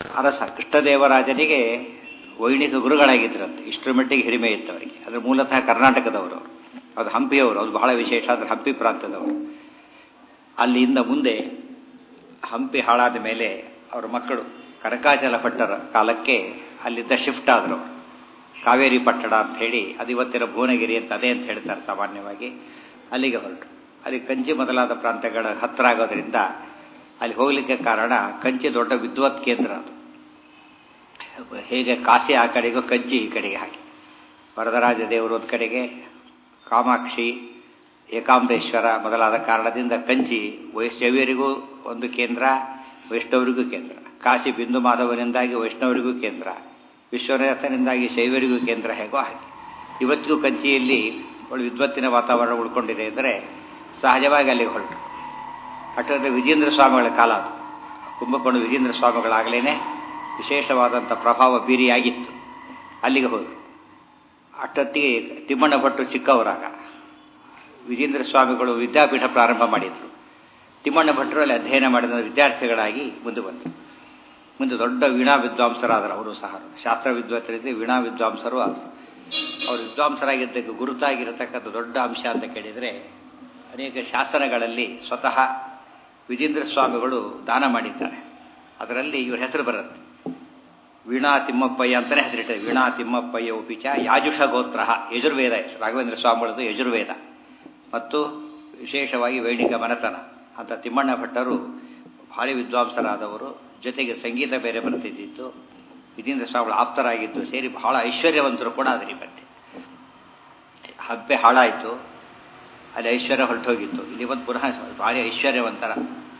ಅರಸ ಕೃಷ್ಣದೇವರಾಜನಿಗೆ ವೈಣಿಕ ಗುರುಗಳಾಗಿದ್ದರಂತೆ ಇಷ್ಟರ ಮಟ್ಟಿಗೆ ಹಿರಿಮೆ ಇತ್ತು ಅವರಿಗೆ ಅದ್ರ ಮೂಲತಃ ಕರ್ನಾಟಕದವರು ಅವರು ಅದು ಹಂಪಿಯವರು ಅದು ಬಹಳ ವಿಶೇಷ ಅದ್ರ ಹಂಪಿ ಪ್ರಾಂತದವರು ಅಲ್ಲಿಂದ ಮುಂದೆ ಹಂಪಿ ಹಾಳಾದ ಮೇಲೆ ಅವರ ಮಕ್ಕಳು ಕನಕಾಚಲ ಭಟ್ಟರ ಕಾಲಕ್ಕೆ ಅಲ್ಲಿಂದ ಶಿಫ್ಟ್ ಆದರು ಅವರು ಕಾವೇರಿ ಪಟ್ಟಣ ಅಂತ ಹೇಳಿ ಅದು ಇವತ್ತಿನ ಭುವನಗಿರಿ ಅಂತ ಅದೇ ಅಂತ ಹೇಳ್ತಾರೆ ಸಾಮಾನ್ಯವಾಗಿ ಅಲ್ಲಿಗೆ ಹೊರಟು ಅಲ್ಲಿ ಕಂಚಿ ಮೊದಲಾದ ಪ್ರಾಂತ್ಯಗಳ ಹತ್ತಿರ ಆಗೋದ್ರಿಂದ ಅಲ್ಲಿ ಹೋಗ್ಲಿಕ್ಕೆ ಕಾರಣ ಕಂಚಿ ದೊಡ್ಡ ವಿದ್ವತ್ ಕೇಂದ್ರ ಅದು ಹೇಗೆ ಕಾಶಿ ಆ ಕಡೆಗೂ ಕಂಚಿ ಈ ಕಡೆಗೆ ಹಾಗೆ ವರದರಾಜ ದೇವರು ಒಂದು ಕಡೆಗೆ ಕಾಮಾಕ್ಷಿ ಏಕಾಂಬರೇಶ್ವರ ಮೊದಲಾದ ಕಾರಣದಿಂದ ಕಂಚಿ ವೈಷ್ಣವ್ಯರಿಗೂ ಒಂದು ಕೇಂದ್ರ ವೈಷ್ಣವರಿಗೂ ಕೇಂದ್ರ ಕಾಶಿ ಬಿಂದು ಮಾಧವನಿಂದಾಗಿ ವೈಷ್ಣವರಿಗೂ ಕೇಂದ್ರ ವಿಶ್ವನಾಥನಿಂದಾಗಿ ಶೈವರಿಗೂ ಕೇಂದ್ರ ಹೇಗೋ ಹಾಗೆ ಇವತ್ತಿಗೂ ಕಂಚಿಯಲ್ಲಿ ಒಳ್ಳೆ ವಿದ್ವತ್ತಿನ ವಾತಾವರಣ ಉಳ್ಕೊಂಡಿದೆ ಅಂದರೆ ಸಹಜವಾಗಿ ಅಲ್ಲಿಗೆ ಹೊರಟು ಅಟ್ಟದ ವಿಜೇಂದ್ರ ಸ್ವಾಮಿಗಳ ಕಾಲ ಅದು ಕುಂಭಕೋಣ ವಿಜೇಂದ್ರ ಸ್ವಾಮಿಗಳಾಗಲೇ ವಿಶೇಷವಾದಂಥ ಪ್ರಭಾವ ಬೀರಿಯಾಗಿತ್ತು ಅಲ್ಲಿಗೆ ಹೋದರು ಅಟ್ಟೊತ್ತಿಗೆ ತಿಮ್ಮಣ್ಣ ಭಟ್ರು ಚಿಕ್ಕವರಾಗ ವಿಜೇಂದ್ರ ಸ್ವಾಮಿಗಳು ವಿದ್ಯಾಪೀಠ ಪ್ರಾರಂಭ ಮಾಡಿದರು ತಿಮ್ಮಣ್ಣ ಭಟ್ರು ಅಲ್ಲಿ ಅಧ್ಯಯನ ಮಾಡಿದ ವಿದ್ಯಾರ್ಥಿಗಳಾಗಿ ಮುಂದೆ ಬಂದರು ಮುಂದೆ ದೊಡ್ಡ ವೀಣಾ ವಿದ್ವಾಂಸರಾದರು ಅವರು ಸಹ ಶಾಸ್ತ್ರ ವಿದ್ವತ್ತರಿದ್ದೆ ವೀಣಾ ವಿದ್ವಾಂಸರು ಆದರು ಅವರು ವಿದ್ವಾಂಸರಾಗಿದ್ದಕ್ಕೆ ಗುರುತಾಗಿರತಕ್ಕಂಥ ದೊಡ್ಡ ಅಂಶ ಅಂತ ಕೇಳಿದರೆ ಅನೇಕ ಶಾಸನಗಳಲ್ಲಿ ಸ್ವತಃ ವಿಜೇಂದ್ರ ಸ್ವಾಮಿಗಳು ದಾನ ಮಾಡಿದ್ದಾರೆ ಅದರಲ್ಲಿ ಇವ್ರ ಹೆಸರು ಬರುತ್ತೆ ವೀಣಾ ತಿಮ್ಮಪ್ಪಯ್ಯ ಅಂತಲೇ ಹೆಸರಿಟ್ಟರೆ ವೀಣಾ ತಿಮ್ಮಪ್ಪಯ್ಯ ಉಪಿಚ ಯಾಜುಷ ಗೋತ್ರ ಯಜುರ್ವೇದ ರಾಘವೇಂದ್ರ ಸ್ವಾಮಿಗಳದು ಯಜುರ್ವೇದ ಮತ್ತು ವಿಶೇಷವಾಗಿ ವೈಣಿಕ ಮನತನ ಅಂತ ತಿಮ್ಮಣ್ಣ ಭಟ್ಟರು ಭಾರಿ ವಿದ್ವಾಂಸರಾದವರು ಜೊತೆಗೆ ಸಂಗೀತ ಬೇರೆ ಬರ್ತಿದ್ದಿತ್ತು ವಿಜೇಂದ್ರ ಸ್ವಾಮಿಗಳು ಆಪ್ತರಾಗಿದ್ದು ಸೇರಿ ಬಹಳ ಐಶ್ವರ್ಯವಂತರು ಕೂಡ ಅದರಿ ಮತ್ತೆ ಹಬ್ಬೆ ಹಾಳಾಯಿತು ಅಲ್ಲಿ ಐಶ್ವರ್ಯ ಹೊರಟೋಗಿತ್ತು ಇಲ್ಲಿ ಬಂದು ಪುನಃ ಭಾರಿ ಐಶ್ವರ್ಯವಂತರ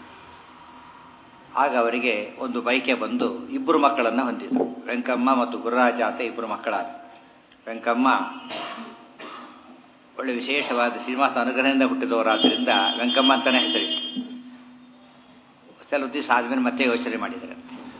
ಆಗ ಅವರಿಗೆ ಒಂದು ಬೈಕೆ ಬಂದು ಇಬ್ಬರು ಮಕ್ಕಳನ್ನು ಹೊಂದಿದ್ರು ವೆಂಕಮ್ಮ ಮತ್ತು ಗುರುರಾಜ ಅಂತ ಇಬ್ಬರು ಮಕ್ಕಳಾದ ವೆಂಕಮ್ಮ ಒಳ್ಳೆ ವಿಶೇಷವಾದ ಶ್ರೀನಿವಾಸ ಅನುಗ್ರಹದಿಂದ ಹುಟ್ಟಿದವರಾದ್ದರಿಂದ ವೆಂಕಮ್ಮ ಅಂತಾನೆ ಹೆಸರಿಟ್ಟು ಕೆಲವು ದಿವಸ ಆದಮೇಲೆ ಮತ್ತೆ ಯೋಚನೆ ಮಾಡಿದ್ದಾರೆ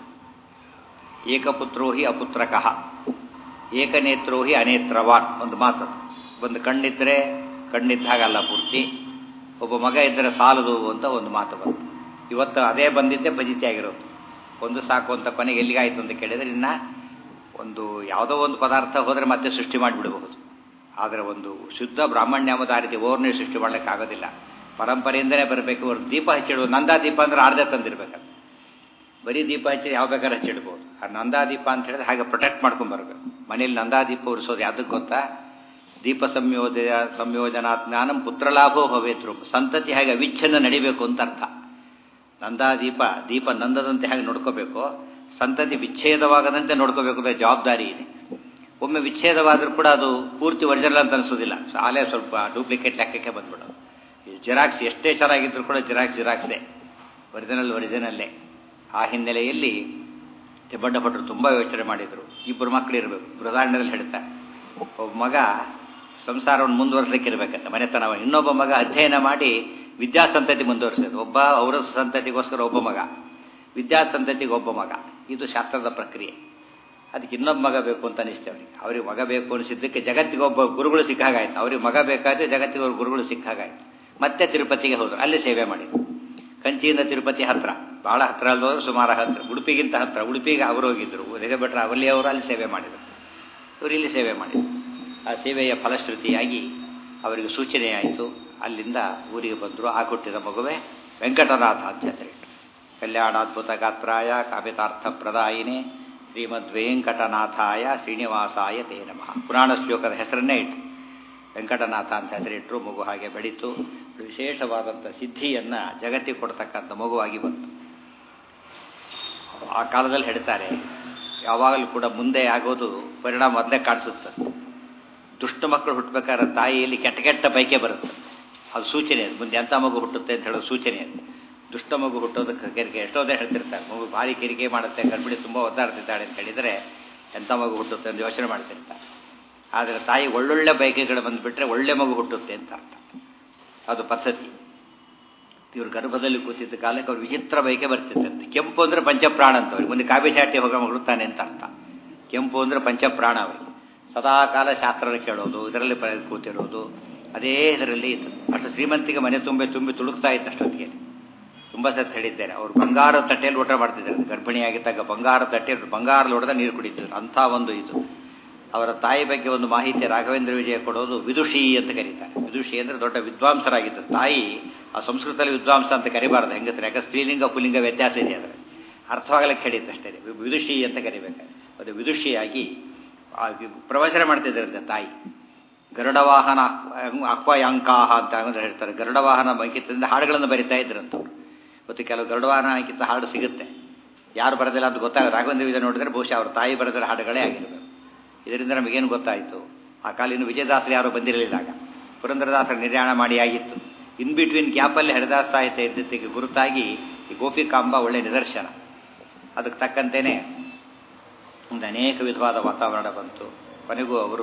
ಏಕಪುತ್ರೋ ಹಿ ಅಪುತ್ರಕಃ ಏಕನೇತ್ರೋ ಹಿ ಅನೇತ್ರವಾನ್ ಒಂದು ಮಾತು ಒಂದು ಕಣ್ಣಿದ್ರೆ ಕಣ್ಣಿದ್ದಾಗಲ್ಲ ಪೂರ್ತಿ ಒಬ್ಬ ಮಗ ಇದ್ದರೆ ಸಾಲದು ಅಂತ ಒಂದು ಮಾತು ಬಂತು ಇವತ್ತು ಅದೇ ಬಂದಿದ್ದೆ ಬಜಿತಿ ಆಗಿರೋದು ಒಂದು ಸಾಕು ಅಂತ ಕೊನೆಗೆ ಎಲ್ಲಿಗಾಯ್ತು ಅಂತ ಕೇಳಿದರೆ ಇನ್ನ ಒಂದು ಯಾವುದೋ ಒಂದು ಪದಾರ್ಥ ಹೋದರೆ ಮತ್ತೆ ಸೃಷ್ಟಿ ಮಾಡಿಬಿಡಬಹುದು ಆದರೆ ಒಂದು ಶುದ್ಧ ಬ್ರಾಹ್ಮಣ್ಯಮದ ಆ ರೀತಿ ಓರ್ನೇ ಸೃಷ್ಟಿ ಮಾಡ್ಲಿಕ್ಕೆ ಆಗೋದಿಲ್ಲ ಪರಂಪರೆಯಿಂದಲೇ ಬರಬೇಕು ಅವ್ರು ದೀಪ ಹಚ್ಚಿಡುವ ನಂದಾ ದೀಪ ಅಂದ್ರೆ ಅರ್ಧ ತಂದಿರ್ಬೇಕಂತ ಬರೀ ದೀಪ ಹಚ್ಚಿ ಯಾವ ಬೇಕಾದ್ರೆ ಹಚ್ಚಿಡ್ಬೋದು ಆ ನಂದಾ ದೀಪ ಅಂತ ಹೇಳಿದ್ರೆ ಹಾಗೆ ಪ್ರೊಟೆಕ್ಟ್ ಮಾಡ್ಕೊಂಡು ಬರಬೇಕು ಮನೇಲಿ ನಂದಾ ದೀಪ ಉರಿಸೋದು ಯಾವುದಕ್ಕೆ ಗೊತ್ತಾ ದೀಪ ಸಂಯೋಜ ಸಂಯೋಜನಾ ಜ್ಞಾನಂ ಪುತ್ರಲಾಭೋ ಭವೇತ್ರು ಸಂತತಿ ಹಾಗೆ ಅವಿಚ್ಛನ್ನ ನಡಿಬೇಕು ಅಂತ ಅರ್ಥ ನಂದಾ ದೀಪ ದೀಪ ನಂದದಂತೆ ಹಾಗೆ ನೋಡ್ಕೋಬೇಕು ಸಂತತಿ ವಿಚ್ಛೇದವಾಗದಂತೆ ನೋಡ್ಕೋಬೇಕು ಜವಾಬ್ದಾರಿ ಇದೆ ಒಮ್ಮೆ ವಿಚ್ಛೇದವಾದರೂ ಕೂಡ ಅದು ಪೂರ್ತಿ ಒರಿಜಿನಲ್ ಅಂತ ಅನಿಸೋದಿಲ್ಲ ಆಲೇ ಸ್ವಲ್ಪ ಡೂಪ್ಲಿಕೇಟ್ ಲೆಕ್ಕಕ್ಕೆ ಬಂದ್ಬಿಡೋದು ಜಿರಾಕ್ಸ್ ಎಷ್ಟೇ ಚೆನ್ನಾಗಿದ್ರು ಕೂಡ ಜಿರಾಕ್ಸ್ ಜಿರಾಕ್ಸೇ ಒರಿಜಿನಲ್ ಒರಿಜಿನಲ್ಲೇ ಆ ಹಿನ್ನೆಲೆಯಲ್ಲಿ ತಿಬ್ಬಣ್ಣ ಭಟ್ರು ತುಂಬ ಯೋಚನೆ ಮಾಡಿದರು ಇಬ್ಬರು ಮಕ್ಕಳು ಇರಬೇಕು ಬೃಹದಾಂಡದಲ್ಲಿ ಹೇಳ್ತಾರೆ ಒಬ್ಬ ಮಗ ಸಂಸಾರವನ್ನು ಮುಂದುವರಿಸಲಿಕ್ಕೆ ಇರಬೇಕಂತ ಮನೆತನ ಇನ್ನೊಬ್ಬ ಮಗ ಅಧ್ಯಯನ ಮಾಡಿ ವಿದ್ಯಾಸಂತತಿ ಮುಂದುವರಿಸೋದು ಒಬ್ಬ ಅವರ ಸಂತತಿಗೋಸ್ಕರ ಒಬ್ಬ ಮಗ ವಿದ್ಯಾಸಂತತಿಗೆ ಒಬ್ಬ ಮಗ ಇದು ಶಾಸ್ತ್ರದ ಪ್ರಕ್ರಿಯೆ ಅದಕ್ಕೆ ಇನ್ನೊಬ್ಬ ಮಗ ಬೇಕು ಅಂತ ಅನಿಸ್ತೇ ಅವರಿಗೆ ಅವ್ರಿಗೆ ಮಗ ಬೇಕು ಅನಿಸಿದ್ದಕ್ಕೆ ಜಗತ್ತಿಗೆ ಒಬ್ಬ ಗುರುಗಳು ಸಿಕ್ಕಾಗಾಯ್ತು ಅವ್ರಿಗೆ ಮಗ ಬೇಕಾದ್ರೆ ಜಗತ್ತಿಗೆ ಅವ್ರ ಗುರುಗಳು ಸಿಕ್ಕಾಗಾಯ್ತು ಮತ್ತೆ ತಿರುಪತಿಗೆ ಹೋದರು ಅಲ್ಲಿ ಸೇವೆ ಮಾಡಿದರು ಕಂಚಿಯಿಂದ ತಿರುಪತಿ ಹತ್ರ ಬಹಳ ಹತ್ರ ಅಲ್ಲವರು ಸುಮಾರು ಹತ್ರ ಉಡುಪಿಗಿಂತ ಹತ್ರ ಉಡುಪಿಗೆ ಅವರು ಹೋಗಿದ್ದರು ಭಟ್ರ ಅವಲ್ಲಿ ಅವರು ಅಲ್ಲಿ ಸೇವೆ ಮಾಡಿದರು ಇವರು ಇಲ್ಲಿ ಸೇವೆ ಮಾಡಿದರು ಆ ಸೇವೆಯ ಫಲಶ್ರುತಿಯಾಗಿ ಅವರಿಗೆ ಸೂಚನೆಯಾಯಿತು ಅಲ್ಲಿಂದ ಊರಿಗೆ ಬಂದರು ಆ ಹುಟ್ಟಿದ ಮಗುವೆ ವೆಂಕಟನಾಥ ಅಂತ ಹೆಸರಿಟ್ಟು ಕಲ್ಯಾಣಾದ್ಭುತ ಗಾತ್ರಾಯ ಕಾವ್ಯತಾರ್ಥ ಪ್ರದಾಯಿನೇ ಶ್ರೀಮದ್ ವೆಂಕಟನಾಥಾಯ ಶ್ರೀನಿವಾಸಾಯ ತೇ ನಮಃ ಪುರಾಣ ಶ್ಲೋಕದ ಹೆಸರನ್ನೇ ಇಟ್ಟು ವೆಂಕಟನಾಥ ಅಂತ ಹೆಸರಿಟ್ಟರು ಮಗು ಹಾಗೆ ಬೆಳೀತು ವಿಶೇಷವಾದಂಥ ಸಿದ್ಧಿಯನ್ನು ಜಗತ್ತಿಗೆ ಕೊಡ್ತಕ್ಕಂಥ ಮಗುವಾಗಿ ಬಂತು ಆ ಕಾಲದಲ್ಲಿ ಹೇಳ್ತಾರೆ ಯಾವಾಗಲೂ ಕೂಡ ಮುಂದೆ ಆಗೋದು ಪರಿಣಾಮ ಮೊದಲೇ ಕಾಣಿಸುತ್ತೆ ದುಷ್ಟ ಮಕ್ಕಳು ಹುಟ್ಟಬೇಕಾದ್ರೆ ತಾಯಿಯಲ್ಲಿ ಕೆಟ್ಟ ಕೆಟ್ಟ ಬೈಕೆ ಬರುತ್ತೆ ಅದು ಸೂಚನೆ ಅದು ಮುಂದೆ ಎಂಥ ಮಗು ಹುಟ್ಟುತ್ತೆ ಅಂತ ಹೇಳೋದು ಸೂಚನೆ ಅದು ದುಷ್ಟ ಮಗು ಹುಟ್ಟೋದಕ್ಕೆ ಕೆರಿಕೆ ಎಷ್ಟೋದೇ ಹೇಳ್ತಿರ್ತಾರೆ ಮಗು ಭಾರಿ ಕಿರಿಕೆ ಮಾಡುತ್ತೆ ಗರ್ಭಿಣಿ ತುಂಬ ಒದ್ದಾಡ್ತಿದ್ದಾಳೆ ಅಂತ ಹೇಳಿದರೆ ಎಂಥ ಮಗು ಹುಟ್ಟುತ್ತೆ ಅಂತ ಯೋಚನೆ ಮಾಡ್ತಿರ್ತಾರೆ ಆದರೆ ತಾಯಿ ಒಳ್ಳೊಳ್ಳೆ ಬೈಕೆಗಳು ಬಂದುಬಿಟ್ರೆ ಒಳ್ಳೆ ಮಗು ಹುಟ್ಟುತ್ತೆ ಅಂತ ಅರ್ಥ ಅದು ಪದ್ಧತಿ ಇವ್ರ ಗರ್ಭದಲ್ಲಿ ಕೂತಿದ್ದ ಕಾಲಕ್ಕೆ ಅವ್ರು ವಿಚಿತ್ರ ಬೈಕೆ ಬರ್ತಿದ್ದಂತೆ ಕೆಂಪು ಅಂದರೆ ಪಂಚಪ್ರಾಣ ಅಂತ ಅವ್ರಿಗೆ ಮುಂದೆ ಕಾವ್ಯ ಚಾಟಿ ಹೋಗ ಹುಡುಕ್ತಾನೆ ಅಂತ ಅರ್ಥ ಕೆಂಪು ಅಂದರೆ ಪಂಚಪ್ರಾಣ ಅವರಿಗೆ ಸದಾ ಕಾಲ ಶಾಸ್ತ್ರ ಕೇಳೋದು ಇದರಲ್ಲಿ ಕೂತಿರೋದು ಅದೇ ಇದರಲ್ಲಿ ಇತ್ತು ಅಷ್ಟು ಶ್ರೀಮಂತಿಗೆ ಮನೆ ತುಂಬೆ ತುಂಬಿ ತುಳುಕ್ತಾ ಇತ್ತು ಅಷ್ಟೊತ್ತಿಗೆ ತುಂಬ ಸತ್ ಹೇಳಿದ್ದೇನೆ ಅವರು ಬಂಗಾರದ ತಟ್ಟೆಯಲ್ಲಿ ಊಟ ಮಾಡ್ತಿದ್ದಾರೆ ಗರ್ಭಿಣಿಯಾಗಿದ್ದಾಗ ಬಂಗಾರದ ತಟ್ಟೆಯಲ್ಲಿ ಬಂಗಾರದ ಲೋಟದ ನೀರು ಕುಡಿತಿದ್ರು ಅಂಥ ಒಂದು ಇದು ಅವರ ತಾಯಿ ಬಗ್ಗೆ ಒಂದು ಮಾಹಿತಿ ರಾಘವೇಂದ್ರ ವಿಜಯ ಕೊಡೋದು ವಿದುಷಿ ಅಂತ ಕರೀತಾರೆ ವಿದುಷಿ ಅಂದರೆ ದೊಡ್ಡ ವಿದ್ವಾಂಸರಾಗಿದ್ದರು ತಾಯಿ ಆ ಸಂಸ್ಕೃತದಲ್ಲಿ ವಿದ್ವಾಂಸ ಅಂತ ಕರಿಬಾರ್ದು ಹೆಂಗಸರು ಯಾಕಂದ್ರೆ ಸ್ತ್ರೀಲಿಂಗ ಪುಲ್ಲಿಂಗ ವ್ಯತ್ಯಾಸ ಇದೆ ಅದರ ಅರ್ಥವಾಗಲಿಕ್ಕೆ ಹೇಳಿದ್ದಷ್ಟೇ ವಿದುಷಿ ಅಂತ ಕರಿಬೇಕು ಅದು ವಿದುಷಿಯಾಗಿ ಆ ಪ್ರವಚನ ಮಾಡ್ತಿದ್ದರಂತೆ ತಾಯಿ ಗರುಡವಾಹನ ಅಕ್ವಯಾಂಕಾಹ ಅಂತ ಅಂದ್ರೆ ಹೇಳ್ತಾರೆ ಗರುಡವಾಹನ ಅಂಕಿತದಿಂದ ಹಾಡುಗಳನ್ನು ಬರಿತಾ ಇದ್ರಂತವ್ರು ಮತ್ತು ಕೆಲವು ಗರುಡವಾಹನ ಅಂಕಿತ ಹಾಡು ಸಿಗುತ್ತೆ ಯಾರು ಬರೋದಿಲ್ಲ ಅಂತ ಗೊತ್ತಾಗ ರಾಘವೇಂದ್ರ ವಿಜಯ ನೋಡಿದ್ರೆ ಬಹುಶಃ ಅವ್ರ ತಾಯಿ ಬರೆದಿರೋ ಹಾಡುಗಳೇ ಆಗಿರಬೇಕು ಇದರಿಂದ ನಮಗೇನು ಗೊತ್ತಾಯಿತು ಆ ಕಾಲಿನ ವಿಜಯದಾಸರು ಯಾರು ಬಂದಿರಲಿಲ್ಲ ಆಗ ಪುರಂದರದಾಸರ ನಿರ್ಯಾಣ ಮಾಡಿ ಆಗಿತ್ತು ಇನ್ ಬಿಟ್ವೀನ್ ಗ್ಯಾಪಲ್ಲಿ ಹರಿದಾಸ ಸಾಹಿತ್ಯ ಇದ್ದಕ್ಕೆ ಗುರುತಾಗಿ ಈ ಗೋಪಿಕಾಂಬ ಒಳ್ಳೆ ನಿದರ್ಶನ ಅದಕ್ಕೆ ತಕ್ಕಂತೆಯೇ ಒಂದು ಅನೇಕ ವಿಧವಾದ ವಾತಾವರಣ ಬಂತು ಕೊನೆಗೂ ಅವರು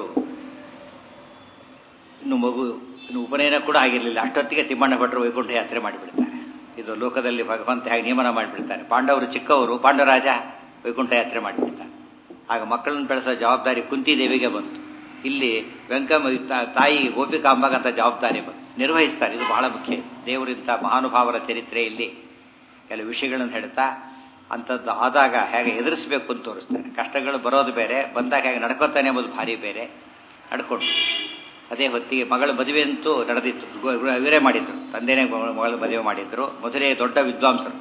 ಇನ್ನು ಮಗು ಇನ್ನು ಉಪನಯನ ಕೂಡ ಆಗಿರಲಿಲ್ಲ ಅಷ್ಟೊತ್ತಿಗೆ ತಿಮ್ಮಣ್ಣ ಭಟ್ರು ವೈಕುಂಠ ಯಾತ್ರೆ ಮಾಡಿಬಿಡ್ತಾರೆ ಇದು ಲೋಕದಲ್ಲಿ ಭಗವಂತ ಹೇಗೆ ನಿಯಮನ ಮಾಡಿಬಿಡ್ತಾರೆ ಪಾಂಡವರು ಚಿಕ್ಕವರು ಪಾಂಡವರಾಜ ವೈಕುಂಠ ಯಾತ್ರೆ ಮಾಡಿಬಿಡ್ತಾರೆ ಆಗ ಮಕ್ಕಳನ್ನು ಬೆಳೆಸೋ ಜವಾಬ್ದಾರಿ ಕುಂತಿದೇವಿಗೆ ಬಂತು ಇಲ್ಲಿ ವೆಂಕಮ್ಮ ತಾಯಿ ಗೋಪಿಕಾಂಬಗಂತ ಜವಾಬ್ದಾರಿ ಬಂತು ನಿರ್ವಹಿಸ್ತಾರೆ ಇದು ಬಹಳ ಮುಖ್ಯ ದೇವರಿಂಥ ಮಹಾನುಭಾವರ ಚರಿತ್ರೆಯಲ್ಲಿ ಕೆಲವು ವಿಷಯಗಳನ್ನು ಹೇಳ್ತಾ ಅಂಥದ್ದು ಆದಾಗ ಹೇಗೆ ಎದುರಿಸಬೇಕು ಅಂತ ತೋರಿಸ್ತಾರೆ ಕಷ್ಟಗಳು ಬರೋದು ಬೇರೆ ಬಂದಾಗ ಹೇಗೆ ನಡ್ಕೋತಾನೆ ಎಂಬುದು ಭಾರಿ ಬೇರೆ ನಡ್ಕೊಂಡು ಅದೇ ಹೊತ್ತಿಗೆ ಮಗಳ ಮದುವೆ ಅಂತೂ ನಡೆದಿತ್ತು ಇವರೇ ಮಾಡಿದ್ರು ತಂದೆನೇ ಮಗಳ ಮದುವೆ ಮಾಡಿದ್ರು ಮಧುರೆ ದೊಡ್ಡ ವಿದ್ವಾಂಸರು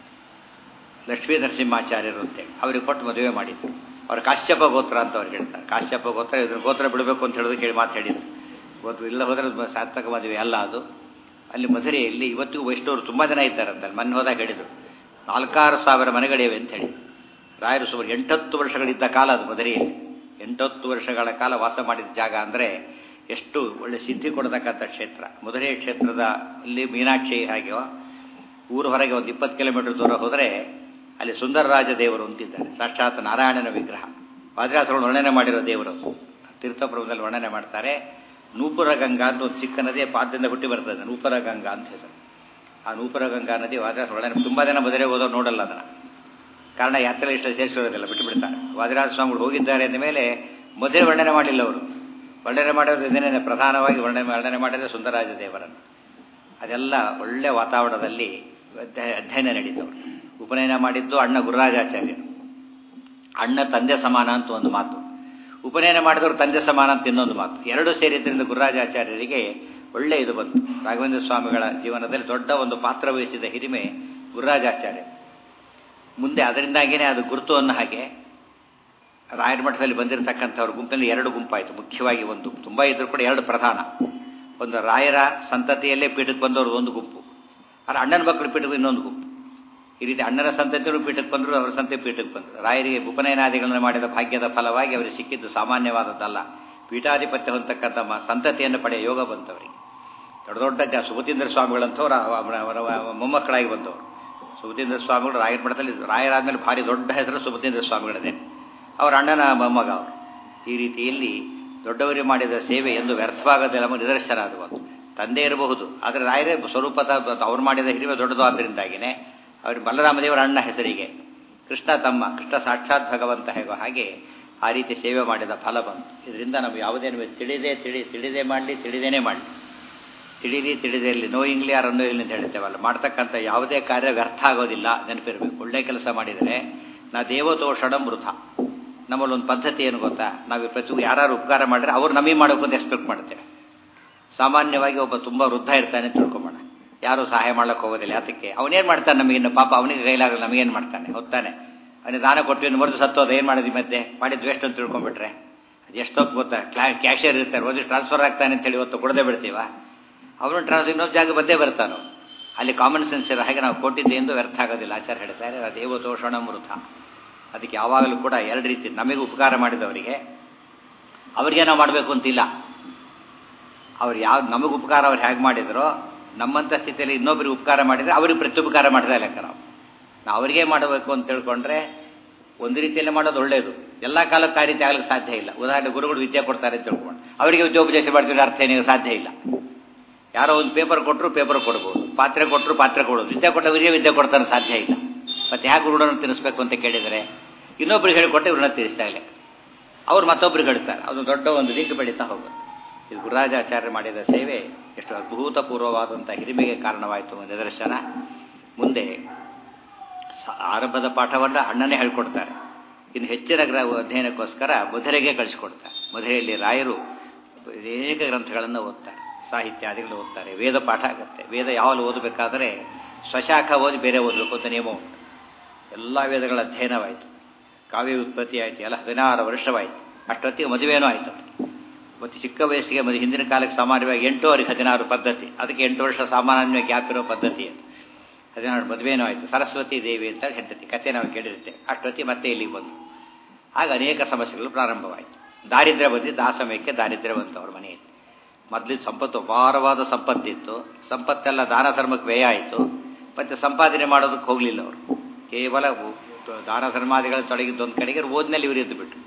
ಲಕ್ಷ್ಮೀ ನರಸಿಂಹಾಚಾರ್ಯರು ಅಂತೇಳಿ ಅವರಿಗೆ ಕೊಟ್ಟು ಮದುವೆ ಮಾಡಿದ್ರು ಅವ್ರು ಕಾಶ್ಯಪ ಗೋತ್ರ ಅಂತ ಅವ್ರಿಗೆ ಹೇಳ್ತಾರೆ ಕಾಶ್ಯಪ ಗೋತ್ರ ಇದ್ರ ಗೋತ್ರ ಬಿಡಬೇಕು ಅಂತ ಹೇಳೋದು ಕೇಳಿ ಮಾತು ಹೇಳಿದ್ರು ಗೊತ್ತು ಇಲ್ಲ ಹೋದ್ರೆ ಸಾರ್ಥಕ ಮದುವೆ ಅಲ್ಲ ಅದು ಅಲ್ಲಿ ಮಧುರೆಯಲ್ಲಿ ಇವತ್ತಿಗೂ ವೈಷ್ಣವರು ತುಂಬ ಜನ ಇದ್ದಾರಂತೆ ಅಲ್ಲಿ ಮೊನ್ನೆ ಹೋದಾಗ ಹೇಳಿದರು ನಾಲ್ಕಾರು ಸಾವಿರ ಮನೆಗಳಿವೆ ಅಂತ ಹೇಳಿ ರಾಯರು ಸುಮಾರು ಎಂಟತ್ತು ವರ್ಷಗಳಿದ್ದ ಕಾಲ ಅದು ಮಧುರೆಯಲ್ಲಿ ಎಂಟತ್ತು ವರ್ಷಗಳ ಕಾಲ ವಾಸ ಮಾಡಿದ ಜಾಗ ಅಂದರೆ ಎಷ್ಟು ಒಳ್ಳೆ ಸಿದ್ಧಿ ಕೊಡತಕ್ಕಂಥ ಕ್ಷೇತ್ರ ಮಧುರೆ ಕ್ಷೇತ್ರದ ಇಲ್ಲಿ ಮೀನಾಕ್ಷಿ ಹಾಗೆಯೋ ಊರು ಹೊರಗೆ ಒಂದು ಇಪ್ಪತ್ತು ಕಿಲೋಮೀಟರ್ ದೂರ ಹೋದರೆ ಅಲ್ಲಿ ಸುಂದರರಾಜ ದೇವರು ಅಂತಿದ್ದಾರೆ ಸಾಕ್ಷಾತ್ ನಾರಾಯಣನ ವಿಗ್ರಹ ವಾದ್ರಾಸಗಳು ವರ್ಣನೆ ಮಾಡಿರೋ ದೇವರು ತೀರ್ಥಪ್ರಭದಲ್ಲಿ ವರ್ಣನೆ ಮಾಡ್ತಾರೆ ನೂಪುರ ಗಂಗಾ ಅಂತ ಒಂದು ಚಿಕ್ಕ ನದಿ ಪಾದದಿಂದ ಹುಟ್ಟಿ ಬರ್ತದೆ ನೂಪುರ ಗಂಗಾ ಅಂತ ಹೆಸರು ಆ ನೂಪುರ ಗಂಗಾ ನದಿ ವಾದ್ರಾಸ ವರ್ಣನೆ ತುಂಬ ಜನ ಮದುವೆ ಹೋದವ್ರು ನೋಡಲ್ಲ ಅದನ್ನು ಕಾರಣ ಯಾತ್ರೆ ಇಷ್ಟ ಸೇರಿಸಿರೋದಿಲ್ಲ ಬಿಟ್ಟು ಬಿಡ್ತಾರೆ ವಾದಿರಾಜ ಸ್ವಾಮಿಗಳು ಹೋಗಿದ್ದಾರೆ ಅಂದ ಮೇಲೆ ಮದುವೆ ವರ್ಣನೆ ಮಾಡಲಿಲ್ಲ ಅವರು ವರ್ಣನೆ ಮಾಡೋದು ಇದನ್ನೇ ಪ್ರಧಾನವಾಗಿ ವರ್ಣನೆ ವರ್ಣನೆ ಮಾಡಿದರೆ ಸುಂದರಾಜ ದೇವರನ್ನು ಅದೆಲ್ಲ ಒಳ್ಳೆ ವಾತಾವರಣದಲ್ಲಿ ಅಧ್ಯಯನ ನಡೀತವರು ಉಪನಯನ ಮಾಡಿದ್ದು ಅಣ್ಣ ಗುರುರಾಜಾಚಾರ್ಯರು ಅಣ್ಣ ತಂದೆ ಸಮಾನ ಅಂತ ಒಂದು ಮಾತು ಉಪನಯನ ಮಾಡಿದವರು ತಂದೆ ಸಮಾನ ಅಂತ ಇನ್ನೊಂದು ಮಾತು ಎರಡು ಸೇರಿದ್ದರಿಂದ ಗುರುರಾಜಾಚಾರ್ಯರಿಗೆ ಒಳ್ಳೆ ಇದು ಬಂತು ರಾಘವೇಂದ್ರ ಸ್ವಾಮಿಗಳ ಜೀವನದಲ್ಲಿ ದೊಡ್ಡ ಒಂದು ಪಾತ್ರ ವಹಿಸಿದ ಹಿರಿಮೆ ಗುರುರಾಜಾಚಾರ್ಯ ಮುಂದೆ ಅದರಿಂದಾಗಿಯೇ ಅದು ಗುರುತು ಅನ್ನೋ ಹಾಗೆ ರಾಯರ ಮಠದಲ್ಲಿ ಬಂದಿರತಕ್ಕಂಥವ್ರ ಗುಂಪಿನಲ್ಲಿ ಎರಡು ಗುಂಪಾಯಿತು ಮುಖ್ಯವಾಗಿ ಒಂದು ತುಂಬ ಇದ್ರೂ ಕೂಡ ಎರಡು ಪ್ರಧಾನ ಒಂದು ರಾಯರ ಸಂತತಿಯಲ್ಲೇ ಪೀಠಕ್ಕೆ ಬಂದವ್ರದ್ದು ಒಂದು ಗುಂಪು ಆದರೆ ಅಣ್ಣನ ಮಕ್ಕಳು ಪೀಠಕ್ಕೆ ಇನ್ನೊಂದು ಗುಂಪು ಈ ರೀತಿ ಅಣ್ಣನ ಸಂತತಿಯವರು ಪೀಠಕ್ಕೆ ಬಂದರು ಅವರ ಸಂತೆ ಪೀಠಕ್ಕೆ ಬಂದರು ರಾಯರಿಗೆ ಉಪನಯನಾದಿಗಳನ್ನು ಮಾಡಿದ ಭಾಗ್ಯದ ಫಲವಾಗಿ ಅವರಿಗೆ ಸಿಕ್ಕಿದ್ದು ಸಾಮಾನ್ಯವಾದದ್ದಲ್ಲ ಪೀಠಾಧಿಪತ್ಯ ಹೊಂದತಕ್ಕಂಥ ಸಂತತಿಯನ್ನು ಪಡೆಯ ಯೋಗ ಬಂತವರಿಗೆ ದೊಡ್ಡ ದೊಡ್ಡ ಜ ಸುಭತೀಂದ್ರ ಸ್ವಾಮಿಗಳಂಥವ್ರು ಅವರ ಮೊಮ್ಮಕ್ಕಳಾಗಿ ಬಂದವರು ಸುಭತೀಂದ್ರ ಸ್ವಾಮಿಗಳು ರಾಯರ ಮಠದಲ್ಲಿ ರಾಯರಾದ್ಮೇಲೆ ಭಾರಿ ದೊಡ್ಡ ಹೆಸರು ಸುಭತೀಂದ್ರ ಸ್ವಾಮಿಗಳದೇ ಅವರ ಅಣ್ಣನ ಮೊಮ್ಮಗ ಅವರು ಈ ರೀತಿಯಲ್ಲಿ ದೊಡ್ಡವರಿಗೆ ಮಾಡಿದ ಸೇವೆ ಎಂದು ವ್ಯರ್ಥವಾಗದಿಲ್ಲ ಎಂಬ ನಿದರ್ಶನ ಅದು ಒಂದು ತಂದೆ ಇರಬಹುದು ಆದರೆ ರಾಯರೇ ಸ್ವರೂಪದ ಅವ್ರು ಮಾಡಿದ ಹಿರಿಮೆ ದೊಡ್ಡದು ಆದ್ದರಿಂದಾಗಿಯೇ ಅವ್ರಿಗೆ ಬಲರಾಮದೇವರ ಅಣ್ಣ ಹೆಸರಿಗೆ ಕೃಷ್ಣ ತಮ್ಮ ಕೃಷ್ಣ ಸಾಕ್ಷಾತ್ ಭಗವಂತ ಹೇಗೋ ಹಾಗೆ ಆ ರೀತಿ ಸೇವೆ ಮಾಡಿದ ಫಲ ಬಂತು ಇದರಿಂದ ನಾವು ಯಾವುದೇ ತಿಳಿದೇ ತಿಳಿ ತಿಳಿದೇ ಮಾಡಲಿ ತಿಳಿದೇನೆ ಮಾಡಲಿ ತಿಳಿದಿ ತಿಳಿದೇ ಇರಲಿ ನೋಯಿಂಗ್ಲಿ ಯಾರನ್ನೋ ಇಲ್ಲಿ ಅಂತ ಹೇಳ್ತೇವಲ್ಲ ಮಾಡ್ತಕ್ಕಂಥ ಯಾವುದೇ ಕಾರ್ಯ ವ್ಯರ್ಥ ಆಗೋದಿಲ್ಲ ನೆನಪಿರಬೇಕು ಒಳ್ಳೆ ಕೆಲಸ ಮಾಡಿದರೆ ನಾ ದೇವತೋಷಣ ಮೃತ ನಮ್ಮಲ್ಲಿ ಒಂದು ಪದ್ಧತಿ ಏನು ಗೊತ್ತಾ ನಾವು ಪ್ರತಿ ಯಾರು ಉಪಕಾರ ಮಾಡಿದ್ರೆ ಅವ್ರು ನಮಗೆ ಮಾಡಬೇಕು ಅಂತ ಎಕ್ಸ್ಪೆಕ್ಟ್ ಮಾಡ್ತೇವೆ ಸಾಮಾನ್ಯವಾಗಿ ಒಬ್ಬ ತುಂಬ ವೃದ್ಧ ಇರ್ತಾನೆ ಅಂತ ತಿಳ್ಕೊಂಬೋಣ ಯಾರು ಸಹಾಯ ಮಾಡ್ಲಿಕ್ಕೆ ಹೋಗೋದಿಲ್ಲ ಯಾತಕ್ಕೆ ಅವನೇನು ಮಾಡ್ತಾನೆ ನಮಗಿನ್ನು ಪಾಪ ಅವನಿಗೆ ಕೈಲಾಗಲ್ಲ ನಮಗೇನು ಮಾಡ್ತಾನೆ ಹೊತ್ತಾನೆ ಅವನಿಗೆ ದಾನ ಕೊಟ್ಟು ಮರೆದು ಸತ್ತೋದು ಏನು ಮಾಡಿದ್ವಿ ಮತ್ತೆ ಮಾಡಿದ್ದು ವೇಸ್ಟ್ ಅಂತ ತಿಳ್ಕೊಂಡ್ಬಿಟ್ರೆ ಅದು ಎಷ್ಟೊತ್ತು ಗೊತ್ತಾ ಕ್ಲಾ ಕ್ಯಾಶಿಯರ್ ಇರ್ತಾರೆ ಒಂದು ಟ್ರಾನ್ಸ್ಫರ್ ಆಗ್ತಾನೆ ಅಂತೇಳಿ ಇವತ್ತು ಕೊಡದೆ ಬಿಡ್ತೀವ ಅವನು ಟ್ರಾನ್ಸ್ಫರ್ ಇನ್ನೊಂದು ಜಾಗ ಬಂದೇ ಬರ್ತಾನೋ ಅಲ್ಲಿ ಕಾಮನ್ ಸೆನ್ಸ್ ಇರೋ ಹಾಗೆ ನಾವು ಕೊಟ್ಟಿದ್ದೆ ಎಂದು ವ್ಯರ್ಥ ಆಗೋದಿಲ್ಲ ಆಚಾರ ಹೇಳ್ತಾರೆ ದೇವತೋಷಣ ಮೃತ ಅದಕ್ಕೆ ಯಾವಾಗಲೂ ಕೂಡ ಎರಡು ರೀತಿ ನಮಗೆ ಉಪಕಾರ ಮಾಡಿದವರಿಗೆ ಅವರಿಗೆ ನಾವು ಮಾಡಬೇಕು ಅಂತಿಲ್ಲ ಅವ್ರು ಯಾವ ನಮಗೆ ಉಪಕಾರ ಅವ್ರು ಹೇಗೆ ಮಾಡಿದರೋ ನಮ್ಮಂಥ ಸ್ಥಿತಿಯಲ್ಲಿ ಇನ್ನೊಬ್ಬರಿಗೆ ಉಪಕಾರ ಮಾಡಿದರೆ ಅವ್ರಿಗೆ ಪ್ರತ್ಯುಪಕಾರ ಮಾಡಿದ ಲೆಕ್ಕ ನಾವು ನಾವು ಅವರಿಗೆ ಮಾಡಬೇಕು ಅಂತ ತಿಳ್ಕೊಂಡ್ರೆ ಒಂದು ರೀತಿಯಲ್ಲಿ ಮಾಡೋದು ಒಳ್ಳೆಯದು ಎಲ್ಲ ಕಾಲಕ್ಕೆ ಆ ರೀತಿ ಆಗಲಿಕ್ಕೆ ಸಾಧ್ಯ ಇಲ್ಲ ಉದಾಹರಣೆ ಗುರುಗಳು ವಿದ್ಯೆ ಕೊಡ್ತಾರೆ ಅಂತ ತಿಳ್ಕೊಂಡು ಅವರಿಗೆ ವಿದ್ಯೋಪದೇಶ ಮಾಡ್ತಿದ್ರೆ ಅರ್ಥ ಏನಿಗೆ ಸಾಧ್ಯ ಇಲ್ಲ ಯಾರೋ ಒಂದು ಪೇಪರ್ ಕೊಟ್ಟರು ಪೇಪರ್ ಕೊಡ್ಬೋದು ಪಾತ್ರೆ ಕೊಟ್ಟರು ಪಾತ್ರೆ ಕೊಡೋದು ವಿದ್ಯೆ ಕೊಟ್ಟವರಿಗೆ ವಿದ್ಯೆ ಕೊಡ್ತಾನೆ ಸಾಧ್ಯ ಇಲ್ಲ ಮತ್ತೆ ಯಾಕೆ ಗುರುಡನ್ನು ತಿನ್ನಿಸ್ಬೇಕು ಅಂತ ಕೇಳಿದರೆ ಇನ್ನೊಬ್ರಿಗೆ ಹೇಳಿಕೊಟ್ಟೆ ಇವ್ರನ್ನ ತಿನ್ನಿಸ್ತಾ ಇಲ್ಲ ಅವ್ರು ಮತ್ತೊಬ್ರಿಗೆ ಹೇಳ್ತಾರೆ ಅದು ದೊಡ್ಡ ಒಂದು ಲಿಂಕ್ ಬೆಳೀತಾ ಹೋಗುತ್ತೆ ಇದು ಗುರುರಾಜಾಚಾರ್ಯ ಮಾಡಿದ ಸೇವೆ ಎಷ್ಟು ಅದ್ಭುತಪೂರ್ವವಾದಂಥ ಹಿರಿಮೆಗೆ ಕಾರಣವಾಯಿತು ನಿದರ್ಶನ ಮುಂದೆ ಸ- ಆರಂಭದ ಪಾಠವನ್ನು ಅಣ್ಣನೇ ಹೇಳ್ಕೊಡ್ತಾರೆ ಇನ್ನು ಹೆಚ್ಚಿನ ಗ್ರ ಅಧ್ಯಯನಕ್ಕೋಸ್ಕರ ಮಧುರೆಗೆ ಕಳಿಸ್ಕೊಡ್ತಾರೆ ಮಧುರೆಯಲ್ಲಿ ರಾಯರು ಅನೇಕ ಗ್ರಂಥಗಳನ್ನು ಓದ್ತಾರೆ ಸಾಹಿತ್ಯಾದಿಗಳು ಓದ್ತಾರೆ ವೇದ ಪಾಠ ಆಗುತ್ತೆ ವೇದ ಯಾವಾಗ ಓದಬೇಕಾದ್ರೆ ಸ್ವಶಾಖ ಓದಿ ಬೇರೆ ಓದಬೇಕು ಅಂತ ನಿಯಮ ಉಂಟು ಎಲ್ಲ ವೇದಗಳ ಅಧ್ಯಯನವಾಯಿತು ಕಾವ್ಯ ಉತ್ಪತ್ತಿ ಆಯಿತು ಎಲ್ಲ ಹದಿನಾರು ವರ್ಷವಾಯಿತು ಅಷ್ಟೊತ್ತಿಗೆ ಮದುವೆನೂ ಆಯಿತು ಮತ್ತು ಚಿಕ್ಕ ವಯಸ್ಸಿಗೆ ಮದುವೆ ಹಿಂದಿನ ಕಾಲಕ್ಕೆ ಸಾಮಾನ್ಯವಾಗಿ ಎಂಟು ಅವರಿಗೆ ಹದಿನಾರು ಪದ್ಧತಿ ಅದಕ್ಕೆ ಎಂಟು ವರ್ಷ ಸಾಮಾನ್ಯ ಗ್ಯಾಪ್ ಇರೋ ಪದ್ಧತಿ ಅದು ಹದಿನಾರು ಮದುವೆನೂ ಆಯಿತು ಸರಸ್ವತಿ ದೇವಿ ಅಂತ ಹೆಂಡತಿ ಕತೆ ನಾವು ಕೇಳಿರುತ್ತೆ ಅಷ್ಟೊತ್ತಿ ಮತ್ತೆ ಇಲ್ಲಿಗೆ ಬಂತು ಆಗ ಅನೇಕ ಸಮಸ್ಯೆಗಳು ಪ್ರಾರಂಭವಾಯಿತು ದಾರಿದ್ರ್ಯ ಬಂದಿದ್ದು ಆ ಸಮಯಕ್ಕೆ ದಾರಿದ್ರ್ಯ ಬಂತು ಅವ್ರ ಮನೆಯಲ್ಲಿ ಮೊದಲಿದ್ದು ಸಂಪತ್ತು ಅಪಾರವಾದ ಸಂಪತ್ತಿತ್ತು ಸಂಪತ್ತೆಲ್ಲ ದಾನ ಧರ್ಮಕ್ಕೆ ವ್ಯಯ ಆಯಿತು ಮತ್ತೆ ಸಂಪಾದನೆ ಮಾಡೋದಕ್ಕೆ ಹೋಗಲಿಲ್ಲ ಅವರು ಕೇವಲ ಉ- ದಾನ ಧರ್ಮಾದಿಗಳು ತೊಡಗಿದ್ದೊಂದು ಕಡೆಗೆ ಓದಿನಲ್ಲಿ ಇವರು ಎದ್ದು ಬಿಟ್ಟರು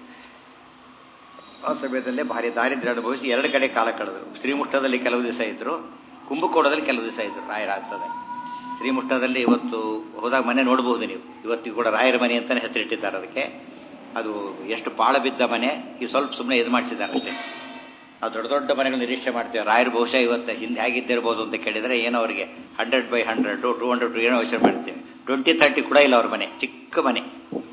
ಆ ಸಮಯದಲ್ಲೇ ಭಾರಿ ದಾರಿದ್ರ್ಯ ಅನುಭವಿಸಿ ಎರಡು ಕಡೆ ಕಾಲ ಕಳೆದರು ಶ್ರೀಮುಷ್ಟದಲ್ಲಿ ಕೆಲವು ದಿವಸ ಇದ್ದರು ಕುಂಭಕೋಣದಲ್ಲಿ ಕೆಲವು ದಿವಸ ಇದ್ದರು ರಾಯರ ಹಂತದಲ್ಲಿ ಶ್ರೀಮುಷ್ಟದಲ್ಲಿ ಇವತ್ತು ಹೋದಾಗ ಮನೆ ನೋಡಬಹುದು ನೀವು ಇವತ್ತಿಗೂ ಕೂಡ ರಾಯರ ಮನೆ ಅಂತಲೇ ಹೆಸರಿಟ್ಟಿದ್ದಾರೆ ಅದಕ್ಕೆ ಅದು ಎಷ್ಟು ಪಾಳ ಬಿದ್ದ ಮನೆ ಈ ಸ್ವಲ್ಪ ಸುಮ್ಮನೆ ಇದು ಮಾಡಿಸಿದ್ದಾರೆ ಅಷ್ಟೇ ನಾವು ದೊಡ್ಡ ದೊಡ್ಡ ಮನೆಗಳು ನಿರೀಕ್ಷೆ ಮಾಡ್ತೇವೆ ರಾಯರು ಬಹುಶಃ ಇವತ್ತು ಹಿಂದೆ ಹೇಗಿದ್ದಿರ್ಬೋದು ಅಂತ ಕೇಳಿದರೆ ಏನೋ ಅವರಿಗೆ hundred by hundred two hundred ಏನೋ ಯೋಚನೆ ಮಾಡ್ತೇವೆ ಟ್ವೆಂಟಿ ತರ್ಟಿ ಕೂಡ ಇಲ್ಲ ಅವ್ರ ಮನೆ ಚಿಕ್ಕ ಮನೆ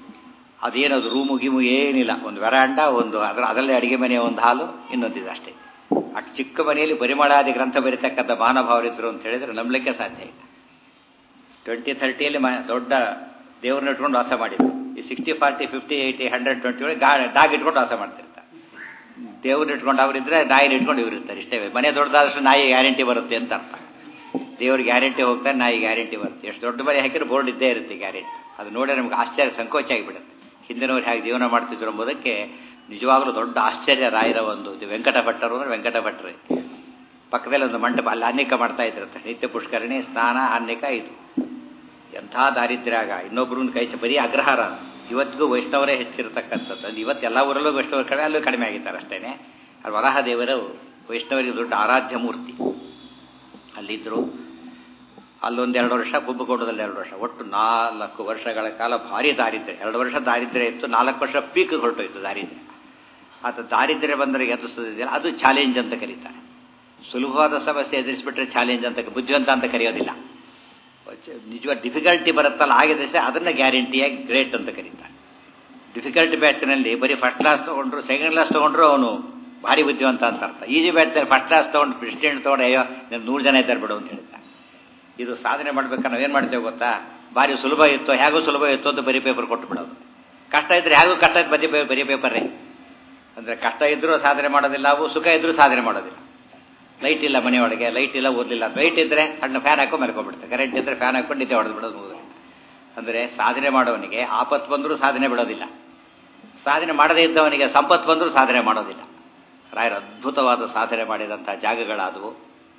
ಅದೇನದು ರೂಮು ಗೀಮು ಏನಿಲ್ಲ ಒಂದು ವೆರಾಂಡ ಒಂದು ಅದರ ಅದರಲ್ಲೇ ಅಡಿಗೆ ಮನೆಯ ಒಂದು ಹಾಲು ಇನ್ನೊಂದಿದೆ ಅಷ್ಟೇ ಆ ಚಿಕ್ಕ ಮನೆಯಲ್ಲಿ ಪರಿಮಳಾದಿ ಗ್ರಂಥ ಬರೀತಕ್ಕಂಥ ಮಹಾನುಭಾವರಿದ್ರು ಅಂತ ಹೇಳಿದ್ರೆ ನಂಬಲಿಕ್ಕೆ ಸಾಧ್ಯ ಇಲ್ಲ ಟ್ವೆಂಟಿ ಥರ್ಟಿಯಲ್ಲಿ ಮ ದೊಡ್ಡ ದೇವ್ರನ್ನ ಇಟ್ಕೊಂಡು ವಾಸ ಮಾಡಿದ್ರು ಈ sixty forty fifty eighty hundred twenty ಒಳಗೆ ಗಾ ಡಾಗ್ ಇಟ್ಕೊಂಡು ವಾಸ ಮಾಡ್ತಿರ್ತಾರೆ ದೇವ್ರನ್ನ ಇಟ್ಕೊಂಡು ಅವರಿದ್ರೆ ನಾಯಿನ ಇಟ್ಕೊಂಡು ಇವ್ರಿರ್ತಾರೆ ಇಷ್ಟೇ ಮನೆ ದೊಡ್ಡದಾದಷ್ಟು ನಾಯಿ ಗ್ಯಾರಂಟಿ ಬರುತ್ತೆ ಅಂತ ಅರ್ಥ ದೇವ್ರ ಗ್ಯಾರಂಟಿ ಹೋಗ್ತಾರೆ ನಾಯಿ ಗ್ಯಾರಂಟಿ ಬರುತ್ತೆ ಎಷ್ಟು ದೊಡ್ಡ ಮನೆ ಹಾಕಿದ್ರೆ ಬೋರ್ಡ್ ಇದ್ದೇ ಇರುತ್ತೆ ಗ್ಯಾರಂಟಿ ಅದು ನೋಡಿ ನಮ್ಗೆ ಆಶ್ಚರ್ಯ ಸಂಕೋಚ ಆಗಿಬಿಡುತ್ತೆ ಹಿಂದಿನವ್ರು ಹೇಗೆ ಜೀವನ ಮಾಡ್ತಿದ್ರು ಎಂಬುದಕ್ಕೆ ನಿಜವಾಗ್ಲೂ ದೊಡ್ಡ ಆಶ್ಚರ್ಯ ರಾಯರ ಒಂದು ಇದು ವೆಂಕಟ ಭಟ್ಟರು ಅಂದ್ರೆ ವೆಂಕಟ ಭಟ್ರೆ ಪಕ್ಕದಲ್ಲಿ ಒಂದು ಮಂಟಪ ಅಲ್ಲಿ ಅನೇಕ ಮಾಡ್ತಾ ಇದ್ರಂತೆ ನಿತ್ಯ ಪುಷ್ಕರಣಿ ಸ್ನಾನ ಅನೇಕ ಇದು ಎಂಥ ದಾರಿದ್ರ್ಯ ಆಗ ಇನ್ನೊಬ್ರನ್ನ ಕೈ ಚ- ಬರೀ ಅಗ್ರಹಾರ ಇವತ್ತಿಗೂ ವೈಷ್ಣವರೇ ಹೆಚ್ಚಿರತಕ್ಕಂಥದ್ದು ಅದು ಇವತ್ತು ಎಲ್ಲ ಊರಲ್ಲೂ ವೈಷ್ಣವರು ಕಡಿಮೆ ಅಲ್ಲೂ ಕಡಿಮೆ ಆಗಿದ್ದಾರೆ ಅಷ್ಟೇನೆ ಅಲ್ಲಿ ವರಾಹ ದೇವರು ವೈಷ್ಣವರಿಗೆ ದೊಡ್ಡ ಆರಾಧ್ಯ ಮೂರ್ತಿ ಅಲ್ಲಿದ್ದರು ಅಲ್ಲೊಂದು ಎರಡು ವರ್ಷ ಕುಂಭಕೋಣದಲ್ಲಿ ಎರಡು ವರ್ಷ ಒಟ್ಟು ನಾಲ್ಕು ವರ್ಷಗಳ ಕಾಲ ಭಾರಿ ದಾರಿದ್ರ್ಯ ಎರಡು ವರ್ಷ ದಾರಿದ್ರ್ಯ ಇತ್ತು ನಾಲ್ಕು ವರ್ಷ ಪೀಕ್ ಹೊರಟೋಯ್ತು ದಾರಿದ್ರ್ಯ ಅದು ದಾರಿದ್ರ್ಯ ಬಂದರೆ ಎದುರಿಸೋದಿದೆಯಲ್ಲ ಅದು ಚಾಲೆಂಜ್ ಅಂತ ಕರೀತಾರೆ ಸುಲಭವಾದ ಸಮಸ್ಯೆ ಎದುರಿಸ್ಬಿಟ್ರೆ ಚಾಲೆಂಜ್ ಅಂತ ಬುದ್ಧಿವಂತ ಅಂತ ಕರೆಯೋದಿಲ್ಲ ನಿಜವಾದ ಡಿಫಿಕಲ್ಟಿ ಬರುತ್ತಲ್ಲ ಆಗಿದ್ರೆ ಅದನ್ನ ಗ್ಯಾರಂಟಿಯಾಗಿ ಗ್ರೇಟ್ ಅಂತ ಕರೀತಾರೆ ಡಿಫಿಕಲ್ಟಿ ಬ್ಯಾಚ್ನಲ್ಲಿ ಬರೀ ಫಸ್ಟ್ ಕ್ಲಾಸ್ ತೊಗೊಂಡ್ರು ಸೆಕೆಂಡ್ ಕ್ಲಾಸ್ ತೊಗೊಂಡ್ರು ಅವನು ಭಾರಿ ಬುದ್ಧಿವಂತ ಅಂತ ಅರ್ಥ ಈಜಿ ಬ್ಯಾಚ್ನಲ್ಲಿ ಫಸ್ಟ್ ಕ್ಲಾಸ್ ತೊಗೊಂಡು ಪ್ರೆಸಿಡೆಂಟ್ ತೊಗೊಂಡು ಅಯ್ಯೋ ನೀನು ನೂರು ಜನ ಇದ್ದಾರೆ ಬಿಡು ಅಂತ ಹೇಳ್ತಾರೆ ಇದು ಸಾಧನೆ ಮಾಡ್ಬೇಕಾದ್ರೆ ನಾವೇನು ಮಾಡ್ತೇವೆ ಗೊತ್ತಾ ಭಾರಿ ಸುಲಭ ಇತ್ತು ಹೇಗೂ ಸುಲಭ ಇತ್ತು ಅಂತ ಬರೀ ಪೇಪರ್ ಕೊಟ್ಟು ಬಿಡೋದು ಕಷ್ಟ ಇದ್ರೆ ಹೇಗೂ ಕಷ್ಟ ಇದ್ದು ಬರೀ ಪೇ- ಬರೀ ಪೇಪರೇ ಅಂದರೆ ಕಷ್ಟ ಇದ್ರೂ ಸಾಧನೆ ಮಾಡೋದಿಲ್ಲ ಅವು ಸುಖ ಇದ್ರೂ ಸಾಧನೆ ಮಾಡೋದಿಲ್ಲ ಲೈಟ್ ಇಲ್ಲ ಮನೆಯೊಳಗೆ ಲೈಟ್ ಇಲ್ಲ ಓದಲಿಲ್ಲ ಲೈಟ್ ಇದ್ರೆ ಹಣ್ಣು ಫ್ಯಾನ್ ಹಾಕೊಂಡು ಮಲ್ಕೊಂಡ್ಬಿಡ್ತಾರೆ ಕರೆಂಟ್ ಇದ್ರೆ ಫ್ಯಾನ್ ಹಾಕೊಂಡು ನಿದ್ದೆ ಹೊಡೆದು ಬಿಡೋದು ಮುಗಿದ್ರೆ ಅಂದರೆ ಸಾಧನೆ ಮಾಡೋವನಿಗೆ ಆಪತ್ತು ಬಂದರೂ ಸಾಧನೆ ಬಿಡೋದಿಲ್ಲ ಸಾಧನೆ ಮಾಡದೇ ಇದ್ದವನಿಗೆ ಸಂಪತ್ತು ಬಂದರೂ ಸಾಧನೆ ಮಾಡೋದಿಲ್ಲ ರಾಯರ ಅದ್ಭುತವಾದ ಸಾಧನೆ ಮಾಡಿದಂಥ ಜಾಗಗಳಾದವು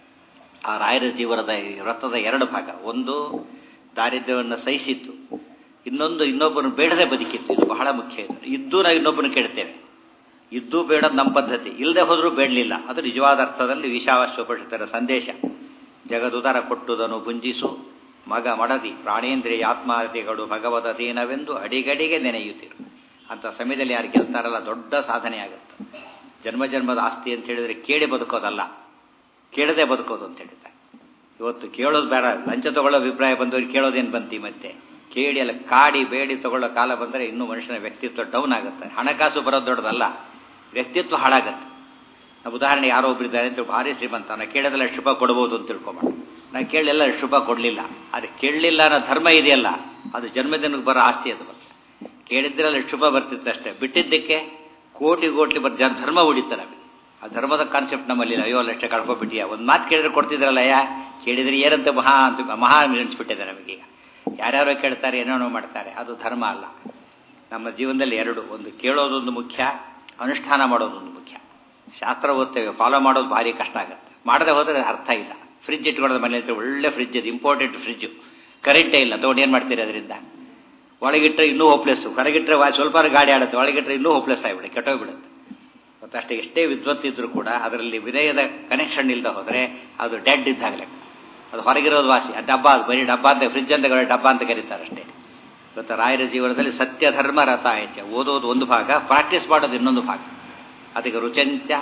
ಆ ರಾಯರ ಜೀವನದ ಈ ವ್ರತದ ಎರಡು ಭಾಗ ಒಂದು ದಾರಿದ್ರ್ಯವನ್ನು ಸಹಿಸಿತ್ತು ಇನ್ನೊಂದು ಇನ್ನೊಬ್ಬನು ಬೇಡದೆ ಬದುಕಿತ್ತು ಇದು ಬಹಳ ಮುಖ್ಯ ಇದು ಇದ್ದು ನಾವು ಇನ್ನೊಬ್ಬನು ಕೇಳ್ತೇವೆ ಇದ್ದು ಬೇಡೋದು ನಮ್ಮ ಪದ್ಧತಿ ಇಲ್ಲದೆ ಹೋದರೂ ಬೇಡಲಿಲ್ಲ ಅದು ನಿಜವಾದ ಅರ್ಥದಲ್ಲಿ ವಿಷಾವಶ್ವಪಡಿಸುತ್ತಾರೆ ಸಂದೇಶ ಜಗದುದರ ಕೊಟ್ಟುದನು ಭುಂಜಿಸು ಮಗ ಮಡದಿ ಪ್ರಾಣೇಂದ್ರಿಯ ಆತ್ಮಾದಿಗಳು ಭಗವತ ದೀನವೆಂದು ಅಡಿಗಡಿಗೆ ನೆನೆಯುತ್ತಿರು ಅಂತ ಸಮಯದಲ್ಲಿ ಯಾರು ಗೆಲ್ತಾರಲ್ಲ ದೊಡ್ಡ ಸಾಧನೆ ಆಗುತ್ತೆ ಜನ್ಮ ಜನ್ಮದ ಆಸ್ತಿ ಅಂತ ಹೇಳಿದ್ರೆ ಕೇಳಿ ಬದುಕೋದಲ್ಲ ಕೇಳದೆ ಬದುಕೋದು ಅಂತ ಹೇಳಿದ್ದಾರೆ ಇವತ್ತು ಕೇಳೋದು ಬೇಡ ಲಂಚ ತಗೊಳ್ಳೋ ಅಭಿಪ್ರಾಯ ಬಂದವ್ರಿಗೆ ಕೇಳೋದೇನು ಬಂತು ಈ ಮತ್ತೆ ಕೇಳಿ ಅಲ್ಲ ಕಾಡಿ ಬೇಡಿ ತಗೊಳ್ಳೋ ಕಾಲ ಬಂದರೆ ಇನ್ನೂ ಮನುಷ್ಯನ ವ್ಯಕ್ತಿತ್ವ ಡೌನ್ ಆಗುತ್ತೆ ಹಣಕಾಸು ಬರೋದು ದೊಡ್ಡದಲ್ಲ ವ್ಯಕ್ತಿತ್ವ ಹಾಳಾಗತ್ತೆ ನಾವು ಉದಾಹರಣೆ ಯಾರೋ ಒಬ್ಬರಿದ್ದಾರೆ ಅಂತ ಭಾರಿ ಶ್ರೀಮಂತ ನಾ ಕೇಳೋದಲ್ಲ ಎಷ್ಟು ರೂಪಾಯಿ ಕೊಡ್ಬೋದು ಅಂತ ತಿಳ್ಕೊಂಬ ನಾ ಕೇಳಲಿಲ್ಲ ಎಷ್ಟು ರೂಪಾಯಿ ಕೊಡಲಿಲ್ಲ ಅದು ಕೇಳಲಿಲ್ಲ ಅನ್ನೋ ಧರ್ಮ ಇದೆಯಲ್ಲ ಅದು ಜನ್ಮದಿನಕ್ಕೆ ಬರೋ ಆಸ್ತಿ ಅದು ಬರ್ತದೆ ಕೇಳಿದ್ರಲ್ಲಿ ಎಷ್ಟು ರೂಪಾಯಿ ಬರ್ತಿತ್ತು ಅಷ್ಟೇ ಬಿಟ್ಟಿದ್ದಕ್ಕೆ ಕೋಟಿ ಕೋಟಿ ಬರ್ ಜನ ಧರ್ಮ ಉಳಿತ ನಮಗೆ ಆ ಧರ್ಮದ ಕಾನ್ಸೆಪ್ಟ್ ನಮ್ಮಲ್ಲಿ ಇಲ್ಲ. ಅಯ್ಯೋ ಲಕ್ಷ ಕಳ್ಕೊಬಿಟ್ಟಿಯಾ ಒಂದು ಮಾತು ಕೇಳಿದ್ರೆ ಕೊಡ್ತಿದ್ರಲ್ಲ ಯಾ ಕೇಳಿದ್ರೆ ಏನಂತ ಮಹಾ ಅಂತ ಮಹಾ ಅನಿಸ್ಬಿಟ್ಟಿದೆ ನಮಗೀಗ ಯಾರ್ಯಾರೋ ಕೇಳ್ತಾರೆ ಏನೇನೋ ಮಾಡ್ತಾರೆ ಅದು ಧರ್ಮ ಅಲ್ಲ ನಮ್ಮ ಜೀವನದಲ್ಲಿ ಎರಡು ಒಂದು ಕೇಳೋದೊಂದು ಮುಖ್ಯ ಅನುಷ್ಠಾನ ಮಾಡೋದೊಂದು ಮುಖ್ಯ ಶಾಸ್ತ್ರ ಓದ್ತೇವೆ ಫಾಲೋ ಮಾಡೋದು ಭಾರಿ ಕಷ್ಟ ಆಗುತ್ತೆ ಮಾಡದೆ ಹೋದರೆ ಅರ್ಥ ಇಲ್ಲ ಫ್ರಿಜ್ ಇಟ್ಕೊಳ್ಳೋದು ಮನೇಲಿ ಒಳ್ಳೆ ಫ್ರಿಜ್ ಇದು ಇಂಪಾರ್ಟೆಂಟ್ ಫ್ರಿಜ್ಜು ಕರೆಂಟೇ ಇಲ್ಲ ತೊಗೊಂಡು ಏನು ಮಾಡ್ತೀರಿ ಅದರಿಂದ ಒಳಗಿಟ್ಟರೆ ಇನ್ನೂ ಹೋಪ್ಲೆಸ್ಸು ಹೊರಗಿಟ್ಟರೆ ವಾ- ಸ್ವಲ್ಪ ಗಾಡಿ ಆಡುತ್ತೆ ಒಳಗಿಟ್ಟರೆ ಇನ್ನೂ ಹೋಪ್ಲೆಸ್ ಆಗಿಬಿಡುತ್ತೆ ಕೆಟ್ಟೋಗ್ಬಿಡುತ್ತೆ ಮತ್ತು ಅಷ್ಟೇ ಎಷ್ಟೇ ವಿದ್ವತ್ತಿದ್ರೂ ಕೂಡ ಅದರಲ್ಲಿ ವಿನಯದ ಕನೆಕ್ಷನ್ ಇಲ್ಲದೆ ಹೋದರೆ ಅದು ಡೆಡ್ ಇದ್ದಾಗಲೇ ಅದು ಹೊರಗಿರೋದು ವಾಸಿ ಆ ಡಬ್ಬ ಅದು ಬರೀ ಡಬ್ಬ ಅಂತ ಫ್ರಿಜ್ ಅಂತ ಕರೆ- ಡಬ್ಬ ಅಂತ ಕರೀತಾರೆ ಅಷ್ಟೇ ಇವತ್ತು ರಾಯರ ಜೀವನದಲ್ಲಿ ಸತ್ಯ ಧರ್ಮ ರಥ ಆಯ್ಚ ಓದೋದು ಒಂದು ಭಾಗ ಪ್ರಾಕ್ಟೀಸ್ ಮಾಡೋದು ಇನ್ನೊಂದು ಭಾಗ ಅದಕ್ಕೆ ರುಚಂಚ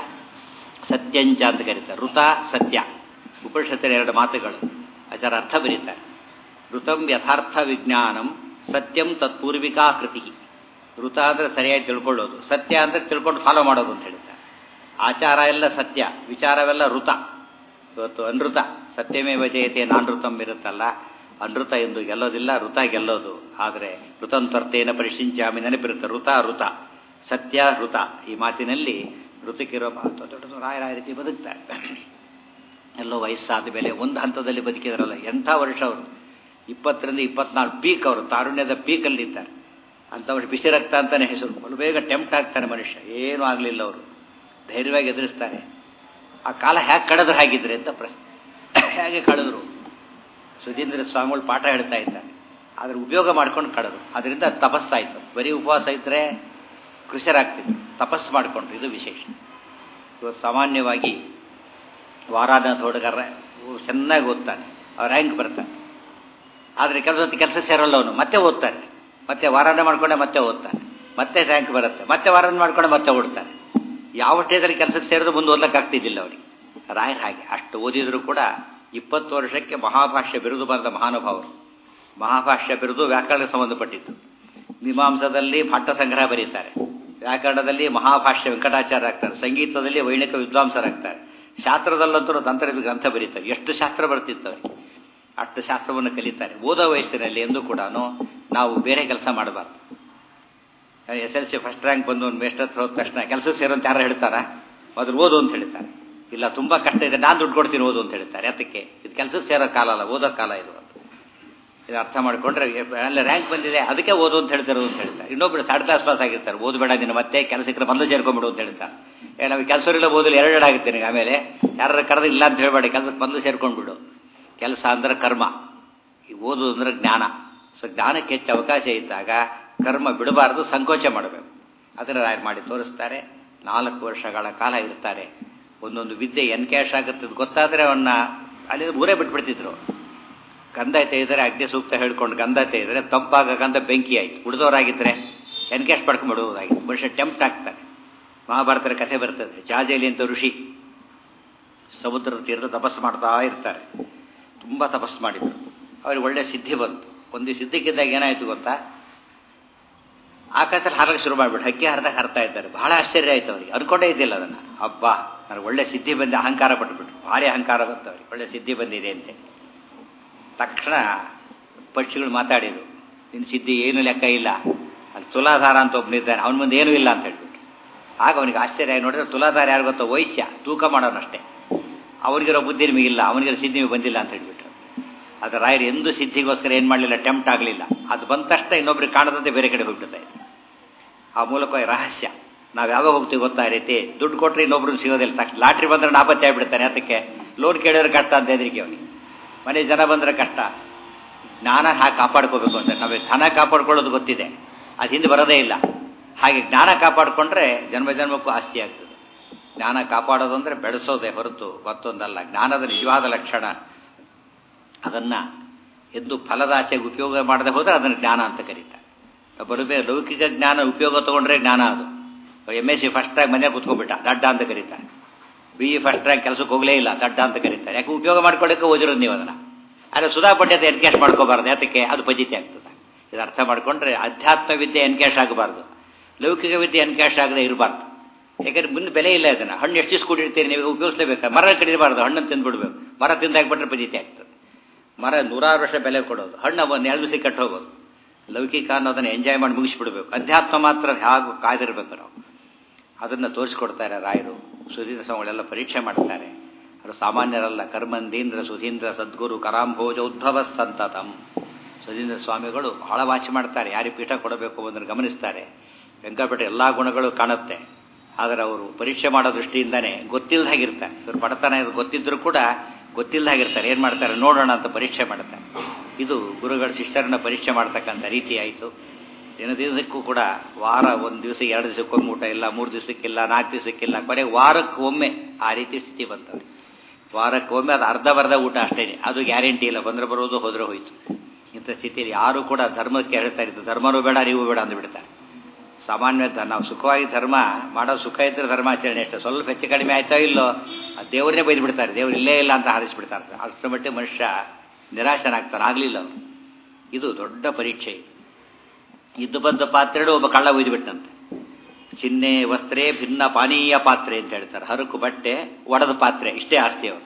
ಸತ್ಯಂಚ ಅಂತ ಕರೀತಾರೆ ಋತ ಸತ್ಯ ಉಪನಿಷತ್ತಿನ ಎರಡು ಮಾತುಗಳು ಅದರ ಅರ್ಥ ಬರೀತಾರೆ ಋತಂ ಯಥಾರ್ಥ ವಿಜ್ಞಾನಂ ಸತ್ಯಂ ತತ್ಪೂರ್ವಿಕಾ ಕೃತಿ ಋತ ಅಂದರೆ ಸರಿಯಾಗಿ ತಿಳ್ಕೊಳ್ಳೋದು ಸತ್ಯ ಅಂದರೆ ತಿಳ್ಕೊಂಡು ಫಾಲೋ ಮಾಡೋದು ಅಂತ ಹೇಳ್ತಾರೆ ಆಚಾರ ಎಲ್ಲ ಸತ್ಯ ವಿಚಾರವೆಲ್ಲ ಋತ ಇವತ್ತು ಅನೃತ ಸತ್ಯಮೇವ ಜಯತೆ ನಾನೃತಂ ಇರುತ್ತಲ್ಲ ಅನೃತ ಎಂದು ಗೆಲ್ಲೋದಿಲ್ಲ ಋತ ಗೆಲ್ಲೋದು ಆದರೆ ಋತಂತ್ವರ್ತೇನ ಪರಿಶಿಂಚಾಮಿ ನೆನಪಿರುತ್ತೆ ಋತ ಋತ ಸತ್ಯ ಋತ ಈ ಮಾತಿನಲ್ಲಿ ಋತಕ್ಕಿರೋ ಮಾತು ದೊಡ್ಡದು ರಾಯರಾಯ ರೀತಿ ಬದುಕ್ತಾರೆ ಎಲ್ಲೋ ವಯಸ್ಸಾದ ಮೇಲೆ ಒಂದು ಹಂತದಲ್ಲಿ ಬದುಕಿದ್ರಲ್ಲ ಎಂಥ ವರ್ಷ ಅವರು ಇಪ್ಪತ್ತರಿಂದ ಇಪ್ಪತ್ನಾಲ್ಕು ಪೀಕ್ ಅವರು ತಾರುಣ್ಯದ ಪೀಕಲ್ಲಿದ್ದಾರೆ ಅಂಥವ್ರು ಬಿಸಿ ರಕ್ತ ಅಂತಾನೆ ಹೆಸರು ಬಲು ಬೇಗ ಟೆಂಪ್ಟ್ ಆಗ್ತಾನೆ ಮನುಷ್ಯ ಏನೂ ಆಗಲಿಲ್ಲ ಅವರು ಧೈರ್ಯವಾಗಿ ಎದುರಿಸ್ತಾರೆ ಆ ಕಾಲ ಹೇಗೆ ಕಳೆದ್ರೆ ಹಾಗಿದ್ರೆ ಅಂತ ಪ್ರಶ್ನೆ ಹೇಗೆ ಕಳೆದ್ರು ಸುಧೀಂದ್ರ ಸ್ವಾಮಿಗಳು ಪಾಠ ಹೇಳ್ತಾ ಇದ್ದಾರೆ ಅದ್ರ ಉಪಯೋಗ ಮಾಡ್ಕೊಂಡು ಕಳೆದ್ರು ಅದರಿಂದ ತಪಸ್ಸಾಯ್ತು ಬರೀ ಉಪವಾಸ ಇದ್ದರೆ ಕೃಷಿಯರಾಗ್ತಿದ್ರು ತಪಸ್ಸು ಮಾಡಿಕೊಂಡ್ರು ಇದು ವಿಶೇಷ ಇವತ್ತು ಸಾಮಾನ್ಯವಾಗಿ ವಾರಾನಾಥ ಹುಡುಗರ ಚೆನ್ನಾಗಿ ಓದ್ತಾನೆ ಅವ್ರ ರ್ಯಾಂಕ್ ಬರ್ತಾನೆ ಆದರೆ ಕೆಲವೊತ್ತು ಕೆಲಸ ಸೇರಲ್ಲ ಅವನು ಮತ್ತೆ ಓದ್ತಾನೆ ಮತ್ತೆ ವಾರಾನ ಮಾಡ್ಕೊಂಡೆ ಮತ್ತೆ ಓದ್ತಾನೆ ಮತ್ತೆ ರ್ಯಾಂಕ್ ಬರುತ್ತೆ ಮತ್ತೆ ವಾರಾನ ಮಾಡ್ಕೊಂಡೆ ಮತ್ತೆ ಓಡ್ತಾನೆ ಯಾವ ಸ್ಟೇಜಲ್ಲಿ ಕೆಲಸಕ್ಕೆ ಸೇರಿದ್ರು ಮುಂದೆ ಓದ್ಲಿಕ್ಕಾಗ್ತಿದ್ದಿಲ್ಲ ಅವನಿಗೆ ರಾಯರ್ ಹಾಗೆ ಅಷ್ಟು ಓದಿದ್ರು ಕೂಡ ಇಪ್ಪತ್ತು ವರ್ಷಕ್ಕೆ ಮಹಾಭಾಷ್ಯ ಬಿರುದು ಬರೆದ ಮಹಾನುಭಾವರು ಮಹಾಭಾಷ್ಯ ಬಿರುದು ವ್ಯಾಕರಣಕ್ಕೆ ಸಂಬಂಧಪಟ್ಟಿದ್ದು ಮೀಮಾಂಸದಲ್ಲಿ ಭಟ್ಟ ಸಂಗ್ರಹ ಬರೀತಾರೆ ವ್ಯಾಕರಣದಲ್ಲಿ ಮಹಾಭಾಷ್ಯ ವೆಂಕಟಾಚಾರ್ಯ ಆಗ್ತಾರೆ ಸಂಗೀತದಲ್ಲಿ ವೈಣಿಕ ವಿದ್ವಾಂಸರಾಗ್ತಾರೆ ಶಾಸ್ತ್ರದಲ್ಲಂತೂ ತಂತ್ರ ಗ್ರಂಥ ಬರೀತಾರೆ ಎಷ್ಟು ಶಾಸ್ತ್ರ ಬರ್ತಿತ್ತವೆ ಅಷ್ಟು ಶಾಸ್ತ್ರವನ್ನು ಕಲಿತಾರೆ ಓದೋ ವಯಸ್ಸಿನಲ್ಲಿ ಎಂದು ಕೂಡ ನಾವು ಬೇರೆ ಕೆಲಸ ಮಾಡಬಾರ್ದು S L C first rank ಬಂದು ಒಂದು ಮೇಸ್ಟ್ ಹತ್ರ ಹೋದ ತಕ್ಷಣ ಕೆಲಸಕ್ಕೆ ಸೇರೋ ಅಂತ ಯಾರು ಹೇಳ್ತಾರಾ ಅದ್ರ ಓದು ಅಂತ ಹೇಳ್ತಾರೆ ಇಲ್ಲ ತುಂಬ ಕಷ್ಟ ಇದೆ ನಾನು ದುಡ್ಡು ಕೊಡ್ತೀನಿ ಓದು ಅಂತ ಹೇಳ್ತಾರೆ ಅದಕ್ಕೆ ಇದು ಕೆಲಸಕ್ಕೆ ಸೇರೋ ಕಾಲ ಅಲ್ಲ ಓದೋ ಕಾಲ ಇದು ಅಂತ ಇದು ಅರ್ಥ ಮಾಡಿಕೊಂಡ್ರೆ ಅಲ್ಲ ರ್ಯಾಂಕ್ ಬಂದಿದೆ ಅದಕ್ಕೆ ಓದು ಅಂತ ಹೇಳ್ತಾರೆ ಅಂತ ಹೇಳ್ತಾರೆ ಇನ್ನೊಬ್ರು ಥರ್ಡ್ ಕ್ಲಾಸ್ ಪಾಸ್ ಆಗಿರ್ತಾರೆ ಓದಬೇಡ ನೀನು ಮತ್ತೆ ಕೆಲಸಕ್ಕೆ ಬಂದು ಸೇರ್ಕೊಂಡ್ಬಿಡು ಅಂತ ಹೇಳ್ತಾರೆ ಏ ನಮಗೆ ಕೆಲಸವಿಲ್ಲ ಓದಲು ಎರಡೆರಡು ಆಗುತ್ತೆ ನಿನಗೆ ಆಮೇಲೆ ಯಾರು ಕರೆದು ಇಲ್ಲ ಅಂತ ಹೇಳಬೇಡಿ ಕೆಲಸಕ್ಕೆ ಬಂದು ಸೇರ್ಕೊಂಡ್ಬಿಡು ಕೆಲಸ ಅಂದ್ರೆ ಕರ್ಮ ಈ ಓದು ಅಂದ್ರೆ ಜ್ಞಾನ ಸೊ ಜ್ಞಾನಕ್ಕೆ ಹೆಚ್ಚು ಅವಕಾಶ ಇದ್ದಾಗ ಕರ್ಮ ಬಿಡಬಾರ್ದು ಸಂಕೋಚ ಮಾಡಬೇಕು ಅದನ್ನು ರಾಯರು ಮಾಡಿ ತೋರಿಸ್ತಾರೆ ನಾಲ್ಕು ವರ್ಷಗಳ ಕಾಲ ಇರ್ತಾರೆ ಒಂದೊಂದು ವಿದ್ಯೆ ಎನ್ಕ್ಯಾಶ್ ಆಗುತ್ತೆ ಗೊತ್ತಾದರೆ ಅವನ್ನ ಅಲ್ಲಿ ಊರೇ ಬಿಟ್ಬಿಡ್ತಿದ್ರು ಗಂಧ ತೆಗೆದರೆ ಅಗ್ನಿ ಸೂಕ್ತ ಹೇಳ್ಕೊಂಡು ಗಂಧ ತೆಗೆದರೆ ತಂಪಾಗ ಗಂಧ ಬೆಂಕಿ ಆಯ್ತು ಉಳಿದವರಾಗಿದ್ದರೆ ಎನ್ಕ್ಯಾಶ್ ಪಡ್ಕೊಂಡ್ಬಿಡುವುದಾಗಿತ್ತು ಮನುಷ್ಯ ಟೆಂಪ್ಟ್ ಆಗ್ತಾನೆ ಮಹಾಭಾರತದ ಕಥೆ ಬರ್ತದೆ ಜಾಜೇಲಿ ಅಂತ ಋಷಿ ಸಮುದ್ರದ ತೀರದ ತಪಸ್ಸು ಮಾಡ್ತಾ ಇರ್ತಾರೆ ತುಂಬ ತಪಸ್ಸು ಮಾಡಿದರು ಅವ್ರಿಗೆ ಒಳ್ಳೆ ಸಿದ್ಧಿ ಬಂತು ಒಂದು ಸಿದ್ಧಿಕ್ಕಿದ್ದಾಗ ಏನಾಯ್ತು ಗೊತ್ತಾ ಆಕಾಶದಲ್ಲಿ ಹಾರಕ್ಕೆ ಶುರು ಮಾಡಿಬಿಟ್ಟು ಹಕ್ಕಿ ಹರಿದಾಗ ಹರ್ತಾ ಇದ್ದಾರೆ ಬಹಳ ಆಶ್ಚರ್ಯ ಆಯ್ತು ಅವ್ರಿಗೆ ಅನ್ಕೊಂಡೇ ಇದ್ದಿಲ್ಲ ಅದನ್ನು ಹಬ್ಬ ನನಗೆ ಒಳ್ಳೆ ಸಿದ್ಧಿ ಬಂದು ಅಹಂಕಾರ ಪಟ್ಬಿಟ್ಟು ಭಾರಿ ಅಹಂಕಾರ ಬಂತು ಅವ್ರಿಗೆ ಒಳ್ಳೆ ಸಿದ್ಧಿ ಬಂದಿದೆ ಅಂತೇಳಿ ತಕ್ಷಣ ಪಕ್ಷಿಗಳು ಮಾತಾಡಿದ್ರು ನಿನ್ನ ಸಿದ್ಧಿ ಏನು ಲೆಕ್ಕ ಇಲ್ಲ ಅಲ್ಲಿ ತುಲಾಧಾರ ಅಂತ ಒಬ್ಬನಿದ್ದಾನೆ ಅವನ ಮುಂದೆ ಏನೂ ಇಲ್ಲ ಅಂತ ಹೇಳ್ಬಿಟ್ಟು ಆಗ ಅವನಿಗೆ ಆಶ್ಚರ್ಯ ಆಗಿ ನೋಡಿದ್ರೆ ತುಲಾಧಾರ ಯಾರು ಗೊತ್ತೋ ವೈಶ್ಯ ತೂಕ ಮಾಡೋನಷ್ಟೇ ಅವನಿಗಿರೋ ಬುದ್ಧಿ ನಿಮಗಿಲ್ಲ ಅವನಿಗಿರೋ ಸಿದ್ಧಿ ನಿಮಗೆ ಬಂದಿಲ್ಲ ಅಂತ ಹೇಳ್ಬಿಟ್ರು ಅದು ರಾಯರು ಎಂದೂ ಸಿದ್ಧಿಗೋಸ್ಕರ ಏನು ಮಾಡಲಿಲ್ಲ ಟೆಂಪ್ಟ್ ಆಗಲಿಲ್ಲ ಅದು ಬಂದ ತಕ್ಷಣ ಇನ್ನೊಬ್ರಿಗೆ ಕಾಣದಂತೆ ಬೇರೆ ಕಡೆ ಹೋಗ್ಬಿಡ್ತಾ ಇದೆ ಆ ಮೂಲಕ ರಹಸ್ಯ ನಾವು ಯಾವಾಗ ಹೋಗ್ತೀವಿ ಗೊತ್ತಾ ಈ ರೀತಿ ದುಡ್ಡು ಕೊಟ್ಟರೆ ಇನ್ನೊಬ್ರು ಸಿಗೋದಿಲ್ಲ ತಕ್ಷಣ ಲಾಟ್ರಿ ಬಂದ್ರೆ ನಾಪತ್ತೆ ಆಗ್ಬಿಡ್ತಾನೆ ಅದಕ್ಕೆ ಲೋನ್ ಕೇಳಿದ್ರೆ ಕಷ್ಟ ಅಂತ ಹೆದರಿಕೆ ಅವನಿಗೆ ಮನೆ ಜನ ಬಂದರೆ ಕಷ್ಟ ಜ್ಞಾನ ಹಾಗೆ ಕಾಪಾಡ್ಕೋಬೇಕು ಅಂತ ನಾವು ಧನ ಕಾಪಾಡ್ಕೊಳ್ಳೋದು ಗೊತ್ತಿದೆ ಅದು ಹಿಂದೆ ಬರೋದೇ ಇಲ್ಲ ಹಾಗೆ ಜ್ಞಾನ ಕಾಪಾಡಿಕೊಂಡ್ರೆ ಜನ್ಮ ಜನ್ಮಕ್ಕೂ ಆಸ್ತಿ ಆಗ್ತದೆ ಜ್ಞಾನ ಕಾಪಾಡೋದು ಅಂದರೆ ಬೆಳೆಸೋದೇ ಹೊರತು ಮತ್ತೊಂದಲ್ಲ ಜ್ಞಾನದ ನಿಜವಾದ ಲಕ್ಷಣ ಅದನ್ನು ಎಂದು ಫಲದಾಸೆಗೆ ಉಪಯೋಗ ಮಾಡದೆ ಹೋದರೆ ಅದನ್ನು ಜ್ಞಾನ ಅಂತ ಕರೀತಾರೆ ಬರುಬೇ ಲೌಕಿಕ ಜ್ಞಾನ ಉಪಯೋಗ ತಗೊಂಡ್ರೆ ಜ್ಞಾನ ಅದು M S C first rank ಮನೆ ಕೂತ್ಕೊಂಡ್ಬಿಟ್ಟ ದಡ್ಡ ಅಂತ ಕರೀತಾರೆ ಬಿ ಇ ಫಸ್ಟ್ ರ್ಯಾಂಕ್ ಕೆಲಸಕ್ಕೆ ಹೋಗಲೇ ಇಲ್ಲ ದಡ್ಡ ಅಂತ ಕರೀತಾರೆ ಯಾಕೆ ಉಪಯೋಗ ಮಾಡ್ಕೊಳ್ಳೋಕೆ ಓದಿರೋದು ನೀವು ಅದನ್ನು ಆದರೆ ಸುಧಾ ಪಂಡಿತ ಎನ್ಕ್ಯಾಶ್ ಮಾಡ್ಕೋಬಾರ್ದು ಯಾತಕ್ಕೆ ಅದು ಪಜಿತಿ ಆಗ್ತದೆ ಇದು ಅರ್ಥ ಮಾಡಿಕೊಂಡ್ರೆ ಅಧ್ಯಾತ್ಮ ವಿದ್ಯೆ ಎನ್ಕ್ಯಾಶ್ ಆಗಬಾರ್ದು ಲೌಕಿಕ ವಿದ್ಯೆ ಎನ್ಕ್ಯಾಶ್ ಆಗದೆ ಇರಬಾರ್ದು ಯಾಕಂದ್ರೆ ಮುಂದೆ ಬೆಲೆ ಇಲ್ಲ ಇದನ್ನು ಹಣ್ಣು ಎಷ್ಟು ದಿವಸ ಕೂಡಿರ್ತೀರಿ ನೀವು ಉಪಯೋಗಿಸಲೇಬೇಕು ಮರ ಕಡಿಬಾರ್ದು ಹಣ್ಣನ್ನು ತಿಂದ್ಬಿಡ್ಬೇಕು ಮರ ತಿಂದಾಕ್ಬಿಟ್ರೆ ಪಜಿತಿ ಆಗ್ತದೆ ಮರ ನೂರಾರು ವರ್ಷ ಬೆಲೆ ಕೊಡೋದು ಹಣ್ಣು ಒಂದು ಎರಡು ದಿವಸ ಕಟ್ಟು ಹೋಗೋದು ಲೌಕಿಕ ಅನ್ನೋದನ್ನು ಎಂಜಾಯ್ ಮಾಡಿ ಮುಗಿಸ್ಬಿಡ್ಬೇಕು ಅಧ್ಯಾತ್ಮ ಮಾತ್ರ ಹೇಗೆ ಕಾದಿರಬೇಕು ನಾವು ಅದನ್ನು ತೋರಿಸ್ಕೊಡ್ತಾರೆ ರಾಯರು ಸುಧೀಂದ್ರ ಸ್ವಾಮಿಗಳೆಲ್ಲ ಪರೀಕ್ಷೆ ಮಾಡ್ತಾರೆ ಅದು ಸಾಮಾನ್ಯರಲ್ಲ ಕರ್ಮಂದೀಂದ್ರ ಸುಧೀಂದ್ರ ಸದ್ಗುರು ಕರಾಂಭೋಜ ಉದ್ಭವ ಸಂತತಂ ಸುಧೀಂದ್ರ ಸ್ವಾಮಿಗಳು ಬಹಳ ವಾಚ್ ಮಾಡ್ತಾರೆ ಯಾರಿಗೆ ಪೀಠ ಕೊಡಬೇಕು ಅನ್ನೋದನ್ನು ಗಮನಿಸ್ತಾರೆ ವೆಂಕಟಪೇಟೆ ಎಲ್ಲ ಗುಣಗಳು ಕಾಣುತ್ತೆ ಆದರೆ ಅವರು ಪರೀಕ್ಷೆ ಮಾಡೋ ದೃಷ್ಟಿಯಿಂದನೇ ಗೊತ್ತಿಲ್ಲದಾಗಿರ್ತಾರೆ ಇವ್ರು ಬಡತನ ಇದು ಗೊತ್ತಿದ್ರೂ ಕೂಡ ಗೊತ್ತಿಲ್ಲದಾಗಿರ್ತಾರೆ ಏನು ಮಾಡ್ತಾರೆ ನೋಡೋಣ ಅಂತ ಪರೀಕ್ಷೆ ಮಾಡ್ತಾರೆ ಇದು ಗುರುಗಳ ಶಿಷ್ಯರನ್ನ ಪರೀಕ್ಷೆ ಮಾಡ್ತಕ್ಕಂಥ ರೀತಿ ಆಯಿತು ದಿನ ದಿವಸಕ್ಕೂ ಕೂಡ ವಾರ ಒಂದು ದಿವಸ ಎರಡು ದಿವಸಕ್ಕೊಮ್ಮೆ ಊಟ ಇಲ್ಲ ಮೂರು ದಿವಸಕ್ಕಿಲ್ಲ ನಾಲ್ಕು ದಿವಸಕ್ಕಿಲ್ಲ ಕೊನೆಗೆ ವಾರಕ್ಕೆ ಒಮ್ಮೆ ಆ ರೀತಿ ಸ್ಥಿತಿ ಬಂತವ್ರು ವಾರಕ್ಕೆ ಒಮ್ಮೆ ಅದು ಅರ್ಧ ಬರ್ಧ ಊಟ ಅಷ್ಟೇ ಅದು ಗ್ಯಾರಂಟಿ ಇಲ್ಲ ಬಂದರೆ ಬರೋದು ಹೋದ್ರೆ ಹೋಯ್ತು ಇಂಥ ಸ್ಥಿತಿಯಲ್ಲಿ ಯಾರು ಕೂಡ ಧರ್ಮಕ್ಕೆ ಹೇಳ್ತಾ ಇದ್ದು ಧರ್ಮನೂ ಬೇಡ ನೀವು ಬೇಡ ಅಂದ್ಬಿಡ್ತಾರೆ ಸಾಮಾನ್ಯ ನಾವು ಸುಖವಾಗಿ ಧರ್ಮ ಮಾಡೋ ಸುಖ ಇದ್ರೆ ಧರ್ಮಾಚರಣೆ ಅಷ್ಟೇ ಸ್ವಲ್ಪ ಹೆಚ್ಚು ಕಡಿಮೆ ಆಯ್ತಾ ಇಲ್ಲೋ ಆ ದೇವರನ್ನೇ ಬೈದು ಬಿಡ್ತಾರೆ ದೇವ್ರು ಇಲ್ಲೇ ಇಲ್ಲ ಅಂತ ಹಾರಿಸ್ಬಿಡ್ತಾರೆ ಅಷ್ಟರ ಮಟ್ಟಿಗೆ ಮನುಷ್ಯ ನಿರಾಶನಾಗ್ತಾನೆ ಆಗಲಿಲ್ಲ ಅವನು ಇದು ದೊಡ್ಡ ಪರೀಕ್ಷೆ ಇದ್ದು ಬಂದ ಪಾತ್ರೆಗಳು ಒಬ್ಬ ಕಳ್ಳ ಒಯ್ದುಬಿಟ್ಟಂತೆ ಚಿನ್ನೆ ವಸ್ತ್ರೇ ಭಿನ್ನ ಪಾನೀಯ ಪಾತ್ರೆ ಅಂತ ಹೇಳ್ತಾರೆ ಹರಕು ಬಟ್ಟೆ ಒಡೆದ ಪಾತ್ರೆ ಇಷ್ಟೇ ಆಸ್ತಿ ಅವತ್ತು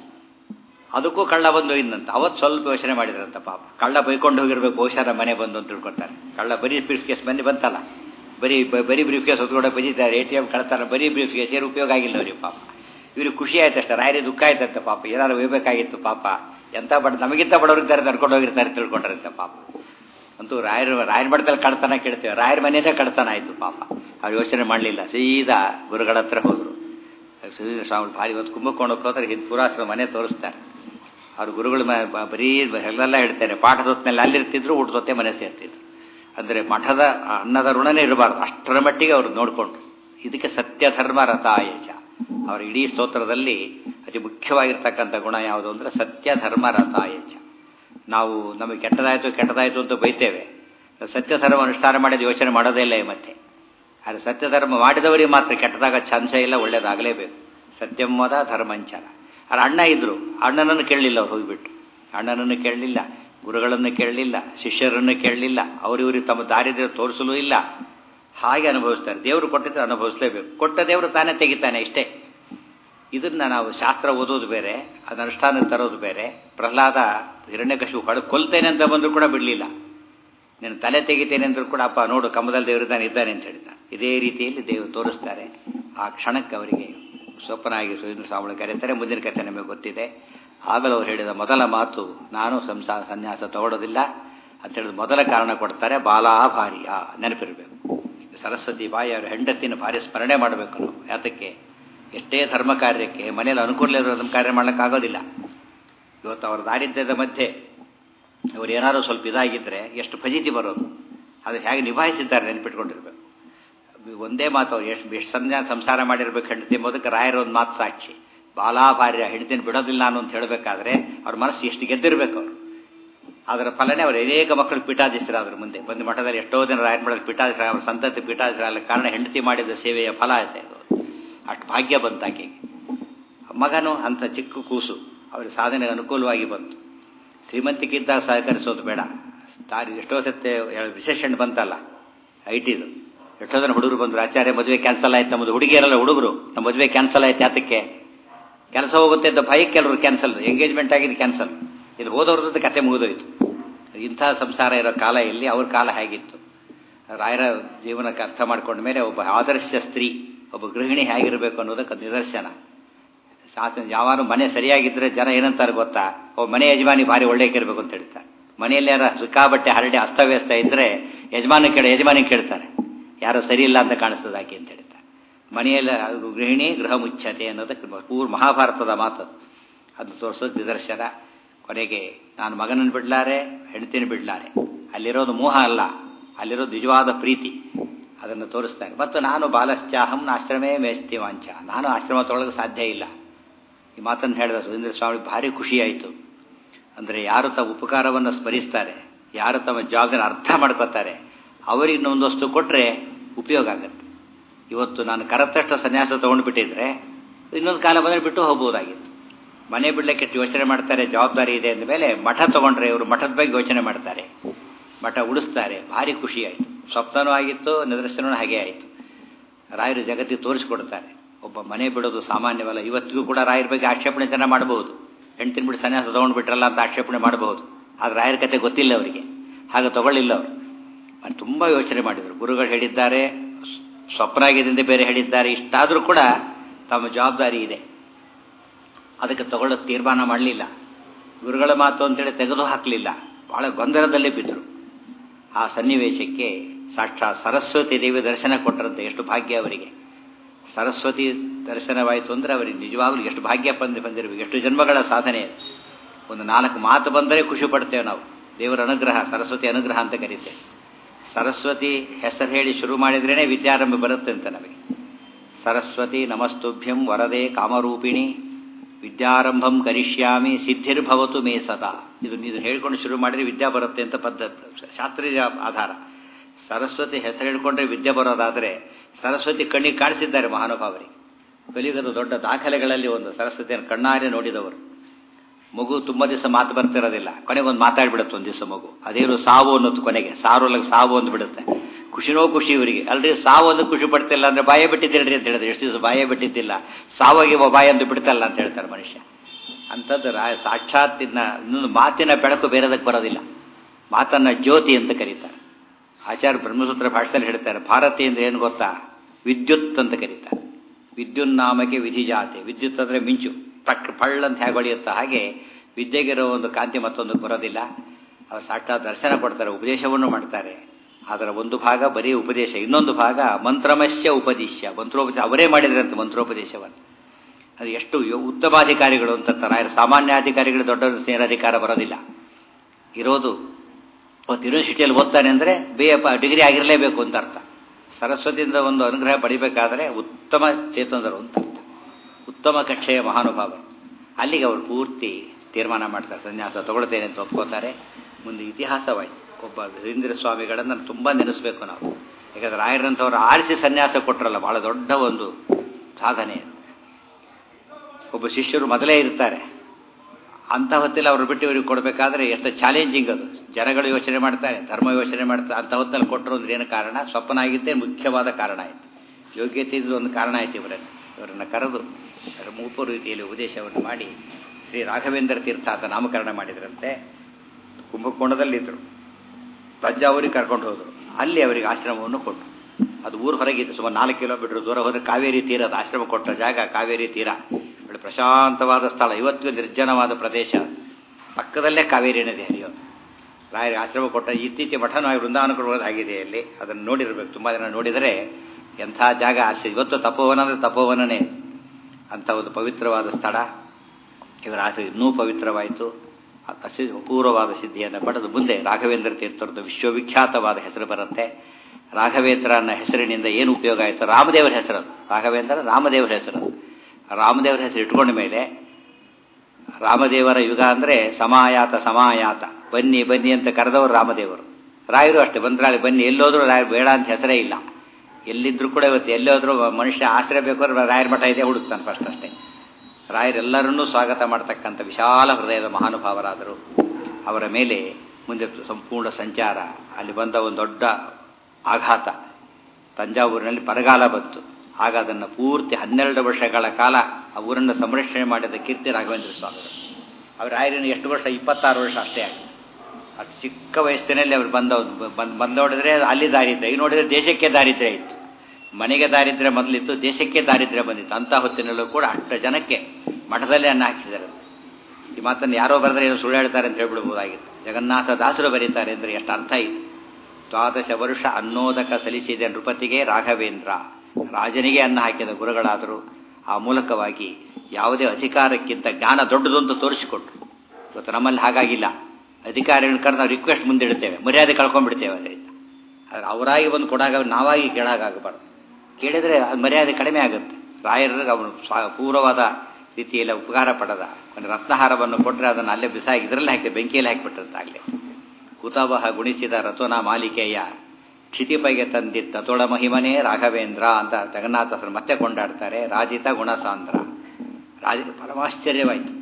ಅದಕ್ಕೂ ಕಳ್ಳ ಬಂದು ಇನ್ನಂತ ಅವತ್ತು ಸ್ವಲ್ಪ ಯೋಚನೆ ಮಾಡಿದ್ರಂತ ಪಾಪ ಕಳ್ಳ ಬೈಕೊಂಡು ಹೋಗಿರ್ಬೇಕು ಬಹುಶಃ ನಮ್ಮ ಮನೆ ಬಂದು ಅಂತ ತಿಳ್ಕೊತಾರೆ ಕಳ್ಳ ಬರೀ ಬ್ರೀಫ್ ಕೇಸ್ ಮಂದಿ ಬಂತಲ್ಲ ಬರೀ ಬರೀ ಬ್ರೀಫ್ ಕೇಸ್ ಹೊತ್ಕೊಂಡೆ ಬಜಿತಾರೆ ಎ ಟಿ ಎಮ್ ಕಳ್ತಾರೆ ಬರೀ ಬ್ರೀಫ್ ಕೇಸ್ ಏನು ಉಪಯೋಗ ಆಗಿಲ್ಲ ಅವ್ರಿಗೆ ಪಾಪ ಇವ್ರಿಗೆ ಖುಷಿ ಆಯ್ತು ಅಷ್ಟೇ ರಾಯರಿ ದುಃಖ ಆಯ್ತಂತೆ ಪಾಪ ಏನಾರು ಒಯ್ಬೇಕಾಗಿತ್ತು ಪಾಪ ಎಂತ ಬಡ ನಮಗಿಂತ ಬಡವರಿದ್ದಾರೆ ನಡ್ಕೊಂಡು ಹೋಗಿರ್ತಾರೆ ತಿಳ್ಕೊಂಡ್ರಂತೆ ಪಾಪ ಅಂತೂ ರಾಯರ ರಾಯರ ಮಠದಲ್ಲಿ ಕಳ್ತನ ಕೇಳ್ತೇವೆ ರಾಯರ ಮನೆಯೇ ಕಳ್ತನ ಆಯಿತು ಪಾಪ ಅವ್ರು ಯೋಚನೆ ಮಾಡಲಿಲ್ಲ ಸೀದಾ ಗುರುಗಳ ಹತ್ರ ಹೋದರು ಸುಧೀಂದ್ರ ಸ್ವಾಮಿ ಭಾರಿ ಹೊತ್ತು ಕುಂಭಕೋಣಕ್ಕೆ ಹೋದ್ರೆ ಹಿಂದೆ ಪುರಾಶ್ರಮ ಮನೆ ತೋರಿಸ್ತಾರೆ ಅವ್ರ ಗುರುಗಳು ಬರೀ ಎಲ್ಲೆಲ್ಲ ಹೇಳ್ತಾರೆ ಪಾಠದ ಹೊತ್ತಿನಲ್ಲಿ ಅಲ್ಲಿರ್ತಿದ್ರು ಊಟದೊತ್ತೆ ಮನೆ ಸೇರ್ತಿದ್ರು ಅಂದರೆ ಮಠದ ಅನ್ನದ ಋಣನೇ ಇರಬಾರ್ದು ಅಷ್ಟರ ಮಟ್ಟಿಗೆ ಅವರು ನೋಡಿಕೊಂಡ್ರು ಇದಕ್ಕೆ ಸತ್ಯ ಧರ್ಮ ರಥಾಯಚ ಅವರ ಇಡೀ ಸ್ತೋತ್ರದಲ್ಲಿ ಅತಿ ಮುಖ್ಯವಾಗಿರ್ತಕ್ಕಂಥ ಗುಣ ಯಾವುದು ಅಂದರೆ ಸತ್ಯ ಧರ್ಮ ರಥಾಯಚ ನಾವು ನಮಗೆ ಕೆಟ್ಟದಾಯಿತು ಕೆಟ್ಟದಾಯಿತು ಅಂತ ಬೈತೇವೆ ಸತ್ಯ ಧರ್ಮ ಅನುಷ್ಠಾನ ಮಾಡಿದ ಯೋಚನೆ ಮಾಡೋದೇ ಇಲ್ಲ ಈ ಮತ್ತೆ ಆದರೆ ಸತ್ಯ ಧರ್ಮ ಮಾಡಿದವರಿಗೆ ಮಾತ್ರ ಕೆಟ್ಟದಾಗ ಚಾನ್ಸೇ ಇಲ್ಲ ಒಳ್ಳೇದಾಗಲೇಬೇಕು ಸತ್ಯಮ್ಮದ ಧರ್ಮಂಚನ ಅಲ್ಲಿ ಅಣ್ಣ ಇದ್ರು ಅಣ್ಣನನ್ನು ಕೇಳಲಿಲ್ಲ ಅವ್ರು ಹೋಗಿಬಿಟ್ಟು ಅಣ್ಣನನ್ನು ಕೇಳಲಿಲ್ಲ ಗುರುಗಳನ್ನು ಕೇಳಲಿಲ್ಲ ಶಿಷ್ಯರನ್ನು ಕೇಳಲಿಲ್ಲ ಅವರಿವರಿಗೆ ತಮ್ಮ ದಾರಿದ್ರ್ಯ ತೋರಿಸಲೂ ಇಲ್ಲ ಹಾಗೆ ಅನುಭವಿಸ್ತಾರೆ ದೇವರು ಕೊಟ್ಟಿದ್ರೆ ಅನುಭವಿಸಲೇಬೇಕು ಕೊಟ್ಟ ದೇವರು ತಾನೇ ತೆಗಿತಾನೆ ಇಷ್ಟೇ ಇದನ್ನ ನಾವು ಶಾಸ್ತ್ರ ಓದೋದು ಬೇರೆ ಅದು ಅನುಷ್ಠಾನಕ್ಕೆ ತರೋದು ಬೇರೆ ಪ್ರಹ್ಲಾದ ಹಿರಣ್ಯಕಶು ಕಡು ಕೊಲ್ತೇನೆ ಅಂತ ಬಂದರೂ ಕೂಡ ಬಿಡಲಿಲ್ಲ ನೀನು ತಲೆ ತೆಗಿತೇನೆ ಅಂದ್ರೂ ಕೂಡ ಅಪ್ಪ ನೋಡು ಕಮದಲ್ಲಿ ದೇವರಿದ್ದಾನೆ ಇದ್ದಾನೆ ಅಂತ ಹೇಳ್ತಾನೆ ಇದೇ ರೀತಿಯಲ್ಲಿ ದೇವರು ತೋರಿಸ್ತಾರೆ ಆ ಕ್ಷಣಕ್ಕೆ ಅವರಿಗೆ ಸ್ವಪ್ನಾಗಿ ಸುರೇಂದ್ರ ಸ್ವಾಮಿಗಳು ಕರೀತಾರೆ ಮುಂದಿನ ಕಥೆ ನಮಗೆ ಗೊತ್ತಿದೆ ಆಗಲೂ ಅವರು ಹೇಳಿದ ಮೊದಲ ಮಾತು ನಾನು ಸಂಸಾರ ಸನ್ಯಾಸ ತಗೊಳ್ಳೋದಿಲ್ಲ ಅಂತ ಹೇಳಿದ ಮೊದಲ ಕಾರಣ ಕೊಡ್ತಾರೆ ಬಾಲಾ ಭಾರಿಯ ನೆನಪಿರಬೇಕು ಸರಸ್ವತಿ ಬಾಯಿ ಅವರ ಹೆಂಡತಿನ ಭಾರಿ ಸ್ಮರಣೆ ಮಾಡಬೇಕು ನಾವು ಯಾತಕ್ಕೆ ಎಷ್ಟೇ ಧರ್ಮ ಕಾರ್ಯಕ್ಕೆ ಮನೇಲಿ ಅನುಕೂಲ ಧರ್ಮ ಕಾರ್ಯ ಮಾಡೋಕ್ಕಾಗೋದಿಲ್ಲ ಇವತ್ತು ಅವರ ದಾರಿದ್ರ್ಯದ ಮಧ್ಯೆ ಅವ್ರು ಏನಾದ್ರು ಸ್ವಲ್ಪ ಇದಾಗಿದ್ದರೆ ಎಷ್ಟು ಫಜಿತಿ ಬರೋದು ಅದು ಹೇಗೆ ನಿಭಾಯಿಸಿದ್ದಾರೆ ನೆನ್ಪಿಟ್ಕೊಂಡಿರ್ಬೇಕು ಒಂದೇ ಮಾತು ಅವ್ರು ಎಷ್ಟು ಎಷ್ಟು ಸಂಜೆ ಸಂಸಾರ ಮಾಡಿರ್ಬೇಕು ಹೆಂಡತಿ ಮೊದಕ್ಕೆ ರಾಯರ ಒಂದು ಮಾತು ಸಾಕ್ಷಿ ಬಾಲಾಭಾರ್ಯ ಹೆಂಡತಿನ ಬಿಡೋದಿಲ್ಲ ನಾನು ಅಂತ ಹೇಳಬೇಕಾದ್ರೆ ಅವ್ರ ಮನಸ್ಸು ಎಷ್ಟು ಗೆದ್ದಿರ್ಬೇಕು ಅವರು ಅದರ ಫಲನೇ ಅವರು ಅನೇಕ ಮಕ್ಕಳು ಪೀಠಾಧೀಶರ ಅದ್ರ ಮುಂದೆ ಬಂದು ಮಠದಲ್ಲಿ ಎಷ್ಟೋ ಜನ ರಾಯರ ಮಠದಲ್ಲಿ ಪೀಠಾಧೀಶರ ಅವ್ರ ಸಂತತಿ ಪೀಠಾಧೀಶರ ಕಾರಣ ಹೆಂಡತಿ ಮಾಡಿದ ಸೇವೆಯ ಫಲ ಆಯ್ತು ಅದು ಅಷ್ಟು ಭಾಗ್ಯ ಬಂತು ಆಕೆಗೆ ಮಗನು ಅಂಥ ಚಿಕ್ಕ ಕೂಸು ಅವ್ರ ಸಾಧನೆಗೆ ಅನುಕೂಲವಾಗಿ ಬಂತು ಶ್ರೀಮಂತಿಗಿದ್ದಾಗ ಸಹಕರಿಸೋದು ಬೇಡ ತಾರಿ ಎಷ್ಟೋ ಸತ್ತೆ ವಿಶೇಷಣ್ ಬಂತಲ್ಲ ಐ ಟಿದು ಎಷ್ಟೋ ಜನ ಹುಡುಗರು ಬಂದರು ಆಚಾರ್ಯ ಮದುವೆ ಕ್ಯಾನ್ಸಲ್ ಆಯ್ತು ನಮ್ಮದು ಹುಡುಗಿಯರಲ್ಲ ಹುಡುಗರು ನಮ್ಮ ಮದುವೆ ಕ್ಯಾನ್ಸಲ್ ಆಯ್ತು ಯಾತಕ್ಕೆ ಕೆಲಸ ಹೋಗುತ್ತೆ ಅಂತ ಭಯಕ್ಕೆ ಕೆಲವರು ಕ್ಯಾನ್ಸಲ್ ಎಂಗೇಜ್ಮೆಂಟ್ ಆಗಿದ್ದು ಕ್ಯಾನ್ಸಲ್ ಇದು ಹೋದವ್ರದ್ದು ಕತೆ ಮುಗಿದೋಯ್ತು ಇಂಥ ಸಂಸಾರ ಇರೋ ಕಾಲ ಎಲ್ಲಿ ಅವ್ರ ಕಾಲ ಹೇಗಿತ್ತು ರಾಯರ ಜೀವನಕ್ಕೆ ಅರ್ಥ ಮಾಡ್ಕೊಂಡ ಮೇಲೆ ಒಬ್ಬ ಆದರ್ಶ ಸ್ತ್ರೀ ಒಬ್ಬ ಗೃಹಿಣಿ ಹೇಗಿರಬೇಕು ಅನ್ನೋದಕ್ಕೆ ನಿದರ್ಶನ ಸಾತ್ ಯಾವಾರು ಮನೆ ಸರಿಯಾಗಿದ್ದರೆ ಜನ ಏನಂತಾರೆ ಗೊತ್ತಾ ಒಬ್ಬ ಮನೆ ಯಜಮಾನಿ ಭಾರಿ ಒಳ್ಳೆಕಿರ್ಬೇಕು ಅಂತ ಹೇಳ್ತಾರೆ ಮನೆಯಲ್ಲಿ ಯಾರ ಸಿಕ್ಕಾಬಟ್ಟೆ ಹರಡಿ ಅಸ್ತವ್ಯಸ್ತ ಇದ್ದರೆ ಯಜಮಾನ ಕೇಳ ಯಜಮಾನಿ ಕೇಳ್ತಾರೆ ಯಾರೋ ಸರಿ ಇಲ್ಲ ಅಂತ ಕಾಣಿಸ್ತದೆ ಆಕೆ ಅಂತ ಹೇಳ್ತಾರೆ ಮನೆಯಲ್ಲಿ ಗೃಹಿಣಿ ಗೃಹ ಮುಚ್ಚತೆ ಅನ್ನೋದಕ್ಕೆ ಪೂರ್ ಮಹಾಭಾರತದ ಮಾತು ಅದು ತೋರಿಸೋದು ನಿದರ್ಶನ ಕೊನೆಗೆ ನಾನು ಮಗನನ್ನು ಬಿಡ್ಲಾರೆ ಹೆಂಡತಿನ ಬಿಡ್ಲಾರೆ ಅಲ್ಲಿರೋದು ಮೋಹ ಅಲ್ಲ ಅಲ್ಲಿರೋದು ನಿಜವಾದ ಪ್ರೀತಿ ಅದನ್ನು ತೋರಿಸ್ತಾರೆ ಮತ್ತು ನಾನು ಬಾಲಶ್ಚಾಹಂ ಆಶ್ರಮೇ ಮೇಸ್ತಿ ವಾಂಚ ನಾನು ಆಶ್ರಮ ತೊಗೊಳಕ್ಕೆ ಸಾಧ್ಯ ಇಲ್ಲ ಈ ಮಾತನ್ನು ಹೇಳಿದ ಸುರೇಂದ್ರ ಸ್ವಾಮಿ ಭಾರಿ ಖುಷಿಯಾಯಿತು ಅಂದರೆ ಯಾರು ತಮ್ಮ ಉಪಕಾರವನ್ನು ಸ್ಮರಿಸ್ತಾರೆ ಯಾರು ತಮ್ಮ ಜವಾಬ್ದಾರಿ ಅರ್ಥ ಮಾಡ್ಕೋತಾರೆ ಅವರಿಗೆ ಇನ್ನೊಂದು ವಸ್ತು ಕೊಟ್ಟರೆ ಉಪಯೋಗ ಆಗುತ್ತೆ ಇವತ್ತು ನಾನು ಕರತಷ್ಟ ಸನ್ಯಾಸ ತೊಗೊಂಡು ಬಿಟ್ಟಿದ್ರೆ ಇನ್ನೊಂದು ಕಾಲ ಬಂದರೆ ಬಿಟ್ಟು ಹೋಗ್ಬೋದಾಗಿತ್ತು ಮನೆ ಬಿಡ್ಲಿಕ್ಕೆ ಯೋಚನೆ ಮಾಡ್ತಾರೆ ಜವಾಬ್ದಾರಿ ಇದೆ ಅಂದಮೇಲೆ ಮಠ ತೊಗೊಂಡ್ರೆ ಇವರು ಮಠದ ಬಗ್ಗೆ ಯೋಚನೆ ಮಾಡ್ತಾರೆ ಮಠ ಉಳಿಸ್ತಾರೆ ಭಾರಿ ಖುಷಿ ಆಯಿತು ಸ್ವಪ್ನನೂ ಆಗಿತ್ತು ನಿದರ್ಶನವೂ ಹಾಗೆ ಆಯಿತು ರಾಯರು ಜಗತ್ತಿಗೆ ತೋರಿಸ್ಕೊಡ್ತಾರೆ ಒಬ್ಬ ಮನೆ ಬಿಡೋದು ಸಾಮಾನ್ಯವಲ್ಲ ಇವತ್ತಿಗೂ ಕೂಡ ರಾಯರ ಬಗ್ಗೆ ಆಕ್ಷೇಪಣೆ ಜನ ಮಾಡಬಹುದು ಹೆಣ್ತಿನ ಬಿಟ್ಟು ಸನ್ಯಾಸ ತೊಗೊಂಡು ಬಿಟ್ರಲ್ಲ ಅಂತ ಆಕ್ಷೇಪಣೆ ಮಾಡಬಹುದು ಆದರೆ ರಾಯರ ಕತೆ ಗೊತ್ತಿಲ್ಲ ಅವರಿಗೆ ಹಾಗೆ ತಗೊಳ್ಳಿಲ್ಲ ಅವರು ತುಂಬ ಯೋಚನೆ ಮಾಡಿದರು ಗುರುಗಳು ಹೇಳಿದ್ದಾರೆ ಸ್ವಪ್ನ ಆಗಿದ್ದರಿಂದ ಬೇರೆ ಹೇಳಿದ್ದಾರೆ ಇಷ್ಟಾದರೂ ಕೂಡ ತಮ್ಮ ಜವಾಬ್ದಾರಿ ಇದೆ ಅದಕ್ಕೆ ತಗೊಳ್ಳೋಕೆ ತೀರ್ಮಾನ ಮಾಡಲಿಲ್ಲ ಗುರುಗಳ ಮಾತು ಅಂತೇಳಿ ತೆಗೆದು ಹಾಕಲಿಲ್ಲ ಬಹಳ ಗೊಂದಲದಲ್ಲೇ ಬಿದ್ದರು ಆ ಸನ್ನಿವೇಶಕ್ಕೆ ಸಾಕ್ಷಾತ್ ಸರಸ್ವತಿ ದೇವಿ ದರ್ಶನ ಕೊಟ್ಟರಂತೆ ಎಷ್ಟು ಭಾಗ್ಯ ಅವರಿಗೆ ಸರಸ್ವತಿ ದರ್ಶನವಾಯಿತು ಅಂದರೆ ಅವರಿಗೆ ನಿಜವಾಗ್ಲೂ ಎಷ್ಟು ಭಾಗ್ಯ ಬಂದು ಬಂದಿರಬೇಕು ಎಷ್ಟು ಜನ್ಮಗಳ ಸಾಧನೆ ಒಂದು ನಾಲ್ಕು ಮಾತು ಬಂದರೆ ಖುಷಿ ಪಡ್ತೇವೆ ನಾವು ದೇವರ ಅನುಗ್ರಹ ಸರಸ್ವತಿ ಅನುಗ್ರಹ ಅಂತ ಕರೀತೇವೆ ಸರಸ್ವತಿ ಹೆಸರು ಹೇಳಿ ಶುರು ಮಾಡಿದ್ರೇ ವಿದ್ಯಾರಂಭ ಬರುತ್ತೆ ಅಂತ ನಮಗೆ ಸರಸ್ವತಿ ನಮಸ್ತುಭ್ಯಂ ವರದೆ ಕಾಮರೂಪಿಣಿ ವಿದ್ಯಾರಂಭಂ ಕರಿಷ್ಯಾಮಿ ಸಿದ್ಧಿರ್ಭವತು ಮೇ ಸದಾ ಇದು ಇದು ಹೇಳ್ಕೊಂಡು ಶುರು ಮಾಡಿದ್ರೆ ವಿದ್ಯಾ ಬರುತ್ತೆ ಅಂತ ಪದ್ಧತಿ ಶಾಸ್ತ್ರೀಯ ಆಧಾರ ಸರಸ್ವತಿ ಹೆಸರು ಹೇಳ್ಕೊಂಡ್ರೆ ವಿದ್ಯೆ ಬರೋದಾದರೆ ಸರಸ್ವತಿ ಕಣ್ಣಿಗೆ ಕಾಣಿಸಿದ್ದಾರೆ ಮಹಾನುಭಾವರಿಗೆ ಕಲಿಯುಗದ ದೊಡ್ಡ ದಾಖಲೆಗಳಲ್ಲಿ ಒಂದು ಸರಸ್ವತಿಯನ್ನು ಕಣ್ಣಾರೆ ನೋಡಿದವರು ಮಗು ತುಂಬ ದಿವಸ ಮಾತು ಬರ್ತಿರೋದಿಲ್ಲ ಕೊನೆಗೆ ಒಂದು ಮಾತಾಡ್ಬಿಡುತ್ತೆ ಒಂದು ದಿವಸ ಮಗು ಅದೇನು ಸಾವು ಅನ್ನೋದು ಕೊನೆಗೆ ಸಾರೋಲಗೆ ಸಾವು ಅಂದು ಬಿಡುತ್ತೆ ಖುಷಿನೋ ಖುಷಿ ಇವರಿಗೆ ಅಲ್ರಿ ಸಾವು ಒಂದು ಖುಷಿ ಪಡ್ತಿಲ್ಲ ಅಂದ್ರೆ ಬಾಯೇ ಬಿಟ್ಟಿದ್ದಿಲ್ರಿ ಅಂತ ಹೇಳಿದ್ರೆ ಎಷ್ಟು ದಿವಸ ಬಾಯೇ ಬಿಟ್ಟಿದ್ದಿಲ್ಲ ಸಾವಾಗಿ ಬಾಯಿ ಅಂದು ಬಿಡ್ತಲ್ಲ ಅಂತ ಹೇಳ್ತಾರೆ ಮನುಷ್ಯ ಅಂಥದ್ದು ರಾ ಸಾಕ್ಷಾತ್ ಇನ್ನ ಇನ್ನೊಂದು ಮಾತಿನ ಬೆಳಕು ಬೇರೆದಕ್ಕೆ ಬರೋದಿಲ್ಲ ಮಾತನ್ನ ಜ್ಯೋತಿ ಅಂತ ಕರೀತಾರೆ ಆಚಾರ್ಯ ಬ್ರಹ್ಮಸೂತ್ರ ಭಾಷೆಯಲ್ಲಿ ಹೇಳ್ತಾರೆ ಭಾರತಿ ಅಂದ್ರೆ ಏನು ಗೊತ್ತಾ ವಿದ್ಯುತ್ ಅಂತ ಕರೀತಾರೆ ವಿದ್ಯುನ್ನಾಮಕ್ಕೆ ವಿಧಿಜಾತೆ ವಿದ್ಯುತ್ ಅಂದ್ರೆ ಮಿಂಚು ಟಕ್ ಪಳ್ಳ ಅಂತ ಹೇಗೆ ಹೊಳೆಯುತ್ತ ಹಾಗೆ ವಿದ್ಯೆಗಿರೋ ಒಂದು ಕಾಂತಿ ಮತ್ತೊಂದಕ್ಕೆ ಬರೋದಿಲ್ಲ ಅವರು ಸಾಕ್ಷಾತ್ ದರ್ಶನ ಕೊಡ್ತಾರೆ ಉಪದೇಶವನ್ನು ಮಾಡ್ತಾರೆ ಅದರ ಒಂದು ಭಾಗ ಬರೀ ಉಪದೇಶ ಇನ್ನೊಂದು ಭಾಗ ಮಂತ್ರಮಸ್ಯ ಉಪದೇಶ ಮಂತ್ರೋಪದೇಶ ಅವರೇ ಮಾಡಿದ್ರಂತೆ ಮಂತ್ರೋಪದೇಶವನ್ನು ಅದು ಎಷ್ಟು ಉತ್ತಮಾಧಿಕಾರಿಗಳು ಅಂತ ರಾಯರ ಸಾಮಾನ್ಯಾಧಿಕಾರಿಗಳು ದೊಡ್ಡ ಸೇರಾಧಿಕಾರ ಬರೋದಿಲ್ಲ ಇರೋದು ಅವತ್ತು ಯೂನಿವರ್ಸಿಟಿಯಲ್ಲಿ ಓದ್ತಾನೆ ಅಂದರೆ ಬಿ ಎ ಡಿಗ್ರಿ ಆಗಿರಲೇಬೇಕು ಅಂತ ಅರ್ಥ ಸರಸ್ವತಿಯಿಂದ ಒಂದು ಅನುಗ್ರಹ ಪಡಿಬೇಕಾದ್ರೆ ಉತ್ತಮ ಚೇತನದರು ಅಂತ ಅರ್ಥ ಉತ್ತಮ ಕಕ್ಷೆಯ ಮಹಾನುಭಾವರು ಅಲ್ಲಿಗೆ ಅವರು ಪೂರ್ತಿ ತೀರ್ಮಾನ ಮಾಡ್ತಾರೆ ಸನ್ಯಾಸ ತಗೊಳ್ತೇನೆ ಅಂತ ಒಪ್ಕೋತಾರೆ ಮುಂದೆ ಇತಿಹಾಸವಾಯಿತು ಒಬ್ಬ ವೀರೇಂದ್ರ ಸ್ವಾಮಿಗಳನ್ನು ತುಂಬ ನೆನೆಸ್ಬೇಕು ನಾವು ಯಾಕಂದ್ರೆ ರಾಯರಂಥವ್ರು ಆರಿಸಿ ಸನ್ಯಾಸ ಕೊಟ್ಟರಲ್ಲ ಬಹಳ ದೊಡ್ಡ ಒಂದು ಸಾಧನೆ ಒಬ್ಬ ಶಿಷ್ಯರು ಮೊದಲೇ ಇರ್ತಾರೆ ಅಂಥ ಹೊತ್ತಲ್ಲಿ ಅವ್ರು ಬಿಟ್ಟು ಇವ್ರಿಗೆ ಕೊಡಬೇಕಾದ್ರೆ ಎಷ್ಟು ಚಾಲೆಂಜಿಂಗ್ ಅದು ಜನಗಳು ಯೋಚನೆ ಮಾಡ್ತಾರೆ ಧರ್ಮ ಯೋಚನೆ ಮಾಡ್ತಾರೆ ಅಂಥ ಹೊತ್ತಲ್ಲಿ ಕೊಟ್ಟರು ಅಂದ್ರೆ ಏನು ಕಾರಣ ಸ್ವಪ್ನಾಗಿದ್ದೇ ಮುಖ್ಯವಾದ ಕಾರಣ ಆಯಿತು ಯೋಗ್ಯತೆ ಇದ್ದು ಒಂದು ಕಾರಣ ಆಯ್ತು ಇವರನ್ನು ಇವರನ್ನು ಕರೆದು ಮೂಪು ರೀತಿಯಲ್ಲಿ ಉಪದೇಶವನ್ನು ಮಾಡಿ ಶ್ರೀ ರಾಘವೇಂದ್ರ ತೀರ್ಥ ಅಂತ ನಾಮಕರಣ ಮಾಡಿದ್ರಂತೆ ಕುಂಭಕೋಣದಲ್ಲಿದ್ದರು ತಂಜಾವೂರಿಗೆ ಕರ್ಕೊಂಡು ಹೋದರು ಅಲ್ಲಿ ಅವರಿಗೆ ಆಶ್ರಮವನ್ನು ಕೊಟ್ಟರು ಅದು ಊರು ಹೊರಗಿತ್ತು ಸುಮಾರು ನಾಲ್ಕು ಕಿಲೋಮೀಟರ್ ದೂರ ಹೋದರೆ ಕಾವೇರಿ ತೀರ ಅದು ಆಶ್ರಮ ಕೊಟ್ಟ ಜಾಗ ಕಾವೇರಿ ತೀರ ಒಳ್ಳೆ ಪ್ರಶಾಂತವಾದ ಸ್ಥಳ ಇವತ್ತಿಗೂ ನಿರ್ಜನವಾದ ಪ್ರದೇಶ ಪಕ್ಕದಲ್ಲೇ ಕಾವೇರಿ ನದಿ ಹರಿಯೋದು ರಾಯರಿಗೆ ಆಶ್ರಮ ಕೊಟ್ಟ ಇತ್ತೀಚೆಗೆ ಮಠನೂ ವೃಂದಾವನ ಕೊಡುವುದು ಆಗಿದೆ ಅಲ್ಲಿ ಅದನ್ನು ನೋಡಿರ್ಬೇಕು ತುಂಬ ಜನ ನೋಡಿದರೆ ಎಂಥ ಜಾಗ ಆಸೆ ಇವತ್ತು ತಪೋವನ ಅಂದರೆ ತಪೋವನನೇ ಅಂಥ ಒಂದು ಪವಿತ್ರವಾದ ಸ್ಥಳ ಇವರ ಆಸೆ ಇನ್ನೂ ಪವಿತ್ರವಾಯಿತು ಅಸಿ ಅಪೂರ್ವವಾದ ಸಿದ್ಧಿಯನ್ನು ಪಡೆದು ಮುಂದೆ ರಾಘವೇಂದ್ರ ತೀರ್ಥರದ್ದು ವಿಶ್ವವಿಖ್ಯಾತವಾದ ಹೆಸರು ಬರುತ್ತೆ ರಾಘವೇಂದ್ರ ಅನ್ನೋ ಹೆಸರಿನಿಂದ ಏನು ಉಪಯೋಗ ಆಯಿತು ರಾಮದೇವರ ಹೆಸರದು ರಾಘವೇಂದ್ರ ರಾಮದೇವರ ಹೆಸರದು ರಾಮದೇವರ ಹೆಸರು ಇಟ್ಕೊಂಡ ಮೇಲೆ ರಾಮದೇವರ ಯುಗ ಅಂದರೆ ಸಮಾಯಾತ ಸಮಾಯಾತ ಬನ್ನಿ ಬನ್ನಿ ಅಂತ ಕರೆದವರು ರಾಮದೇವರು ರಾಯರು ಅಷ್ಟೇ ಬಂದ್ರಾಳಿ ಬನ್ನಿ ಎಲ್ಲೋದ್ರೂ ರಾಯರು ಬೇಡ ಅಂತ ಹೆಸರೇ ಇಲ್ಲ ಎಲ್ಲಿದ್ರೂ ಕೂಡ ಇವತ್ತು ಎಲ್ಲೋದ್ರೂ ಮನುಷ್ಯ ಆಶ್ರಯ ಬೇಕು ಅಂದ್ರೆ ರಾಯರ ಮಠ ಇದೆ ಹುಡುಕ್ತಾನೆ ಫಸ್ಟ್ ಅಷ್ಟೇ ರಾಯರೆಲ್ಲರನ್ನೂ ಸ್ವಾಗತ ಮಾಡ್ತಕ್ಕಂಥ ವಿಶಾಲ ಹೃದಯದ ಮಹಾನುಭಾವರಾದರು ಅವರ ಮೇಲೆ ಮುಂದೆ ಸಂಪೂರ್ಣ ಸಂಚಾರ ಅಲ್ಲಿ ಬಂದ ಒಂದು ದೊಡ್ಡ ಆಘಾತ ತಂಜಾವೂರಿನಲ್ಲಿ ಬರಗಾಲ ಬಂತು ಆಗ ಅದನ್ನು ಪೂರ್ತಿ ಹನ್ನೆರಡು ವರ್ಷಗಳ ಕಾಲ ಆ ಊರನ್ನು ಸಂರಕ್ಷಣೆ ಮಾಡಿದ ಕೀರ್ತಿ ರಾಘವೇಂದ್ರ ಸ್ವಾಮಿಗಳು ಅವ್ರ ರಾಯರಿನ ಎಷ್ಟು ವರ್ಷ ಇಪ್ಪತ್ತಾರು ವರ್ಷ ಅಷ್ಟೇ ಆಗಿದೆ ಅದು ಚಿಕ್ಕ ವಯಸ್ಸಿನಲ್ಲಿ ಅವ್ರು ಬಂದ ಬಂದು ಬಂದು ನೋಡಿದ್ರೆ ಅಲ್ಲಿ ದಾರಿದ್ರ್ಯ ಈಗ ನೋಡಿದ್ರೆ ದೇಶಕ್ಕೆ ದಾರಿದ್ರ್ಯ ಇತ್ತು ಮನೆಗೆ ದಾರಿದ್ರ್ಯ ಮೊದಲಿತ್ತು ದೇಶಕ್ಕೆ ದಾರಿದ್ರ್ಯ ಬಂದಿತ್ತು ಅಂಥ ಹೊತ್ತಿನಲ್ಲೂ ಕೂಡ ಅಷ್ಟು ಜನಕ್ಕೆ ಮಠದಲ್ಲೇ ಅನ್ನ ಹಾಕಿಸಿದ್ದಾರೆ ಈ ಮಾತನ್ನು ಯಾರೋ ಬರೆದ್ರೆ ಏನೋ ಸುಳ್ಳು ಹೇಳ್ತಾರೆ ಅಂತ ಹೇಳ್ಬಿಡ್ಬೋದಾಗಿತ್ತು ಜಗನ್ನಾಥ ದಾಸರು ಬರೀತಾರೆ ಅಂದರೆ ಎಷ್ಟು ಅರ್ಥ ಇದೆ ದ್ವಾದಶ ವರ್ಷ ಅನ್ನೋದಕ ಸಲ್ಲಿಸಿದ ನೃಪತಿಗೆ ರಾಘವೇಂದ್ರ ರಾಜನಿಗೆ ಅನ್ನ ಹಾಕಿದ ಗುರುಗಳಾದರು ಆ ಮೂಲಕವಾಗಿ ಯಾವುದೇ ಅಧಿಕಾರಕ್ಕಿಂತ ಜ್ಞಾನ ದೊಡ್ಡದು ಅಂತ ತೋರಿಸಿಕೊಟ್ರು ಇವತ್ತು ನಮ್ಮಲ್ಲಿ ಹಾಗಾಗಿಲ್ಲ ಅಧಿಕಾರಿಗಳನ್ನ ಕರೆದು ನಾವು ರಿಕ್ವೆಸ್ಟ್ ಮುಂದಿಡ್ತೇವೆ ಮರ್ಯಾದೆ ಕಳ್ಕೊಂಡ್ಬಿಡ್ತೇವೆ ಅದರಿಂದ ಆದರೆ ಅವರಾಗಿ ಬಂದು ಕೊಡಾಗ ನಾವಾಗಿ ಕೇಳಾಗಬಾರ್ದು ಕೇಳಿದರೆ ಅದು ಮರ್ಯಾದೆ ಕಡಿಮೆ ಆಗುತ್ತೆ ರಾಯರಿಗೆ ಅವನು ಪೂರ್ವವಾದ ರೀತಿಯಲ್ಲಿ ಉಪಕಾರ ಪಡೆದ ಒಂದು ರತ್ನಹಾರವನ್ನು ಕೊಟ್ಟರೆ ಅದನ್ನು ಅಲ್ಲೇ ಬಿಸಾಗಿ ಇದರಲ್ಲಿ ಹಾಕಿ ಬೆಂಕಿಯಲ್ಲಿ ಹಾಕಿಬಿಟ್ಟಂತಾಗಲಿ ಹುತವಹ ಗುಣಿಸಿದ ರತುನ ಮಾಲಿಕೆಯ ಕ್ಷಿತಿಪೈಗೆ ತಂದಿದ್ದ ತೋಳ ಮಹಿಮನೇ ರಾಘವೇಂದ್ರ ಅಂತ ಜಗನ್ನಾಥಸರು ಮತ್ತೆ ಕೊಂಡಾಡ್ತಾರೆ ರಾಜಿತ ಗುಣಸಾಂದ್ರ ರಾಜ ಪರಮಾಶ್ಚರ್ಯವಾಯಿತು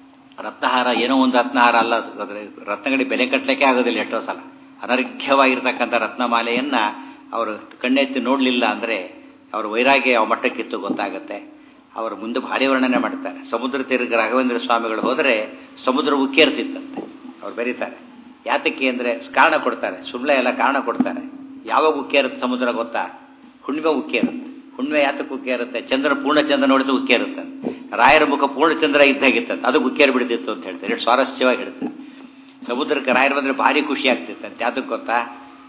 ರತ್ನಹಾರ ಏನೋ ಒಂದು ರತ್ನಹಾರ ಅಲ್ಲ ಅದು ರತ್ನಗಳಿಗೆ ಬೆಲೆ ಕಟ್ಟಲಿಕ್ಕೆ ಆಗೋದಿಲ್ಲ ಎಷ್ಟೋ ಸಲ ಅನರ್ಘ್ಯವಾಗಿರ್ತಕ್ಕಂಥ ರತ್ನಮಾಲೆಯನ್ನು ಅವರು ಕಣ್ಣೆತ್ತಿ ನೋಡಲಿಲ್ಲ ಅಂದರೆ ಅವರ ವೈರಾಗ್ಯ ಯಾವ ಮಟ್ಟಕ್ಕಿತ್ತು ಗೊತ್ತಾಗುತ್ತೆ ಅವರು ಮುಂದೆ ಭಾರಿ ವರ್ಣನೆ ಮಾಡ್ತಾರೆ ಸಮುದ್ರ ತೀರ್ಗ ರಾಘವೇಂದ್ರ ಸ್ವಾಮಿಗಳು ಹೋದರೆ ಸಮುದ್ರ ಉಕ್ಕೇರ್ತಿತ್ತಂತೆ ಅವ್ರು ಬರೀತಾರೆ ಯಾತಕ್ಕೆ ಅಂದರೆ ಕಾರಣ ಕೊಡ್ತಾರೆ ಸುಳ್ಳೆ ಎಲ್ಲ ಕಾರಣ ಕೊಡ್ತಾರೆ ಯಾವಾಗ ಉಕ್ಕೇರುತ್ತೆ ಸಮುದ್ರ ಗೊತ್ತಾ ಹುಣ್ಣಿಮೆ ಉಕ್ಕೇರುತ್ತೆ ಹುಣ್ಣಿಮೆ ಯಾತಕ್ಕೆ ಉಕ್ಕೇರುತ್ತೆ ಚಂದ್ರ ಪೂರ್ಣಚಂದ್ರ ನೋಡಿದ್ರೆ ಉಕ್ಕೇರುತ್ತೆ ರಾಯರ ಮುಖ ಪೂರ್ಣಚಂದ್ರ ಇದ್ದಾಗಿತ್ತಂತೆ ಅದು ಉಕ್ಕೇರಿ ಬಿಡ್ತಿತ್ತು ಅಂತ ಹೇಳ್ತಾರೆ ಎಷ್ಟು ಸ್ವಾರಸ್ಯವಾಗಿ ಹೇಳ್ತಾರೆ ಸಮುದ್ರಕ್ಕೆ ರಾಯರು ಬಂದರೆ ಭಾರಿ ಖುಷಿ ಆಗ್ತಿತ್ತಂತೆ ಯಾತಕ್ಕೆ ಗೊತ್ತಾ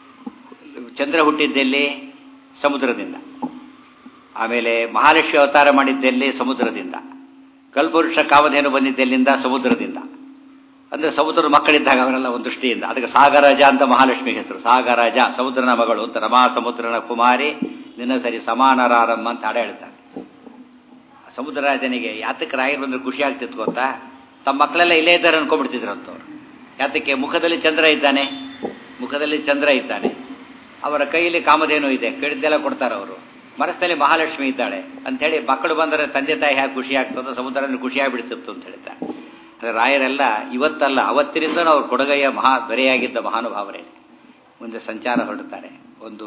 ಚಂದ್ರ ಹುಟ್ಟಿದ್ದೆಲ್ಲಿ ಸಮುದ್ರದಿಂದ ಆಮೇಲೆ ಮಹಾಲಕ್ಷ್ಮಿ ಅವತಾರ ಮಾಡಿದ್ದೆಲ್ಲಿ ಸಮುದ್ರದಿಂದ ಕಲ್ಪವೃಕ್ಷ ಕಾಮಧೇನು ಬಂದಿದ್ದೆಲ್ಲಿಂದ ಸಮುದ್ರದಿಂದ ಅಂದರೆ ಸಮುದ್ರದ ಮಕ್ಕಳಿದ್ದಾಗ ಅವರೆಲ್ಲ ಒಂದು ದೃಷ್ಟಿಯಿಂದ ಅದಕ್ಕೆ ಸಾಗರಾಜ ಅಂತ ಮಹಾಲಕ್ಷ್ಮಿ ಹೆಸರು ಸಾಗರಾಜ ಸಮುದ್ರನ ಮಗಳು ಅಂತ ರಮಾ ಸಮುದ್ರನ ಕುಮಾರಿ ನಿನ್ನ ಸರಿ ಸಮಾನರಾರಮ್ಮ ಅಂತ ಹಾಡ ಹೇಳ್ತಾರೆ ಸಮುದ್ರರಾಜನಿಗೆ ಯಾತಕ್ಕೆ ರಾಯರು ಬಂದ್ರೆ ಖುಷಿ ಆಗ್ತಿತ್ತು ಗೊತ್ತಾ ತಮ್ಮ ಮಕ್ಕಳೆಲ್ಲ ಇಲ್ಲೇ ಇದ್ದಾರೆ ಅನ್ಕೊಂಡ್ಬಿಡ್ತಿದ್ರು ಅಂತವ್ರು ಯಾತಕ್ಕೆ ಮುಖದಲ್ಲಿ ಚಂದ್ರ ಇದ್ದಾನೆ ಮುಖದಲ್ಲಿ ಚಂದ್ರ ಇದ್ದಾನೆ ಅವರ ಕೈಯಲ್ಲಿ ಕಾಮಧೇನು ಇದೆ ಕೇಳಿದ್ದೆಲ್ಲ ಕೊಡ್ತಾರೆ ಅವರು ಮನಸ್ಸಿನಲ್ಲಿ ಮಹಾಲಕ್ಷ್ಮಿ ಇದ್ದಾಳೆ ಅಂಥೇಳಿ ಮಕ್ಕಳು ಬಂದರೆ ತಂದೆ ತಾಯಿ ಹೇಗೆ ಖುಷಿ ಆಗ್ತದೋ ಸಮುದ್ರ ಖುಷಿಯಾಗಿ ಬಿಡ್ತಿತ್ತು ಅಂತ ಹೇಳ್ತಾರೆ ಅಂದರೆ ರಾಯರೆಲ್ಲ ಇವತ್ತಲ್ಲ ಅವತ್ತಿನಿಂದಲೂ ಅವ್ರು ಕೊಡಗಯ್ಯ ಮಹಾ ದೊರೆಯಾಗಿದ್ದ ಮಹಾನುಭಾವರೇ ಮುಂದೆ ಸಂಚಾರ ಹೊರಡುತ್ತಾರೆ ಒಂದು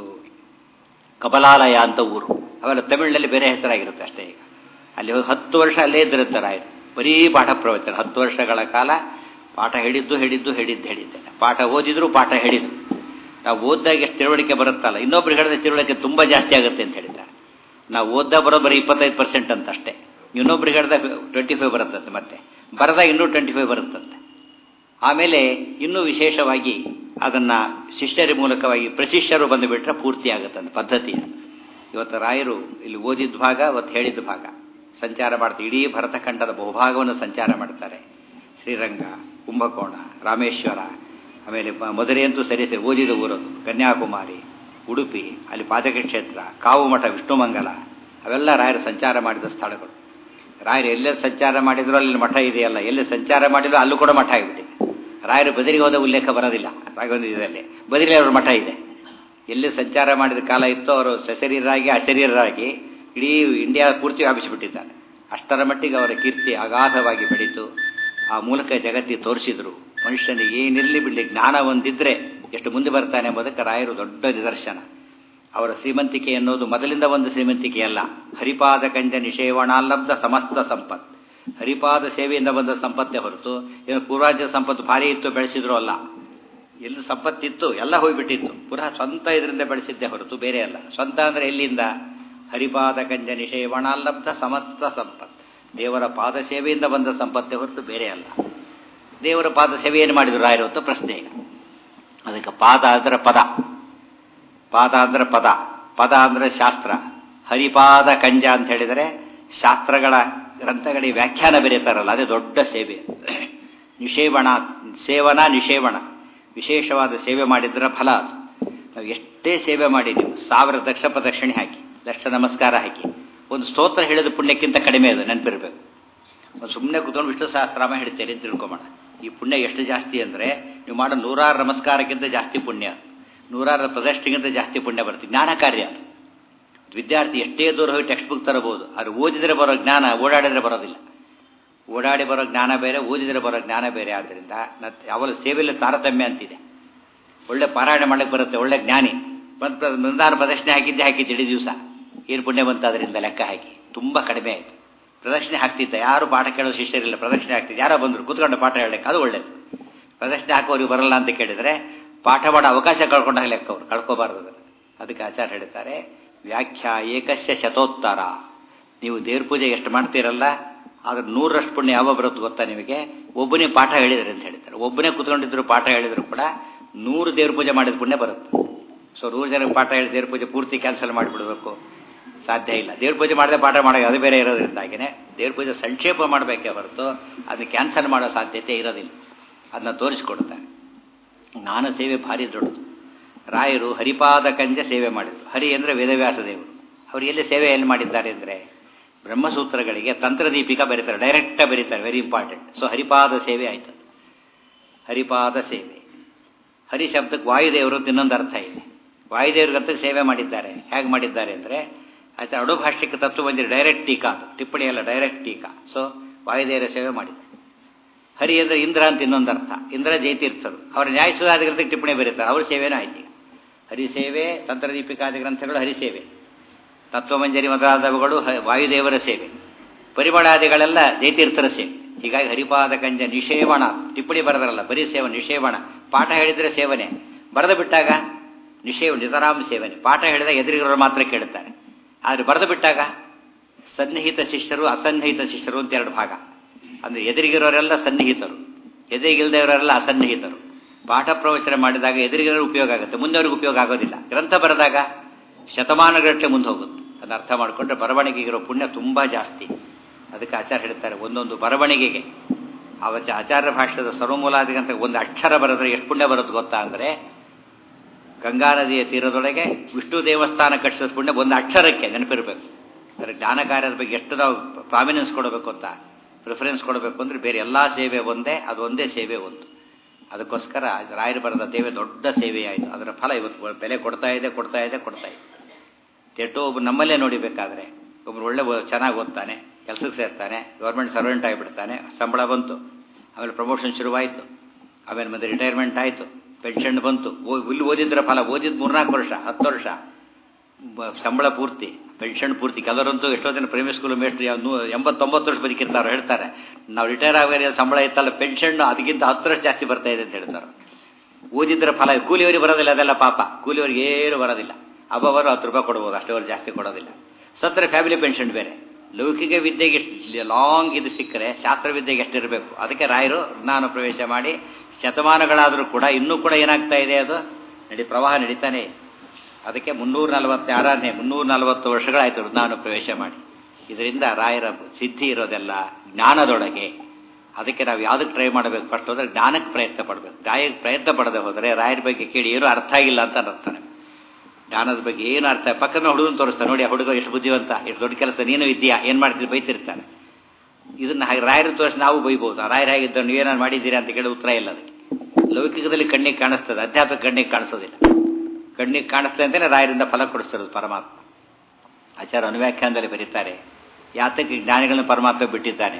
ಕಬಲಾಲಯ ಅಂತ ಊರು ಅವೆಲ್ಲ ತಮಿಳಿನಲ್ಲಿ ಬೇರೆ ಹೆಸರಾಗಿರುತ್ತೆ ಅಷ್ಟೇ ಈಗ ಅಲ್ಲಿ ಹೋಗಿ ಹತ್ತು ವರ್ಷ ಅಲ್ಲೇ ಇದ್ದಿರುತ್ತೆ ರಾಯರು ಬರೀ ಪಾಠ ಪ್ರವಚನ ಹತ್ತು ವರ್ಷಗಳ ಕಾಲ ಪಾಠ ಹೇಳಿದ್ದು ಹೇಳಿದ್ದು ಹೇಳಿದ್ದು ಹೇಳಿದ್ದೇನೆ ಪಾಠ ಓದಿದ್ರು ಪಾಠ ಹೇಳಿದ್ರು ನಾವು ಓದಿದಾಗ ಎಷ್ಟು ತಿಳುವಳಿಕೆ ಬರುತ್ತಲ್ಲ ಇನ್ನೊಬ್ರು ಹೇಳಿದ ತಿಳುವಳಿಕೆ ತುಂಬ ಜಾಸ್ತಿ ಆಗುತ್ತೆ ಅಂತ ಹೇಳಿದ್ದಾರೆ ನಾವು ಓದ್ದ ಬರೋ ಬರೀ ಇಪ್ಪತ್ತೈದು ಪರ್ಸೆಂಟ್ ಅಂತ ಅಷ್ಟೇ ಇನ್ನೊಬ್ರಿಗೆ ಹೇಳಿದ ಟ್ವೆಂಟಿ ಫೈವ್ ಬರುತ್ತಂತೆ ಮತ್ತೆ ಬರದಾಗ ಇನ್ನೂ ಟ್ವೆಂಟಿ ಫೈವ್ ಬರುತ್ತಂತೆ ಆಮೇಲೆ ಇನ್ನೂ ವಿಶೇಷವಾಗಿ ಅದನ್ನು ಶಿಷ್ಯರ ಮೂಲಕವಾಗಿ ಪ್ರಶಿಷ್ಯರು ಬಂದುಬಿಟ್ರೆ ಪೂರ್ತಿ ಆಗುತ್ತಂತೆ ಪದ್ಧತಿ ಇವತ್ತು ರಾಯರು ಇಲ್ಲಿ ಓದಿದ ಭಾಗ ಅವತ್ತು ಹೇಳಿದ ಭಾಗ ಸಂಚಾರ ಮಾಡ್ತಾರೆ ಇಡೀ ಭರತಖಂಡದ ಬಹುಭಾಗವನ್ನು ಸಂಚಾರ ಮಾಡ್ತಾರೆ ಶ್ರೀರಂಗ ಕುಂಭಕೋಣ ರಾಮೇಶ್ವರ ಆಮೇಲೆ ಮಧುರೆ ಅಂತೂ ಸರಿ ಸರಿ ಓದಿದ ಊರದು ಕನ್ಯಾಕುಮಾರಿ ಉಡುಪಿ ಅಲ್ಲಿ ಪಾದಕ ಕ್ಷೇತ್ರ ಕಾವು ಮಠ ವಿಷ್ಣುಮಂಗಲ ಅವೆಲ್ಲ ರಾಯರು ಸಂಚಾರ ಮಾಡಿದ ಸ್ಥಳಗಳು ರಾಯರು ಎಲ್ಲೇ ಸಂಚಾರ ಮಾಡಿದ್ರು ಅಲ್ಲಿ ಮಠ ಇದೆಯಲ್ಲ ಎಲ್ಲಿ ಸಂಚಾರ ಮಾಡಿದ್ರು ಅಲ್ಲೂ ಕೂಡ ಮಠ ಆಗಿಬಿಟ್ಟಿದೆ ರಾಯರು ಬದರಿಗೆ ಹೋದ ಉಲ್ಲೇಖ ಬರೋದಿಲ್ಲ ರಾಘವೇಂದ್ರದಲ್ಲಿ ಬದರಿಗೆ ಅವ್ರ ಮಠ ಇದೆ ಎಲ್ಲಿ ಸಂಚಾರ ಮಾಡಿದ ಕಾಲ ಇತ್ತೋ ಅವರು ಸಶರೀರರಾಗಿ ಅಶರೀರರಾಗಿ ಇಡೀ ಇಂಡಿಯಾ ಪೂರ್ತಿ ವ್ಯಾಪಿಸಿಬಿಟ್ಟಿದ್ದಾರೆ ಅಷ್ಟರ ಮಟ್ಟಿಗೆ ಅವರ ಕೀರ್ತಿ ಅಗಾಧವಾಗಿ ಬೆಳೀತು ಆ ಮೂಲಕ ಜಗತ್ತಿಗೆ ತೋರಿಸಿದ್ರು ಮನುಷ್ಯನಿಗೆ ಏನಿರಲಿ ಬಿಡಲಿ ಜ್ಞಾನ ಒಂದಿದ್ರೆ ಎಷ್ಟು ಮುಂದೆ ಬರ್ತಾನೆ ಎಂಬುದಕ್ಕೆ ರಾಯರು ದೊಡ್ಡ ನಿದರ್ಶನ ಅವರ ಶ್ರೀಮಂತಿಕೆ ಎನ್ನುವುದು ಮೊದಲಿಂದ ಒಂದು ಶ್ರೀಮಂತಿಕೆ ಅಲ್ಲ ಹರಿಪಾದ ಕಂಜ ನಿಷೇವಣಾಲಬ್ಧ ಸಮಸ್ತ ಸಂಪತ್ ಹರಿಪಾದ ಸೇವೆಯಿಂದ ಬಂದ ಸಂಪತ್ತೇ ಹೊರತು ಏನು ಪೂರ್ವಾಜ್ಯ ಸಂಪತ್ತು ಭಾರಿ ಇತ್ತು ಬೆಳೆಸಿದ್ರು ಅಲ್ಲ ಎಲ್ಲಿ ಸಂಪತ್ತಿತ್ತು ಎಲ್ಲ ಹೋಗ್ಬಿಟ್ಟಿತ್ತು ಪುನಃ ಸ್ವಂತ ಇದರಿಂದ ಬೆಳೆಸಿದ್ದೇ ಹೊರತು ಬೇರೆ ಅಲ್ಲ ಸ್ವಂತ ಅಂದರೆ ಎಲ್ಲಿಂದ ಹರಿಪಾದ ಕಂಜ ನಿಷೇವಣಾಲಬ್ಧ ಸಮಸ್ತ ಸಂಪತ್ ದೇವರ ಪಾದ ಸೇವೆಯಿಂದ ಬಂದ ಸಂಪತ್ತೇ ಹೊರತು ಬೇರೆ ಅಲ್ಲ ದೇವರ ಪಾದ ಸೇವೆ ಏನು ಮಾಡಿದ್ರು ರಾಯರು ಅಂತ ಪ್ರಶ್ನೆ ಈಗ ಅದಕ್ಕೆ ಪಾದ ಅಂದ್ರೆ ಪದ ಪಾದ ಅಂದ್ರೆ ಪದ ಪದ ಅಂದ್ರೆ ಶಾಸ್ತ್ರ ಹರಿಪಾದ ಕಂಜ ಅಂತ ಹೇಳಿದರೆ ಶಾಸ್ತ್ರಗಳ ಗ್ರಂಥಗಳಿಗೆ ವ್ಯಾಖ್ಯಾನ ಬರೀತಾರಲ್ಲ ಅದೇ ದೊಡ್ಡ ಸೇವೆ ನಿಷೇವಣ ಸೇವನ ನಿಷೇವಣ ವಿಶೇಷವಾದ ಸೇವೆ ಮಾಡಿದ್ರೆ ಫಲ ಅದು ನಾವು ಎಷ್ಟೇ ಸೇವೆ ಮಾಡಿ ನೀವು ಸಾವಿರ ದಕ್ಷ ಪ್ರದಕ್ಷಿಣೆ ಹಾಕಿ ಲಕ್ಷ ನಮಸ್ಕಾರ ಹಾಕಿ ಒಂದು ಸ್ತೋತ್ರ ಹೇಳಿದ ಪುಣ್ಯಕ್ಕಿಂತ ಕಡಿಮೆ ಅದು ನೆನಪಿರ್ಬೇಕು ಒಂದು ಸುಮ್ಮನೆ ಕೂತ್ಕೊಂಡು ವಿಷ್ಣು ಸಹಸ್ರಾಮ ಹೇಳ್ತೇನೆ ಅಂತ ತಿಳ್ಕೊಂಬೋಣ ಈ ಪುಣ್ಯ ಎಷ್ಟು ಜಾಸ್ತಿ ಅಂದರೆ ನೀವು ಮಾಡೋ ನೂರಾರು ನಮಸ್ಕಾರಕ್ಕಿಂತ ಜಾಸ್ತಿ ಪುಣ್ಯ ನೂರಾರು ಪ್ರದಕ್ಷಿಣೆಗಿಂತ ಜಾಸ್ತಿ ಪುಣ್ಯ ಬರುತ್ತೆ ಜ್ಞಾನ ಕಾರ್ಯ ಅದು ವಿದ್ಯಾರ್ಥಿ ಎಷ್ಟೇ ದೂರ ಹೋಗಿ ಟೆಕ್ಸ್ಟ್ ಬುಕ್ ತರಬಹುದು ಅದು ಓದಿದರೆ ಬರೋ ಜ್ಞಾನ ಓಡಾಡಿದರೆ ಬರೋದಿಲ್ಲ ಓಡಾಡಿ ಬರೋ ಜ್ಞಾನ ಬೇರೆ ಓದಿದರೆ ಬರೋ ಜ್ಞಾನ ಬೇರೆ ಆದ್ದರಿಂದ ಯಾವಾಗಲೂ ಸೇವೆಯಲ್ಲಿ ತಾರತಮ್ಯ ಅಂತಿದೆ ಒಳ್ಳೆ ಪಾರಾಯಣ ಮಾಡಕ್ಕೆ ಬರುತ್ತೆ ಒಳ್ಳೆ ಜ್ಞಾನಿ ಮತ್ತು ಮೃಂದಾನ ಪ್ರದಕ್ಷಿಣೆ ಹಾಕಿದ್ದೆ ಹಾಕಿದ್ದು ಇಡೀ ದಿವಸ ಏನು ಪುಣ್ಯ ಬಂತು ಅದರಿಂದ ಲೆಕ್ಕ ಹಾಕಿ ತುಂಬ ಕಡಿಮೆ ಆಯಿತು ಪ್ರದಕ್ಷಿಣೆ ಹಾಕ್ತಿದ್ದ ಯಾರು ಪಾಠ ಕೇಳೋ ಶಿಷ್ಯರಿಲ್ಲ ಪ್ರದಕ್ಷಿಣೆ ಹಾಕ್ತಿದ್ದು ಯಾರೋ ಬಂದರು ಕೂತ್ಕೊಂಡು ಪಾಠ ಹೇಳಕ್ಕೆ ಅದು ಒಳ್ಳೇದು ಪ್ರದಕ್ಷಿಣೆ ಹಾಕೋರಿಗೆ ಬರಲ್ಲ ಅಂತ ಕೇಳಿದರೆ ಪಾಠ ಮಾಡೋ ಅವಕಾಶ ಕಳ್ಕೊಂಡಾಗ ಲೆಕ್ಕ ಅವರು ಕಳ್ಕೋಬಾರ್ದು ಅದನ್ನು ಅದಕ್ಕೆ ಆಚಾರ ಹೇಳ್ತಾರೆ ವ್ಯಾಖ್ಯಾ ಏಕಸ್ಯ ಶತೋತ್ತರ ನೀವು ದೇವ್ರ ಪೂಜೆ ಎಷ್ಟು ಮಾಡ್ತೀರಲ್ಲ ಆದ್ರೆ ನೂರರಷ್ಟು ಪುಣ್ಯ ಯಾವ ಬರುತ್ತೆ ಗೊತ್ತಾ ನಿಮಗೆ ಒಬ್ಬನೇ ಪಾಠ ಹೇಳಿದ್ರೆ ಅಂತ ಹೇಳ್ತಾರೆ ಒಬ್ಬನೇ ಕುತ್ಕೊಂಡಿದ್ರು ಪಾಠ ಹೇಳಿದ್ರು ಕೂಡ ನೂರು ದೇವ್ರ ಪೂಜೆ ಮಾಡಿದ ಪುಣ್ಯ ಬರುತ್ತೆ ಸೊ ನೂರು ಜನಕ್ಕೆ ಪಾಠ ಹೇಳಿ ದೇವ್ರ ಪೂಜೆ ಪೂರ್ತಿ ಕ್ಯಾನ್ಸಲ್ ಮಾಡಿಬಿಡ್ಬೇಕು ಸಾಧ್ಯ ಇಲ್ಲ ದೇವ್ರ ಪೂಜೆ ಮಾಡದೆ ಪಾಠ ಮಾಡೋದು ಅದು ಬೇರೆ ಇರೋದ್ರಿಂದಾಗಿನೇ ದೇವ್ರ ಪೂಜೆ ಸಂಕ್ಷೇಪ ಮಾಡಬೇಕೇ ಹೊರತು ಅದನ್ನ ಕ್ಯಾನ್ಸಲ್ ಮಾಡೋ ಸಾಧ್ಯತೆ ಇರೋದಿಲ್ಲ ಅದನ್ನ ತೋರಿಸ್ಕೊಡ್ತಾರೆ ಜ್ಞಾನ ಸೇವೆ ಭಾರಿ ದೊಡ್ಡದು ರಾಯರು ಹರಿಪಾದ ಕಂಜ ಸೇವೆ ಮಾಡಿದರು ಹರಿ ಅಂದರೆ ವೇದವ್ಯಾಸ ದೇವರು ಅವರು ಎಲ್ಲಿ ಸೇವೆ ಎಲ್ಲಿ ಮಾಡಿದ್ದಾರೆ ಅಂದರೆ ಬ್ರಹ್ಮಸೂತ್ರಗಳಿಗೆ ತಂತ್ರದೀಪಿಕಾ ಬರೀತಾರೆ ಡೈರೆಕ್ಟಾಗಿ ಬರೀತಾರೆ ವೆರಿ ಇಂಪಾರ್ಟೆಂಟ್ ಸೊ ಹರಿಪಾದ ಸೇವೆ ಆಯ್ತು ಹರಿಪಾದ ಸೇವೆ ಹರಿ ಶಬ್ದಕ್ಕೆ ವಾಯುದೇವರು ಅಂತ ಇನ್ನೊಂದು ಅರ್ಥ ಇದೆ ವಾಯುದೇವ್ರಿಗಂತ ಸೇವೆ ಮಾಡಿದ್ದಾರೆ ಹೇಗೆ ಮಾಡಿದ್ದಾರೆ ಅಂದರೆ ಆಯ್ತು ಅಡುಭಾಷ್ಯಕ್ಕೆ ತತ್ವ ಬಂದಿದೆ ಡೈರೆಕ್ಟ್ ಟೀಕಾ ಅದು ಟಿಪ್ಪಣಿ ಅಲ್ಲ ಡೈರೆಕ್ಟ್ ಟೀಕಾ ಸೊ ವಾಯುದೇವರ ಸೇವೆ ಮಾಡಿದ್ದಾರೆ ಹರಿ ಅಂದರೆ ಇಂದ್ರ ಅಂತ ಇನ್ನೊಂದು ಅರ್ಥ ಇಂದ್ರ ಜಯತೀರ್ಥರು ಅವರ ನ್ಯಾಯಸುಧಾದಿ ಗ್ರಂಥಕ್ಕೆ ಟಿಪ್ಪಣಿ ಬರೀತಾರೆ ಅವ್ರ ಸೇವೆನೂ ಆಯ್ತು ಈಗ ಹರಿಸೇವೆ ತಂತ್ರದೀಪಿಕಾದಿ ಗ್ರಂಥಗಳು ಹರಿಸೇವೆ ತತ್ವಮಂಜರಿ ಮೊದಲಾದವುಗಳು ವಾಯುದೇವರ ಸೇವೆ ಪರಿಮಳಾದಿಗಳೆಲ್ಲ ಜಯತೀರ್ಥರ ಸೇವೆ ಹೀಗಾಗಿ ಹರಿಪಾದ ಕಂಜ ನಿಷೇವಣ ಟಿಪ್ಪಣಿ ಬರೆದರಲ್ಲ ಬರೀ ಸೇವೆ ನಿಷೇವಣ ಪಾಠ ಹೇಳಿದರೆ ಸೇವನೆ ಬರೆದು ಬಿಟ್ಟಾಗ ನಿಷೇವ ನಿತರಾಮ್ ಸೇವನೆ ಪಾಠ ಹೇಳಿದಾಗ ಎದುರಿಗರು ಮಾತ್ರ ಕೇಳುತ್ತಾರೆ ಆದರೆ ಬರೆದು ಬಿಟ್ಟಾಗ ಸನ್ನಿಹಿತ ಶಿಷ್ಯರು ಅಸನ್ನಿಹಿತ ಶಿಷ್ಯರು ಅಂತ ಎರಡು ಭಾಗ ಅಂದರೆ ಎದುರಿಗಿರೋರೆಲ್ಲ ಸನ್ನಿಹಿತರು ಎದುರಿಗಿಲ್ದವರೆಲ್ಲ ಅಸನ್ನಿಹಿತರು ಪಾಠ ಪ್ರವಚನ ಮಾಡಿದಾಗ ಎದುರಿಗಿರೋ ಉಪಯೋಗ ಆಗುತ್ತೆ ಮುಂದೆವ್ರಿಗೆ ಉಪಯೋಗ ಆಗೋದಿಲ್ಲ ಗ್ರಂಥ ಬರೆದಾಗ ಶತಮಾನಗಟ್ಟಲೆ ಮುಂದೆ ಹೋಗುತ್ತೆ ಅದನ್ನ ಅರ್ಥ ಮಾಡಿಕೊಂಡ್ರೆ ಬರವಣಿಗೆಗಿರೋ ಪುಣ್ಯ ತುಂಬ ಜಾಸ್ತಿ ಅದಕ್ಕೆ ಆಚಾರ ಹೇಳ್ತಾರೆ ಒಂದೊಂದು ಬರವಣಿಗೆಗೆ ಅವಚ ಆಚಾರ್ಯ ಭಾಷ್ಯದ ಸರ್ವಮೂಲಾದಿಗಂತ ಒಂದು ಅಕ್ಷರ ಬರೆದ್ರೆ ಎಷ್ಟು ಪುಣ್ಯ ಬರುತ್ತೆ ಗೊತ್ತಾ ಅಂದರೆ ಗಂಗಾ ನದಿಯ ತೀರದೊಳಗೆ ವಿಷ್ಣು ದೇವಸ್ಥಾನ ಕಟ್ಟಿಸಿದ ಪುಣ್ಯ ಒಂದು ಅಕ್ಷರಕ್ಕೆ ನೆನಪಿರಬೇಕು ಅಂದರೆ ಜ್ಞಾನ ಕಾರ್ಯದ ಬಗ್ಗೆ ಎಷ್ಟು ನಾವು ಪ್ರಾಮಿನೆನ್ಸ್ ಕೊಡಬೇಕು ಅಂತ ಪ್ರಿಫರೆನ್ಸ್ ಕೊಡಬೇಕು ಅಂದರೆ ಬೇರೆ ಎಲ್ಲ ಸೇವೆ ಒಂದೇ ಅದು ಒಂದೇ ಸೇವೆ ಒಂದು ಅದಕ್ಕೋಸ್ಕರ ರಾಯರು ಬರೆದ ಸೇವೆ ದೊಡ್ಡ ಸೇವೆ ಆಯಿತು ಅದರ ಫಲ ಇವತ್ತು ಬೆಲೆ ಕೊಡ್ತಾ ಇದೆ ಕೊಡ್ತಾ ಇದೆ ಕೊಡ್ತಾ ಇದೆ ತೆಟ್ಟೋ ಒಬ್ಬ ನಮ್ಮಲ್ಲೇ ನೋಡಿಬೇಕಾದ್ರೆ ಒಬ್ಬರು ಒಳ್ಳೆ ಚೆನ್ನಾಗಿ ಓದ್ತಾನೆ ಕೆಲಸಕ್ಕೆ ಸೇರ್ತಾನೆ ಗೌರ್ಮೆಂಟ್ ಸರ್ವೆಂಟ್ ಆಗಿಬಿಡ್ತಾನೆ ಸಂಬಳ ಬಂತು ಆಮೇಲೆ ಪ್ರಮೋಷನ್ ಶುರುವಾಯಿತು ಆಮೇಲೆ ಮತ್ತೆ ರಿಟೈರ್ಮೆಂಟ್ ಆಯಿತು ಪೆನ್ಷನ್ ಬಂತು ಓ- ಇಲ್ಲಿ ಓದಿದ್ರ ಫಲ ಓದಿದ್ದು ಮೂರ್ನಾಲ್ಕು ವರ್ಷ ಹತ್ತು ವರ್ಷ ಬ- ಸಂಬಳ ಪೂರ್ತಿ ಪೆನ್ಷನ್ ಪೂರ್ತಿ ಕೆಲವರಂತೂ ಎಷ್ಟೋ ಜನ ಪ್ರೈಮರಿ ಸ್ಕೂಲ್ ಮೇಸ್ಟ್ರಿ ಎಂಬತ್ತೊಂಬತ್ತು ವರ್ಷ ಬದುಕಿರ್ತಾರೆ ಹೇಳ್ತಾರೆ ನಾವು ರಿಟೈರ್ ಆಗೋರಿಗೆ ಸಂಬಳ ಇತ್ತಲ್ಲ ಪೆನ್ಷನ್ ಅದಕ್ಕಿಂತ ಹತ್ತು ವರ್ಷ ಜಾಸ್ತಿ ಬರ್ತಾ ಇದೆ ಅಂತ ಹೇಳ್ತಾರೆ ಓದಿದ್ರ ಫಲ ಕೂಲಿಯವರಿಗೆ ಬರೋದಿಲ್ಲ ಅದೆಲ್ಲ ಪಾಪ ಕೂಲಿಯವರಿಗೆ ಏನು ಬರೋದಿಲ್ಲ ಅಬ್ಬವರು ಹತ್ತು ರೂಪಾಯಿ ಕೊಡ್ಬೋದು ಅಷ್ಟವರು ಜಾಸ್ತಿ ಕೊಡೋದಿಲ್ಲ ಸತ್ತರೆ ಫ್ಯಾಮಿಲಿ ಪೆನ್ಷನ್ ಬೇರೆ ಲೌಕಿಕ ವಿದ್ಯೆಗೆ ಲಾಂಗ್ ಇದು ಸಿಕ್ಕರೆ ಶಾಸ್ತ್ರ ವಿದ್ಯೆಗೆ ಎಷ್ಟಿರಬೇಕು ಅದಕ್ಕೆ ರಾಯರು ಜ್ಞಾನ ಪ್ರವೇಶ ಮಾಡಿ ಶತಮಾನಗಳಾದರೂ ಕೂಡ ಇನ್ನೂ ಕೂಡ ಏನಾಗ್ತಾ ಇದೆ ಅದು ನಡಿ ಪ್ರವಾಹ ನಡೀತಾನೆ ಇದೆ. ಅದಕ್ಕೆ ಮುನ್ನೂರ ನಲವತ್ತಾರನೇ ಮುನ್ನೂರ ನಲವತ್ತು ವರ್ಷಗಳಾಯಿತು ಜ್ಞಾನ ಪ್ರವೇಶ ಮಾಡಿ ಇದರಿಂದ ರಾಯರ ಸಿದ್ಧಿ ಇರೋದೆಲ್ಲ ಜ್ಞಾನದೊಳಗೆ ಅದಕ್ಕೆ ನಾವು ಯಾವುದಕ್ಕೆ ಟ್ರೈ ಮಾಡಬೇಕು ಫಸ್ಟ್ ಹೋದ್ರೆ ಜ್ಞಾನಕ್ಕೆ ಪ್ರಯತ್ನ ಪಡಬೇಕು ಗಾಯಕ್ಕೆ ಪ್ರಯತ್ನ ಪಡದೆ ಹೋದರೆ ರಾಯರ ಬಗ್ಗೆ ಕೇಳಿ ಏನೂ ಅರ್ಥ ಆಗಿಲ್ಲ ಅಂತ ಅರ್ಥ ಜ್ಞಾನದ ಬಗ್ಗೆ ಏನು ಅರ್ಥ ಪಕ್ಕದ ಹುಡುಗನ ತೋರಿಸ್ತಾನೆ ನೋಡಿ ಆ ಹುಡುಗ ಎಷ್ಟು ಬುದ್ಧಿವಂತ ಎಷ್ಟು ದೊಡ್ಡ ಕೆಲಸ ನೀನು ಇದೆಯಾ ಏನು ಮಾಡ್ತೀರಿ ಬೈತಿರ್ತಾನೆ ಇದನ್ನ ಹಾಗೆ ರಾಯರ ತೋರಿಸಿ ನಾವು ಬೈಬೋದು ಆ ರಾಯರು ಹೇಗಿದ್ದ ನೀವೇನಾರು ಮಾಡಿದ್ದೀರಾ ಅಂತ ಕೇಳಿ ಉತ್ತರ ಇಲ್ಲ ಅದಕ್ಕೆ ಲೌಕಿಕದಲ್ಲಿ ಕಣ್ಣಿಗೆ ಕಾಣಿಸ್ತದೆ ಅಧ್ಯಾತ್ಮ ಕಣ್ಣಿಗೆ ಕಾಣಿಸೋದಿಲ್ಲ ಕಣ್ಣಿಗೆ ಕಾಣಿಸ್ತದೆ ಅಂತಲೇ ರಾಯರಿಂದ ಫಲ ಕೊಡಿಸ್ತಿರೋದು ಪರಮಾತ್ಮ ಆಚಾರ ಅನುವ್ಯಾಖ್ಯಾನದಲ್ಲಿ ಬರೀತಾರೆ ಯಾತಕ್ಕೆ ಜ್ಞಾನಿಗಳನ್ನ ಪರಮಾತ್ಮ ಬಿಟ್ಟಿದ್ದಾನೆ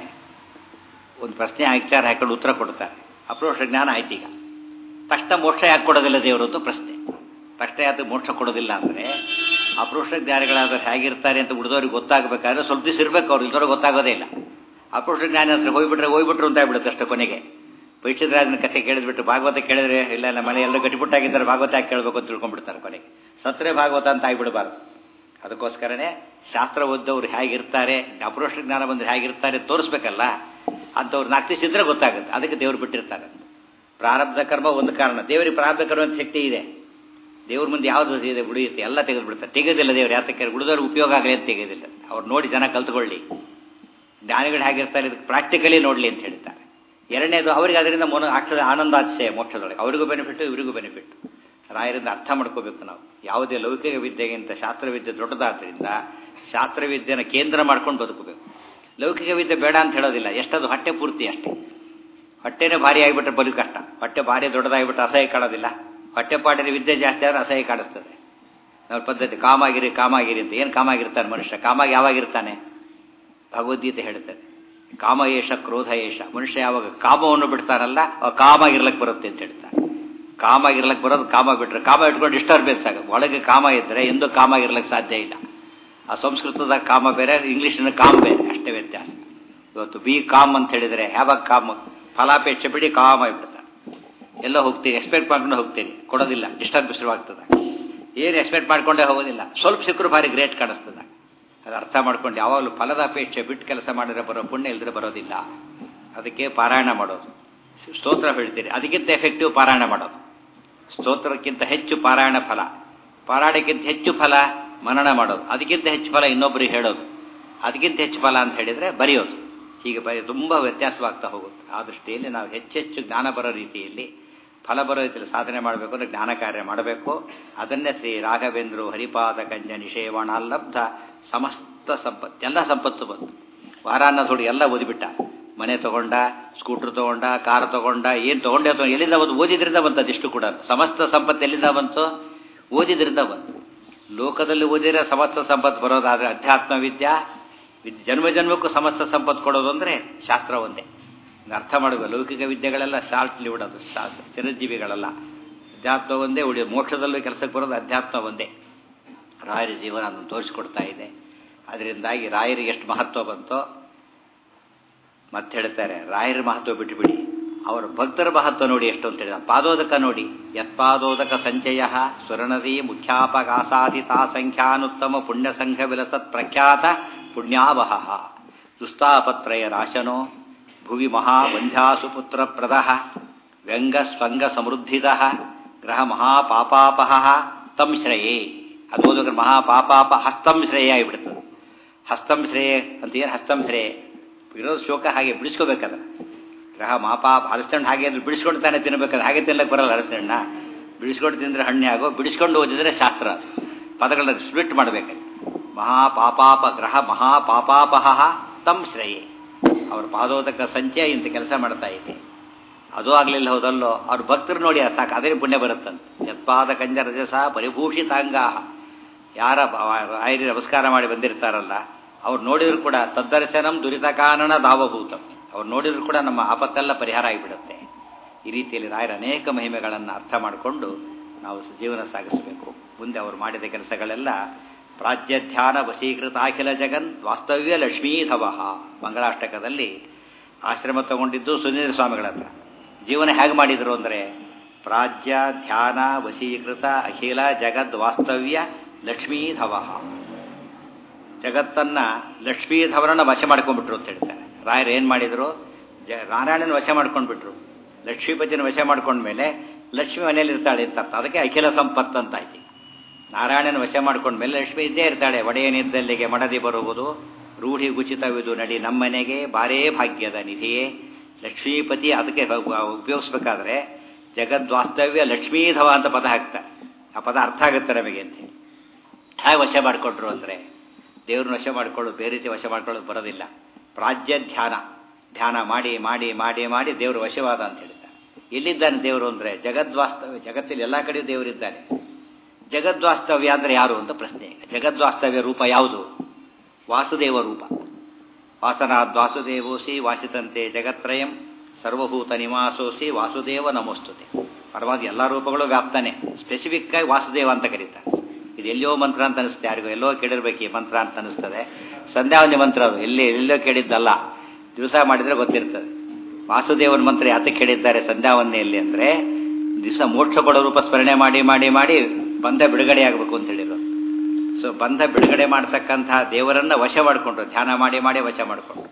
ಒಂದು ಪ್ರಶ್ನೆ ಆಚಾರ ಹಾಕೊಂಡು ಉತ್ತರ ಕೊಡ್ತಾರೆ ಅಪ್ರೋಷ ಜ್ಞಾನ ಆಯ್ತು ಈಗ ತಕ್ಷಣ ಮೋಕ್ಷ ಯಾಕೆ ಕೊಡೋದಿಲ್ಲ ದೇವರು ಅಂತ ಪ್ರಶ್ನೆ ತಕ್ಷಣ ಯಾಕೆ ಮೋಕ್ಷ ಕೊಡೋದಿಲ್ಲ ಅಂದರೆ ಅಪ್ರೋಷ ಜ್ಞಾನಿಗಳಾದ್ರೆ ಹೇಗಿರ್ತಾರೆ ಅಂತ ಉಳಿದವ್ರಿಗೆ ಗೊತ್ತಾಗಬೇಕಾದ್ರೆ ಸ್ವಲ್ಪ ದಿವಸ ಇರಬೇಕು ಅವ್ರು ಇಲ್ದವ್ರಿಗೆ ಗೊತ್ತಾಗೋದೇ ಇಲ್ಲ ಅಪ್ರೋಷ ಜ್ಞಾನಿ ಹತ್ರ ಹೋಗ್ಬಿಟ್ರೆ ಹೋಗ್ಬಿಟ್ರು ಅಂತ ಆಗ್ಬಿಡುತ್ತೆ ಅಷ್ಟೇ ಕೊನೆಗೆ ಪರೀಕ್ಷಿತರಾಜನ ಕಥೆ ಕೇಳಿದ್ಬಿಟ್ಟು ಭಾಗವತ ಕೇಳಿದ್ರೆ ಇಲ್ಲ ಇಲ್ಲ ಮನೆ ಎಲ್ಲ ಗಟ್ಟಿಪುಟ್ಟಾಗಿದ್ದಾರೆ ಭಾಗವತ ಯಾಕೆ ಕೇಳಬೇಕು ಅಂತ ತಿಳ್ಕೊಂಡ್ಬಿಡ್ತಾರೆ ಕೊನೆಗೆ ಸತ್ರೆ ಭಾಗವತ ಅಂತ ಆಗ್ಬಿಡಬಾರ್ದು ಅದಕ್ಕೋಸ್ಕರನೇ ಶಾಸ್ತ್ರ ಓದ್ದವ್ರು ಹೇಗಿರ್ತಾರೆ ಅಪರೋಷ್ಟ ಜ್ಞಾನ ಬಂದ್ರೆ ಹೇಗಿರ್ತಾರೆ ತೋರಿಸ್ಬೇಕಲ್ಲ ಅಂಥವ್ರು ನಾಲ್ಕು ದಿವಸ ಇದ್ರೆ ಗೊತ್ತಾಗುತ್ತೆ ಅದಕ್ಕೆ ದೇವ್ರು ಬಿಟ್ಟಿರ್ತಾರೆ ಪ್ರಾರಬ್ಧ ಕರ್ಮ ಒಂದು ಕಾರಣ ದೇವರಿಗೆ ಪ್ರಾರಬ್ಧ ಕರ್ಮ ಅಂತ ಶಕ್ತಿ ಇದೆ ದೇವ್ರ ಮುಂದೆ ಯಾವ್ದು ಇದೆ ಉಳಿಯುತ್ತೆ ಎಲ್ಲ ತೆಗೆದು ಬಿಡ್ತಾರೆ ತೆಗೆದಿಲ್ಲ ದೇವ್ರು ಯಾತಕ್ಕೆ ಉಳಿದವ್ರಿಗೆ ಉಪಯೋಗ ಆಗಲಿ ಅಂತ ತೆಗೆದಿಲ್ಲ ಅವ್ರು ನೋಡಿ ಜನ ಕಲ್ತ್ಕೊಳ್ಳಿ ಜ್ಞಾನಿಗಳು ಹೇಗಿರ್ತಾರೆ ಇದಕ್ಕೆ ಪ್ರಾಕ್ಟಿಕಲಿ ನೋಡಲಿ ಅಂತ ಹೇಳ್ತಾರೆ ಎರಡನೇದು ಅವರಿಗೆ ಅದರಿಂದ ಮೋನ ಆಗ್ತದೆ ಆನಂದಾತಿಶಯ ಮೋಕ್ಷದೊಳಗೆ ಅವರಿಗೂ ಬೆನಿಫಿಟ್ ಇವರಿಗೂ ಬೆನಿಫಿಟ್ ರಾಯರಿಂದ ಅರ್ಥ ಮಾಡ್ಕೋಬೇಕು ನಾವು ಯಾವುದೇ ಲೌಕಿಕ ವಿದ್ಯೆಗಿಂತ ಶಾಸ್ತ್ರವಿದ್ಯೆ ದೊಡ್ಡದಾದ್ರಿಂದ ಶಾಸ್ತ್ರವಿದ್ಯೆನ ಕೇಂದ್ರ ಮಾಡ್ಕೊಂಡು ಬದುಕಬೇಕು ಲೌಕಿಕ ವಿದ್ಯೆ ಬೇಡ ಅಂತ ಹೇಳೋದಿಲ್ಲ ಎಷ್ಟದು ಹೊಟ್ಟೆ ಪೂರ್ತಿ ಅಷ್ಟೇ ಹೊಟ್ಟೆನೇ ಭಾರಿ ಆಗಿಬಿಟ್ರೆ ಬದುಕು ಕಷ್ಟ ಹೊಟ್ಟೆ ಭಾರಿ ದೊಡ್ಡದಾಗಿಬಿಟ್ರೆ ಅಸಹ್ಯ ಕಾಣೋದಿಲ್ಲ ಹೊಟ್ಟೆ ಪಾಟಿನ ವಿದ್ಯೆ ಜಾಸ್ತಿ ಆದರೆ ಅಸಹ್ಯ ಕಾಣಿಸ್ತದೆ ಅವ್ರ ಪದ್ಧತಿ ಕಾಮಾಗಿರಿ ಕಾಮಾಗಿರಿ ಅಂತ ಏನು ಕಾಮಾಗಿರ್ತಾನೆ ಮನುಷ್ಯ ಕಾಮಾಗಿ ಯಾವಾಗಿರ್ತಾನೆ ಭಗವದ್ಗೀತೆ ಹೇಳ್ತಾರೆ ಕಾಮ ಏಷ ಕ್ರೋಧ ಏಷ ಮನುಷ್ಯ ಯಾವಾಗ ಕಾಮವನ್ನು ಬಿಡ್ತಾನಲ್ಲ ಅವ ಕಾಮಾಗಿರ್ಲಕ್ಕೆ ಬರುತ್ತೆ ಅಂತ ಹೇಳ್ತಾರೆ ಕಾಮಾಗಿರ್ಲಕ್ಕೆ ಬರೋದು ಕಾಮ ಬಿಟ್ರೆ ಕಾಮ ಇಟ್ಕೊಂಡು ಡಿಸ್ಟರ್ಬೆನ್ಸ್ ಆಗ ಒಳಗೆ ಕಾಮ ಇದ್ದರೆ ಎಂದೂ ಕಾಮಾಗಿರ್ಲಕ್ಕೆ ಸಾಧ್ಯ ಇಲ್ಲ ಆ ಸಂಸ್ಕೃತದ ಕಾಮ ಬೇರೆ ಇಂಗ್ಲೀಷಿನ ಕಾಮ್ ಬೇರೆ ಅಷ್ಟೇ ವ್ಯತ್ಯಾಸ ಇವತ್ತು ಬಿ ಕಾಮ್ ಅಂತ ಹೇಳಿದರೆ ಯಾವಾಗ ಕಾಮ ಫಲಾಪೇಕ್ಷೆ ಬಿಡಿ ಕಾಮ್ ಆಗಿಬಿಡ್ತಾರೆ ಎಲ್ಲ ಹೋಗ್ತೀನಿ ಎಕ್ಸ್ಪೆಕ್ಟ್ ಮಾಡ್ಕೊಂಡು ಹೋಗ್ತೀನಿ ಕೊಡೋದಿಲ್ಲ ಡಿಸ್ಟರ್ಬ್ ಶುರುವಾಗ್ತದೆ ಏನು ಎಕ್ಸ್ಪೆಕ್ಟ್ ಮಾಡ್ಕೊಂಡೇ ಹೋಗೋದಿಲ್ಲ ಸ್ವಲ್ಪ ಸಿಕ್ಕರು ಭಾರಿ ಗ್ರೇಟ್ ಕಾಣಿಸ್ತದೆ ಅದು ಅರ್ಥ ಮಾಡ್ಕೊಂಡು ಯಾವಾಗಲೂ ಫಲದ ಅಪೇಕ್ಷೆ ಬಿಟ್ಟು ಕೆಲಸ ಮಾಡಿದ್ರೆ ಬರೋ ಪುಣ್ಯ ಇಲ್ಲದ್ರೆ ಬರೋದಿಲ್ಲ ಅದಕ್ಕೆ ಪಾರಾಯಣ ಮಾಡೋದು ಸ್ತೋತ್ರ ಹೇಳ್ತೀರಿ ಅದಕ್ಕಿಂತ ಎಫೆಕ್ಟಿವ್ ಪಾರಾಯಣ ಮಾಡೋದು ಸ್ತೋತ್ರಕ್ಕಿಂತ ಹೆಚ್ಚು ಪಾರಾಯಣ ಫಲ ಪಾರಾಯಣಕ್ಕಿಂತ ಹೆಚ್ಚು ಫಲ ಮನನ ಮಾಡೋದು ಅದಕ್ಕಿಂತ ಹೆಚ್ಚು ಫಲ ಇನ್ನೊಬ್ಬರಿಗೆ ಹೇಳೋದು ಅದಕ್ಕಿಂತ ಹೆಚ್ಚು ಫಲ ಅಂತ ಹೇಳಿದರೆ ಬರೆಯೋದು ಹೀಗೆ ಬರೀ ತುಂಬ ವ್ಯತ್ಯಾಸವಾಗ್ತಾ ಹೋಗುತ್ತೆ ಆ ದೃಷ್ಟಿಯಲ್ಲಿ ನಾವು ಹೆಚ್ಚೆಚ್ಚು ಜ್ಞಾನ ಬರೋ ರೀತಿಯಲ್ಲಿ ಫಲ ಬರೋ ರೀತಿಯಲ್ಲಿ ಸಾಧನೆ ಮಾಡಬೇಕು ಅಂದರೆ ಜ್ಞಾನ ಕಾರ್ಯ ಮಾಡಬೇಕು ಅದನ್ನೇ ಶ್ರೀ ರಾಘವೇಂದ್ರ ಹರಿಪಾದ ಕಂಜ ನಿಷೇವಣಾಲಬ್ಧ ಸಮಸ್ತ ಸಂಪತ್ತು ಎಲ್ಲ ಸಂಪತ್ತು ಬಂತು ವಾರಾನ್ನ ಥೋಡಿ ಎಲ್ಲ ಓದಿಬಿಟ್ಟ ಮನೆ ತಗೊಂಡ ಸ್ಕೂಟ್ರ್ ತಗೊಂಡ ಕಾರ್ ತಗೊಂಡ ಏನು ತಗೊಂಡೆ ತಗೊಂಡು ಎಲ್ಲಿಂದ ಬಂತು ಓದಿದ್ರಿಂದ ಬಂತು ಅದಿಷ್ಟು ಕೂಡ ಸಮಸ್ತ ಸಂಪತ್ತು ಎಲ್ಲಿಂದ ಬಂತು ಓದಿದ್ರಿಂದ ಬಂತು ಲೋಕದಲ್ಲಿ ಓದಿದ್ರೆ ಸಮಸ್ತ ಸಂಪತ್ತು ಬರೋದಾದ್ರೆ ಅಧ್ಯಾತ್ಮ ವಿದ್ಯಾ ವಿದ್ ಜನ್ಮ ಜನ್ಮಕ್ಕೂ ಸಮಸ್ತ ಸಂಪತ್ತು ಕೊಡೋದು ಅಂದರೆ ಶಾಸ್ತ್ರ ಒಂದೇ ಇನ್ನು ಅರ್ಥ ಮಾಡಬೇಕು ಲೌಕಿಕ ವಿದ್ಯೆಗಳೆಲ್ಲ ಶಾರ್ಟ್ ಲಿವಿಡೋದು ಶಾಸ್ತ್ರ ಚಿರಂಜೀವಿಗಳಲ್ಲ ಅಧ್ಯಾತ್ಮ ಒಂದೇ ಉಳಿಯೋದು ಮೋಕ್ಷದಲ್ಲೂ ಕೆಲಸಕ್ಕೆ ಬರೋದು ಅಧ್ಯಾತ್ಮ ಒಂದೇ ರಾಯರ ಜೀವನ ಅದನ್ನು ತೋರಿಸ್ಕೊಡ್ತಾ ಇದೆ ಅದರಿಂದಾಗಿ ರಾಯರಿಗೆ ಎಷ್ಟು ಮಹತ್ವ ಬಂತೋ ಮತ್ತೆ ಹೇಳ್ತಾರೆ ರಾಯರ ಮಹತ್ವ ಬಿಟ್ಟುಬಿಡಿ ಅವರ ಭಕ್ತರ ಮಹತ್ವ ನೋಡಿ ಎಷ್ಟು ಅಂತ ಹೇಳಿದ ಪಾದೋದಕ ನೋಡಿ ಯತ್ಪಾದೋದಕ ಸಂಚಯ ಸ್ವರ್ಣದಿ ಮುಖ್ಯಾಪಗಾಸಾದಿತಾ ಸಂಖ್ಯಾನುತ್ತಮ ಪುಣ್ಯ ಸಂಘ ವಿಲಸತ್ ಪ್ರಖ್ಯಾತ ಪುಣ್ಯಾವಹ ದುಸ್ತಾಪತ್ರಯ ರಾಶನೋ ಭುವಿ ಮಹಾವಂಧ್ಯಾಸು ಪುತ್ರ ಪ್ರದ ವ್ಯಂಗ ಸ್ವಂಗ ಸಮೃದ್ಧಿದ ಗ್ರಹ ಮಹಾಪಾಪಾಪಹ ತಂ ಶ್ರೇಯೇ ಅದು ಓದೋದ್ರೆ ಮಹಾಪಾಪಾಪ ಹಸ್ತಂ ಶ್ರೇಯ ಆಗಿಬಿಡ್ತದೆ ಹಸ್ತಂ ಶ್ರೇಯ ಅಂತ ಏನು ಹಸ್ತಂ ಶ್ರೇಯ ಇರೋದು ಶೋಕ ಹಾಗೆ ಬಿಡಿಸ್ಕೋಬೇಕದ ಗ್ರಹ ಮಾಪಾಪ ಹಲಸಣ್ಣು ಹಾಗೆ ಅಂದ್ರೆ ಬಿಡಿಸ್ಕೊಂಡು ತಾನೇ ತಿನ್ನಬೇಕಾದ್ರೆ ಹಾಗೆ ತಿನ್ನಕ್ಕೆ ಬರಲ್ಲ ಹಲಸಣ್ಣ ಬಿಡಿಸ್ಕೊಂಡು ತಿಂದರೆ ಹಣ್ಣೆ ಆಗೋ ಬಿಡಿಸ್ಕೊಂಡು ಓದಿದ್ರೆ ಶಾಸ್ತ್ರ ಪದಗಳನ್ನ ಸ್ಪ್ಲಿಟ್ ಮಾಡಬೇಕು ಮಹಾಪಾಪಾಪ ಗ್ರಹ ಮಹಾಪಾಪಾಪಹ ತಂ ಶ್ರೇಯೇ ಅವ್ರ ಪಾದೋದಕ ಸಂಚಯ ಇಂಥ ಕೆಲಸ ಮಾಡ್ತಾ ಇದೆ ಅದು ಆಗಲಿಲ್ಲ ಹೋದಲ್ಲೋ ಅವ್ರ ಭಕ್ತರು ನೋಡಿ ಸಾಕು ಅದೇ ಪುಣ್ಯ ಬರುತ್ತಂತೆ ಯತ್ಪಾದ ಕಂಜ ರಜಸ ಪರಿಭೂಷಿತಾಂಗ ಯಾರ ಆಯ್ರಿ ನಮಸ್ಕಾರ ಮಾಡಿ ಬಂದಿರ್ತಾರಲ್ಲ ಅವ್ರು ನೋಡಿದ್ರು ಕೂಡ ತದ್ದರ್ಶನಂ ದುರಿತ ಕಾರಣ ದಾವಭೂತಂ ಅವ್ರು ನೋಡಿದ್ರು ಕೂಡ ನಮ್ಮ ಆಪತ್ತೆಲ್ಲ ಪರಿಹಾರ ಆಗಿಬಿಡುತ್ತೆ ಈ ರೀತಿಯಲ್ಲಿ ರಾಯರ ಅನೇಕ ಮಹಿಮೆಗಳನ್ನು ಅರ್ಥ ಮಾಡಿಕೊಂಡು ನಾವು ಜೀವನ ಸಾಗಿಸಬೇಕು ಮುಂದೆ ಅವರು ಮಾಡಿದ ಕೆಲಸಗಳೆಲ್ಲ ಪ್ರಾಜ್ಯ ಧ್ಯಾನ ವಶೀಕೃತ ಅಖಿಲ ಜಗನ್ ವಾಸ್ತವ್ಯ ಲಕ್ಷ್ಮೀಧವ ಮಂಗಳಾಷ್ಟಕದಲ್ಲಿ ಆಶ್ರಮ ತಗೊಂಡಿದ್ದು ಸುನೀರ ಸ್ವಾಮಿಗಳ ಹತ್ರ ಜೀವನ ಹೇಗೆ ಮಾಡಿದರು ಅಂದರೆ ಪ್ರಾಜ್ಯ ಧ್ಯಾನ ವಶೀಕೃತ ಅಖಿಲ ಜಗದ್ ವಾಸ್ತವ್ಯ ಲಕ್ಷ್ಮೀಧವ ಜಗತ್ತನ್ನ ಲಕ್ಷ್ಮೀಧವರನ್ನ ವಶ ಮಾಡ್ಕೊಂಡ್ಬಿಟ್ರು ಅಂತ ಹೇಳ್ತಾರೆ ರಾಯರು ಏನು ಮಾಡಿದರು ಜ ನಾರಾಯಣನ ವಶ ಮಾಡ್ಕೊಂಡ್ಬಿಟ್ರು ಲಕ್ಷ್ಮೀಪತಿನ ವಶ ಮಾಡ್ಕೊಂಡ್ಮೇಲೆ ಲಕ್ಷ್ಮಿ ಮನೇಲಿ ಇರ್ತಾಳೆ ಅಂತ ಅರ್ಥ ಅದಕ್ಕೆ ಅಖಿಲ ಸಂಪತ್ತು ಅಂತ ಆಯ್ತು ನಾರಾಯಣನ ವಶ ಮಾಡ್ಕೊಂಡ್ಮೇಲೆ ಲಕ್ಷ್ಮಿ ಇದ್ದೇ ಇರ್ತಾಳೆ ಒಡೆಯನಿದ್ದಲ್ಲಿಗೆ ಮಡದಿ ಬರುವುದು ರೂಢಿ ಗುಚಿತವಿದು ನಡಿ ನಮ್ಮನೆಗೆ ಬಾರೇ ಭಾಗ್ಯದ ನಿಧಿಯೇ ಲಕ್ಷ್ಮೀಪತಿ ಅದಕ್ಕೆ ಉಪಯೋಗಿಸ್ಬೇಕಾದ್ರೆ ಜಗದ್ವಾಸ್ತವ್ಯ ಲಕ್ಷ್ಮೀಧವ ಅಂತ ಪದ ಹಾಕ್ತಾರೆ ಆ ಪದ ಅರ್ಥ ಆಗುತ್ತೆ ನಮಗೆ ಅಂತ ಹೇಗೆ ವಶ ಮಾಡಿಕೊಟ್ರು ಅಂದರೆ ದೇವ್ರನ್ನ ವಶ ಮಾಡ್ಕೊಳ್ಳೋದು ಬೇರೆ ರೀತಿ ವಶ ಮಾಡ್ಕೊಳ್ಳೋದು ಬರೋದಿಲ್ಲ ಪ್ರಾಜ್ಯ ಧ್ಯಾನ ಧ್ಯಾನ ಮಾಡಿ ಮಾಡಿ ಮಾಡಿ ಮಾಡಿ ದೇವರು ವಶವಾದ ಅಂತ ಹೇಳಿದ್ದಾರೆ ಎಲ್ಲಿದ್ದಾನೆ ದೇವರು ಅಂದರೆ ಜಗದ್ವಾಸ್ತವ್ಯ ಜಗತ್ತಲ್ಲಿ ಎಲ್ಲ ಕಡೆಯೂ ದೇವರಿದ್ದಾನೆ ಜಗದ್ವಾಸ್ತವ್ಯ ಅಂದರೆ ಯಾರು ಅಂತ ಪ್ರಶ್ನೆ ಜಗದ್ವಾಸ್ತವ್ಯ ರೂಪ ಯಾವುದು ವಾಸುದೇವ ರೂಪ ವಾಸನಾದ್ ವಾಸುದೇವೋಸಿ ವಾಸಿತಂತೆ ಜಗತ್ರಯಂ ಸರ್ವಭೂತ ನಿವಾಸೋಸಿ ವಾಸುದೇವ ನಮೋಸ್ತುತೆ ಪರವಾಗಿ ಎಲ್ಲ ರೂಪಗಳು ವ್ಯಾಪ್ತಾನೆ ಸ್ಪೆಸಿಫಿಕ್ ಆಗಿ ವಾಸುದೇವ ಅಂತ ಕರೀತಾರೆ ಇದು ಎಲ್ಲಿಯೋ ಮಂತ್ರ ಅಂತ ಅನಿಸುತ್ತೆ ಯಾರಿಗೂ ಎಲ್ಲೋ ಕೇಳಿರ್ಬೇಕು ಈ ಮಂತ್ರ ಅಂತ ಅನಿಸ್ತದೆ ಸಂಧ್ಯಾವಂದಿ ಮಂತ್ರ ಅದು ಎಲ್ಲಿ ಎಲ್ಲೋ ಕೇಳಿದ್ದಲ್ಲ ದಿವಸ ಮಾಡಿದ್ರೆ ಗೊತ್ತಿರ್ತದೆ ವಾಸುದೇವನ ಮಂತ್ರ ಯಾತಕ್ಕೆ ಹೇಳಿದ್ದಾರೆ ಸಂಧ್ಯಾವಂದನೆಯಲ್ಲಿ ಅಂದರೆ ದಿವಸ ಮೋಕ್ಷ ಕೊಡೋ ರೂಪ ಸ್ಮರಣೆ ಮಾಡಿ ಮಾಡಿ ಮಾಡಿ ಬಂಧ ಬಿಡುಗಡೆ ಆಗಬೇಕು ಅಂತ ಹೇಳಿದ್ರು ಸೊ ಬಂಧ ಬಿಡುಗಡೆ ಮಾಡ್ತಕ್ಕಂತಹ ದೇವರನ್ನ ವಶ ಮಾಡಿಕೊಂಡ್ರು ಧ್ಯಾನ ಮಾಡಿ ಮಾಡಿ ವಶ ಮಾಡಿಕೊಂಡ್ರು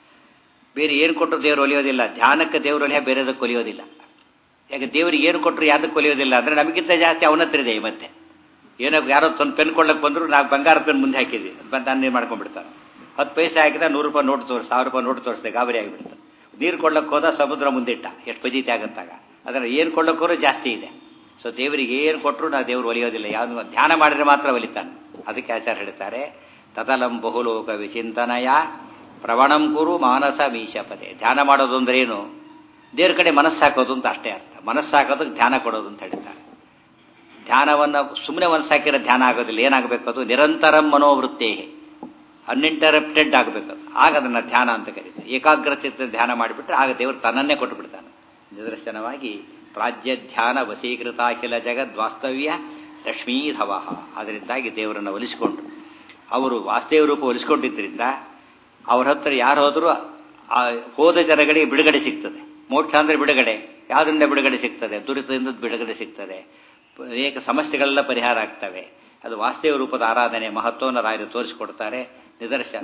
ಬೇರೆ ಏನು ಕೊಟ್ಟರು ದೇವರು ಒಲಿಯೋದಿಲ್ಲ ಧ್ಯಾನಕ್ಕೆ ದೇವರು ಒಲಿಯ ಬೇರೆದಕ್ಕೆ ಒಲಿಯೋದಿಲ್ಲ ಯಾಕೆ ದೇವರಿಗೆ ಏನು ಕೊಟ್ಟರು ಯಾವ್ದಕ್ಕೆ ಒಲಿಯೋದಿಲ್ಲ ಅಂದರೆ ನಮಗಿಂತ ಜಾಸ್ತಿ ಅವನ ಹತ್ರ ಇದೆ ಮತ್ತೆ ಏನೋ ಯಾರೋ ಒಂದು ಪೆನ್ ಕೊಡ್ಲಕ್ಕೆ ಬಂದರು ನಾವು ಬಂಗಾರ ಪೆನ್ ಮುಂದೆ ಹಾಕಿದ್ವಿ ಬಂದು ನಾನು ಮಾಡ್ಕೊಂಡ್ಬಿಡ್ತಾರೆ ಹತ್ತು ಪೈಸೆ ಹಾಕಿದ ನೂರು ರೂಪಾಯಿ ನೋಟ್ ತೋರಿಸಿ ಸಾವಿರ ರೂಪಾಯಿ ನೋಟ್ ತೋರಿಸಿದೆ ಗಾಬರಿ ಆಗಿಬಿಡ್ತು ನೀರು ಕೊಡ್ಲಕ್ಕೆ ಹೋದ ಸಮುದ್ರ ಮುಂದಿಟ್ಟ ಎಷ್ಟು ಪಜೀತಿ ಆಗತ್ತಾಗ ಅದರ ಏನು ಕೊಡ್ಲಕ್ಕೋರು ಜಾಸ್ತಿ ಇದೆ ಸೊ ದೇವರಿಗೆ ಏನು ಕೊಟ್ಟರು ನಾವು ದೇವರು ಒಲಿಯೋದಿಲ್ಲ ಯಾವುದು ಧ್ಯಾನ ಮಾಡಿದ್ರೆ ಮಾತ್ರ ಒಲಿತಾನೆ ಅದಕ್ಕೆ ಆಚಾರ ಹೇಳ್ತಾರೆ ತದಲಂ ಬಹುಲೋಕ ವಿಚಿಂತನಯ ಪ್ರವಣಂ ಕುರು ಮಾನಸ ಮೀಶಪದೆ ಧ್ಯಾನ ಮಾಡೋದು ಅಂದ್ರೆ ಏನು ದೇವ್ರ ಕಡೆ ಮನಸ್ಸು ಹಾಕೋದು ಅಂತ ಅಷ್ಟೇ ಅರ್ಥ ಮನಸ್ಸು ಹಾಕೋದಕ್ಕೆ ಧ್ಯಾನ ಕೊಡೋದು ಅಂತ ಹೇಳ್ತಾರೆ ಧ್ಯಾನವನ್ನು ಸುಮ್ಮನೆ ಮನಸ್ಸು ಹಾಕಿರೋ ಧ್ಯಾನ ಆಗೋದಿಲ್ಲ ಏನಾಗಬೇಕು ಅದು ನಿರಂತರಂ ಮನೋವೃತ್ತೇ ಅನ್ಇಂಟರಪ್ಟೆಡ್ ಆಗಬೇಕು ಅದು ಆಗ ಅದನ್ನು ಧ್ಯಾನ ಅಂತ ಕರೀತಾರೆ ಏಕಾಗ್ರಚಿತ್ತ ಧ್ಯಾನ ಮಾಡಿಬಿಟ್ರೆ ಆಗ ದೇವರು ತನ್ನನ್ನೇ ಕೊಟ್ಟು ಬಿಡ್ತಾನೆ ನಿದರ್ಶನವಾಗಿ ಪ್ರಾಜ್ಯ ಧ್ಯಾನ ವಶೀಕೃತ ಅಖಿಲ ಜಗದ್ವಾಸ್ತವ್ಯ ಲಕ್ಷ್ಮೀಧವ ಅದರಿಂದಾಗಿ ದೇವರನ್ನು ಒಲಿಸಿಕೊಂಡ್ರು ಅವರು ವಾಸ್ತವ ರೂಪ ಒಲಿಸ್ಕೊಂಡಿದ್ದರಿಂದ ಅವ್ರ ಹತ್ರ ಯಾರು ಹೋದರೂ ಆ ಹೋದ ಜನಗಳಿಗೆ ಬಿಡುಗಡೆ ಸಿಗ್ತದೆ ಮೋಕ್ಷ ಅಂದರೆ ಬಿಡುಗಡೆ ಯಾವುದರಿಂದ ಬಿಡುಗಡೆ ಸಿಗ್ತದೆ ದುರಿತದಿಂದ ಬಿಡುಗಡೆ ಸಿಗ್ತದೆ ಅನೇಕ ಸಮಸ್ಯೆಗಳೆಲ್ಲ ಪರಿಹಾರ ಆಗ್ತವೆ ಅದು ವಾಸ್ತವ ರೂಪದ ಆರಾಧನೆ ಮಹತ್ವವನ್ನು ರಾಯರು ತೋರಿಸಿಕೊಡ್ತಾರೆ ನಿದರ್ಶನ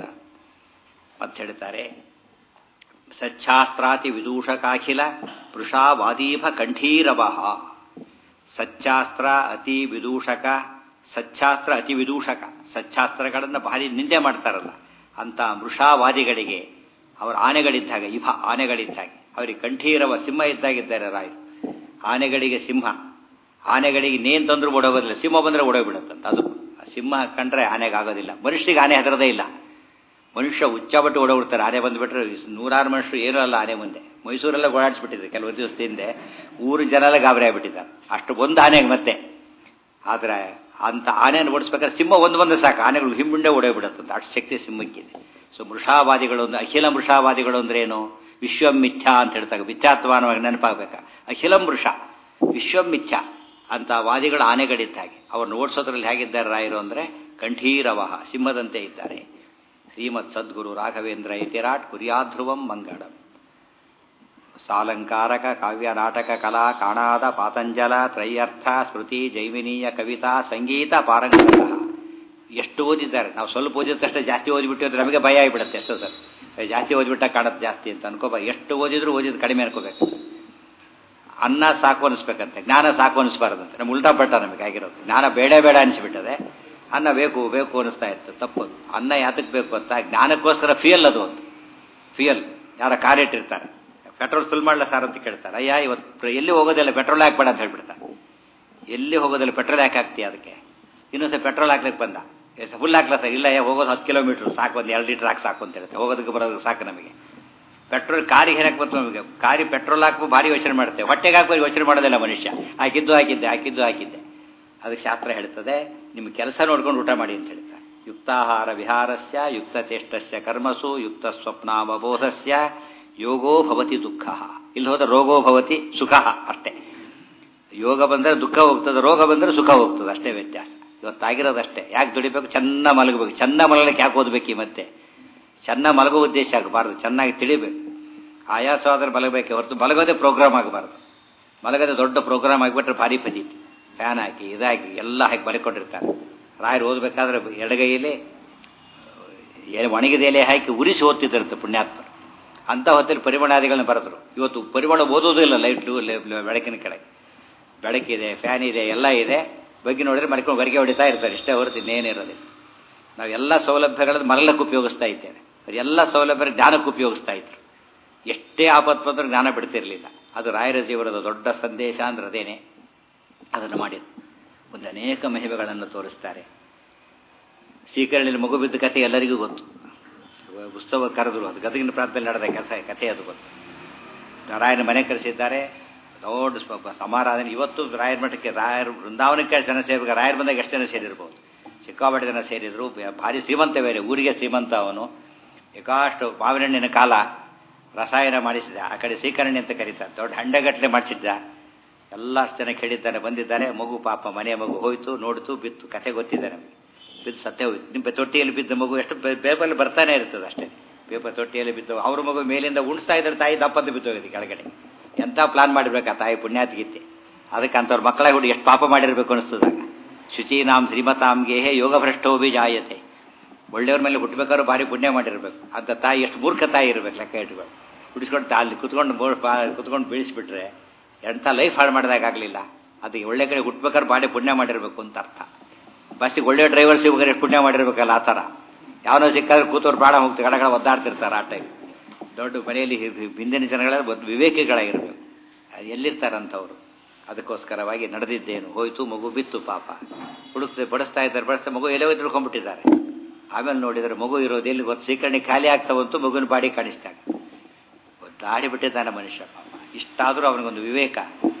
ಅಂತ ಹೇಳ್ತಾರೆ ಸಚ್ಛಾಸ್ತ್ರಾತಿ ವಿದೂಷಕಾಖಿಲ ಪೃಷಾ ವಾದೀಭ ಕಂಠೀರವ ಸಚ್ಚಾಸ್ತ್ರ ಅತಿ ವಿದೂಷಕ ಸಚ್ಚಾಸ್ತ್ರ ಅತಿ ವಿದೂಷಕ ಸಚ್ಚಾಸ್ತ್ರಗಳನ್ನು ಭಾರಿ ನಿಂದೆ ಮಾಡ್ತಾರಲ್ಲ ಅಂತ ಮೃಷಾವಾದಿಗಳಿಗೆ ಅವರ ಆನೆಗಳಿದ್ದಾಗ ಇಭ ಆನೆಗಳಿದ್ದಾಗೆ ಅವರಿಗೆ ಕಂಠೀರವ ಸಿಂಹ ಇದ್ದಾಗಿದ್ದಾರೆ ರಾಯರು ಆನೆಗಳಿಗೆ ಸಿಂಹ ಆನೆಗಳಿಗೆ ನೇನ್ ತಂದ್ರು ಓಡೋಗೋದಿಲ್ಲ ಸಿಂಹ ಬಂದರೆ ಓಡೋಗ್ಬಿಡುತ್ತಂತ ಅದು ಸಿಂಹ ಕಂಡ್ರೆ ಆನೆಗೆ ಆಗೋದಿಲ್ಲ ಮನುಷ್ಯರಿಗೆ ಆನೆ ಹೆದರದೇ ಇಲ್ಲ ಮನುಷ್ಯ ಉಚ್ಚಾಬಟ್ಟು ಓಡೋಗ್ಬಿಡ್ತಾರೆ ಆನೆ ಬಂದುಬಿಟ್ರೆ ನೂರಾರು ಮನುಷ್ಯರು ಏನೂ ಅಲ್ಲ ಆನೆ ಮುಂದೆ ಮೈಸೂರೆಲ್ಲ ಓಡಾಡಿಸ್ಬಿಟ್ಟಿದೆ ಕೆಲವು ದಿವಸದ ಹಿಂದೆ ಊರು ಜನ ಎಲ್ಲ ಗಾಬರಿ ಆಗಿಬಿಟ್ಟಿದ್ದಾರೆ ಅಷ್ಟು ಒಂದು ಆನೆಗೆ ಮತ್ತೆ ಆದರೆ ಅಂತ ಆನೆಯನ್ನು ಓಡಿಸ್ಬೇಕಾದ್ರೆ ಸಿಂಹ ಒಂದು ಬಂದು ಸಾಕು ಆನೆಗಳು ಹಿಂಬುಂಡೆ ಓಡೋಗ್ಬಿಡುತ್ತಂತ ಅಷ್ಟು ಶಕ್ತಿ ಸಿಂಹಕ್ಕಿದೆ ಸೊ ಮೃಷಾವಾದಿಗಳು ಅಂದ್ರೆ ಅಖಿಲ ಮೃಷಾವಾದಿಗಳು ಅಂದ್ರೆ ಏನು ವಿಶ್ವಂ ಮಿಥ್ಯಾ ಅಂತ ಹೇಳ್ತಾರೆ ಮಿಥ್ಯಾತ್ವಾನವಾಗಿ ನೆನಪಾಗಬೇಕಾ ಅಖಿಲಂ ಮೃಷ ವಿಶ್ವಂ ಮಿಥ್ಯಾ ಅಂತ ವಾದಿಗಳ ಆನೆಗಳಿದ್ದ ಹಾಗೆ ಅವ್ರನ್ನ ಓಡಿಸೋದ್ರಲ್ಲಿ ಹೇಗಿದ್ದಾರೆ ರಾಯರು ಅಂದರೆ ಕಂಠೀರವಹ ಸಿಂಹದಂತೆ ಇದ್ದಾರೆ ಶ್ರೀಮತ್ ಸದ್ಗುರು ರಾಘವೇಂದ್ರ ಇತಿರಾಟ್ ಕುರಿಯಾಧ್ರುವಂ ಮಂಗಳಂ ಸಾಲಂಕಾರಕ ಕಾವ್ಯ ನಾಟಕ ಕಲಾ ಕಾಣಾದ ಪಾತಂಜಲ ತ್ರಯ್ಯರ್ಥ ಸ್ಮೃತಿ ಜೈಮಿನೀಯ ಕವಿತಾ ಸಂಗೀತ ಪಾರಂಗತ ಎಷ್ಟು ಓದಿದ್ದಾರೆ ನಾವು ಸ್ವಲ್ಪ ಓದಿದ ತಕ್ಷಣ ಜಾಸ್ತಿ ಓದಿಬಿಟ್ಟು ಅಂದ್ರೆ ನಮಗೆ ಭಯ ಆಗಿಬಿಡುತ್ತೆ ಎಷ್ಟೋ ಸರ್ ಜಾಸ್ತಿ ಓದಿಬಿಟ್ಟ ಕಾಣುತ್ತೆ ಜಾಸ್ತಿ ಅಂತ ಅನ್ಕೋಬ ಎಷ್ಟು ಓದಿದ್ರು ಓದಿದ್ದು ಕಡಿಮೆ ಅನ್ಕೋಬೇಕು ಅನ್ನ ಸಾಕು ಅನಿಸ್ಬೇಕಂತೆ ಜ್ಞಾನ ಸಾಕು ಅನಿಸ್ಬಾರ್ದಂತೆ ನಮ್ಗೆ ಉಲ್ಟಾ ಪಲ್ಟ ನಮಗೆ ಆಗಿರೋದು ಜ್ಞಾನ ಬೇಡ ಬೇಡ ಅನಿಸ್ಬಿಟ್ಟದೆ ಅನ್ನ ಬೇಕು ಬೇಕು ಅನಿಸ್ತಾ ಇತ್ತು ತಪ್ಪದು ಅನ್ನ ಯಾತಕ್ಕೆ ಬೇಕು ಅಂತ ಜ್ಞಾನಕ್ಕೋಸ್ಕರ ಫ್ಯೂಯಲ್ ಅದು ಒಂದು ಫ್ಯೂಯಲ್ ಯಾರ ಕಾರ್ ಇಟ್ಟಿರ್ತಾರೆ ಪೆಟ್ರೋಲ್ ಫಿಲ್ ಮಾಡಲ ಸಾರ್ ಅಂತ ಕೇಳ್ತಾರೆ ಅಯ್ಯ ಇವತ್ತು ಎಲ್ಲಿ ಹೋಗೋದಿಲ್ಲ ಪೆಟ್ರೋಲ್ ಹಾಕ್ಬೇಡ ಅಂತ ಹೇಳ್ಬಿಡ್ತಾರೆ ಎಲ್ಲಿ ಹೋಗೋದಿಲ್ಲ ಪೆಟ್ರೋಲ್ ಯಾಕೆ ಹಾಕ್ತೀಯ ಅದಕ್ಕೆ ಇನ್ನೊಂದ್ಸಲ ಪೆಟ್ರೋಲ್ ಹಾಕ್ಲಿಕ್ಕೆ ಬಂದ ಫುಲ್ ಹಾಕ್ಲ ಸರ್ ಇಲ್ಲ ಹೋಗೋದು ಹತ್ತು ಕಿಲೋಮೀಟ್ರ್ ಸಾಕು ಒಂದು ಎರಡು ಲೀಟ್ರ್ ಹಾಕಿ ಸಾಕು ಅಂತ ಹೇಳುತ್ತೆ ಹೋಗೋದಕ್ಕೆ ಬರೋದಕ್ಕೆ ಸಾಕು ನಮಗೆ ಪೆಟ್ರೋಲ್ ಕಾರಿಗೆ ಹೇರಕ್ಕೆ ಬಂತು ನಮಗೆ ಕಾರಿ ಪೆಟ್ರೋಲ್ ಹಾಕಿ ಭಾರಿ ಯೋಚನೆ ಮಾಡ್ತೇವೆ ಹೊಟ್ಟೆಗೆ ಹಾಕುವ ಯೋಚನೆ ಮಾಡೋದಿಲ್ಲ ಮನುಷ್ಯ ಹಾಕಿದ್ದು ಹಾಕಿದ್ದೆ ಹಾಕಿದ್ದು ಹಾಕಿದ್ದೆ ಅದಕ್ಕೆ ಶಾಸ್ತ್ರ ಹೇಳ್ತದೆ ನಿಮ್ಮ ಕೆಲಸ ನೋಡ್ಕೊಂಡು ಊಟ ಮಾಡಿ ಅಂತ ಹೇಳ್ತಾರೆ ಯುಕ್ತಾಹಾರ ವಿಹಾರಸ್ಯ ಯುಕ್ತ ಚೇಷ್ಟಸ್ಯ ಕರ್ಮಸು ಯುಕ್ತ ಸ್ವಪ್ನಾವಬೋಧಸ್ಯ ಯೋಗೋ ಭವತಿ ದುಃಖ ಇಲ್ಲಿ ಹೋದ ರೋಗೋ ಭವತಿ ಸುಖ ಅಷ್ಟೇ ಯೋಗ ಬಂದರೆ ದುಃಖ ಹೋಗ್ತದೆ ರೋಗ ಬಂದರೆ ಸುಖ ಹೋಗ್ತದೆ ಅಷ್ಟೇ ವ್ಯತ್ಯಾಸ ಇವತ್ತಾಗಿರೋದಷ್ಟೇ ಯಾಕೆ ದುಡಿಬೇಕು ಚೆನ್ನ ಮಲಗಬೇಕು ಚೆನ್ನ ಮಲಗಲಿಕ್ಕೆ ಯಾಕೆ ಓದಬೇಕು ಈ ಮತ್ತೆ ಚೆನ್ನ ಮಲಗೋ ಉದ್ದೇಶ ಆಗಬಾರ್ದು ಚೆನ್ನಾಗಿ ತಿಳಿಬೇಕು ಆಯಾಸವಾದ್ರೆ ಮಲಗಬೇಕೆ ಹೊರತು ಮಲಗೋದೇ ಪ್ರೋಗ್ರಾಮ್ ಆಗಬಾರ್ದು ಮಲಗದೆ ದೊಡ್ಡ ಪ್ರೋಗ್ರಾಮ್ ಆಗಿಬಿಟ್ರೆ ಭಾರಿ ಪದೀತಿ ಫ್ಯಾನ್ ಹಾಕಿ ಇದಾಕಿ ಎಲ್ಲ ಹಾಕಿ ಮಲ್ಕೊಂಡಿರ್ತಾರೆ ರಾಯರು ಓದಬೇಕಾದ್ರೆ ಎಡಗೈಯಲ್ಲಿ ಏನು ಒಣಗಿದ ಎಲೆ ಹಾಕಿ ಉರಿಸಿ ಓದ್ತಿದ್ರಂತೆ ಪುಣ್ಯಾತ್ಮರು ಅಂಥ ಹೊತ್ತಲ್ಲಿ ಪರಿಮಳಾದಿಗಳನ್ನ ಬರೆದ್ರು ಇವತ್ತು ಪರಿಮಳ ಓದೋದು ಇಲ್ಲ ಲೈಟ್ಲು ಬೆಳಕಿನ ಕೆಳಗೆ ಬೆಳಕಿದೆ ಫ್ಯಾನ್ ಇದೆ ಎಲ್ಲ ಇದೆ ಬಗ್ಗೆ ನೋಡಿದ್ರೆ ಮಲ್ಕೊಂಡು ಹೊರಗೆ ಹೊಡಿತಾ ಇರ್ತಾರೆ ಇಷ್ಟೇ ಹೊರತು ಇನ್ನೇನಿರೋದಿಲ್ಲ ನಾವು ಎಲ್ಲ ಸೌಲಭ್ಯಗಳನ್ನು ಮರಳಕ್ಕೆ ಉಪಯೋಗಿಸ್ತಾ ಇದ್ದೇವೆ ಎಲ್ಲ ಸೌಲಭ್ಯ ಜ್ಞಾನಕ್ಕೆ ಉಪಯೋಗಿಸ್ತಾ ಇದ್ರು ಎಷ್ಟೇ ಆಪತ್ತು ಬಂದರೂ ಜ್ಞಾನ ಬಿಡ್ತಿರಲಿಲ್ಲ ಅದು ರಾಯರ ಜೀವನದ ದೊಡ್ಡ ಸಂದೇಶ ಅಂದ್ರೆ ಅದೇನೆ ಅದನ್ನು ಮಾಡಿದ್ರು ಒಂದು ಅನೇಕ ಮಹಿಮೆಗಳನ್ನು ತೋರಿಸ್ತಾರೆ ಶ್ರೀಕರಣಿಯಲ್ಲಿ ಮಗು ಬಿದ್ದ ಕಥೆ ಎಲ್ಲರಿಗೂ ಗೊತ್ತು ಉತ್ಸವ ಕರೆದ್ರು ಅದು ಗದಗಿನ ಪ್ರಾಂತದಲ್ಲಿ ನಡೆದ ಕೆಲಸ ಕಥೆ ಅದು ಗೊತ್ತು ರಾಯನ ಮನೆ ಕರೆಸಿದ್ದಾರೆ ದೊಡ್ಡ ಸಮಾರಾಧನೆ ಇವತ್ತು ರಾಯರ ಮಠಕ್ಕೆ ರಾಯರು ಬೃಂದಾವನಕ್ಕೆ ಜನ ಸೇರಿದಾಗ ರಾಯರ ಬಂದಾಗ ಎಷ್ಟು ಜನ ಸೇರಿರ್ಬೋದು ಸಿಕ್ಕಾಪಟ್ಟೆ ಜನ ಸೇರಿದ್ರು ಭಾರಿ ಶ್ರೀಮಂತ ಬೇರೆ ಊರಿಗೆ ಶ್ರೀಮಂತ ಅವನು ಏಕಾಷ್ಟು ಮಾವಿನಹಣ್ಣಿನ ಕಾಲ ರಸಾಯನ ಮಾಡಿಸಿದ ಆ ಕಡೆ ಸೀಕರಣಿ ಅಂತ ಕರೀತಾರೆ ದೊಡ್ಡ ಹಂಡೆಗಟ್ಟಲೆ ಮಾಡಿಸಿದ್ದ ಎಲ್ಲ ಜನ ಕೇಳಿದ್ದಾರೆ ಬಂದಿದ್ದಾರೆ ಮಗು ಪಾಪ ಮನೆಯ ಮಗು ಹೋಯ್ತು ನೋಡ್ತು ಬಿತ್ತು ಕತೆ ಗೊತ್ತಿದೆ ನಮಗೆ ಬಿದ್ದು ಸತ್ತೇ ಹೋಯ್ತು ನಿಮ್ಮ ತೊಟ್ಟಿಯಲ್ಲಿ ಬಿದ್ದ ಮಗು ಎಷ್ಟು ಪೇಪರಲ್ಲಿ ಬರ್ತಾನೆ ಇರ್ತದೆ ಅಷ್ಟೇ ಪೇಪರ್ ತೊಟ್ಟಿಯಲ್ಲಿ ಬಿದ್ದು ಅವ್ರ ಮಗು ಮೇಲಿಂದ ಉಣಿಸ್ತಾ ಇದ್ರೆ ತಾಯಿ ದಪ್ಪದ್ದು ಬಿದ್ದೋಗಿದೆ ಕೆಳಗಡೆ ಎಂಥ ಪ್ಲಾನ್ ಮಾಡಿರ್ಬೇಕು ಆ ತಾಯಿ ಪುಣ್ಯಾತ್ಗೀತೆ ಅದಕ್ಕೆ ಅಂಥವ್ರ ಮಕ್ಕಳ ಹುಡುಗಿ ಎಷ್ಟು ಪಾಪ ಮಾಡಿರ್ಬೇಕು ಅನಿಸ್ತದಾಗ ಶುಚೀನಾಂ ಶ್ರೀಮತಾಂಗೆ ಯೋಗ ಭ್ರಷ್ಟೋಭಿ ಜಾಯತೆ ಒಳ್ಳೆಯವ್ರ ಮೇಲೆ ಹುಟ್ಟಬೇಕಾದ್ರೂ ಭಾರಿ ಪುಣ್ಯ ಮಾಡಿರ್ಬೇಕು ಅಂತ ತಾಯಿ ಎಷ್ಟು ಮೂರ್ಖ ತಾಯಿ ಇರ್ಬೇಕು ಲೆಕ್ಕ ಇಟ್ಕೊಂಡು ಹುಡಿಸ್ಕೊಂಡು ಅಲ್ಲಿ ಕುತ್ಕೊಂಡು ಕುತ್ಕೊಂಡು ಬೀಳಿಸ್ಬಿಟ್ರೆ ಎಂಥ ಲೈಫ್ ಹಾಳು ಮಾಡಿದಾಗಲಿಲ್ಲ ಅದಕ್ಕೆ ಒಳ್ಳೆ ಕಡೆ ಹುಟ್ಬೇಕಾದ್ರೆ ಭಾರಿ ಪುಣ್ಯ ಮಾಡಿರ್ಬೇಕು ಅಂತ ಅರ್ಥ ಬಸ್ಸಿಗೆ ಒಳ್ಳೆ ಡ್ರೈವರ್ ಸಿಗೋದ್ರೆ ಎಷ್ಟು ಪುಣ್ಯ ಮಾಡಿರ್ಬೇಕಲ್ಲ ಆ ಥರ ಯಾವನೋ ಸಿಕ್ಕಾದ್ರೆ ಕೂತವ್ರು ಪ್ರಾಣ ಹೋಗ್ತಾರೆ ಗಡಗಳ ಒದ್ದಾಡ್ತಿರ್ತಾರೆ ಆ ಟೈಮ್ ದೊಡ್ಡ ಮನೆಯಲ್ಲಿ ಹಿಂದಿನ ಜನಗಳ ವಿವೇಕಿಗಳಾಗಿರ್ಬೇಕು ಎಲ್ಲಿರ್ತಾರಂಥವ್ರು ಅದಕ್ಕೋಸ್ಕರವಾಗಿ ನಡೆದಿದ್ದೇನು ಹೋಯ್ತು ಮಗು ಬಿತ್ತು ಪಾಪ ಹುಡುಕ್ತೆ ಬಡಿಸ್ತಾ ಇದ್ದಾರೆ ಬಡಿಸ್ತಾ ಮಗು ಎಲ್ಲೋ ತಿಳ್ಕೊಂಡ್ಬಿಟ್ಟಿದ್ದಾರೆ ಆಮೇಲೆ ನೋಡಿದರೆ ಮಗು ಇರೋದು ಎಲ್ಲಿ ಗೊತ್ತು ಸೀಕರಣೆ ಖಾಲಿ ಆಗ್ತಾವಂತೂ ಮಗುವಿನ ಬಾಡಿ ಕಾಣಿಸ್ತಾಗ ದಾಡಿ ಬಿಟ್ಟಿದ್ದಾನೆ ಮನುಷ್ಯ ಪಾಪ ಇಷ್ಟಾದರೂ ಅವನಿಗೊಂದು ವಿವೇಕ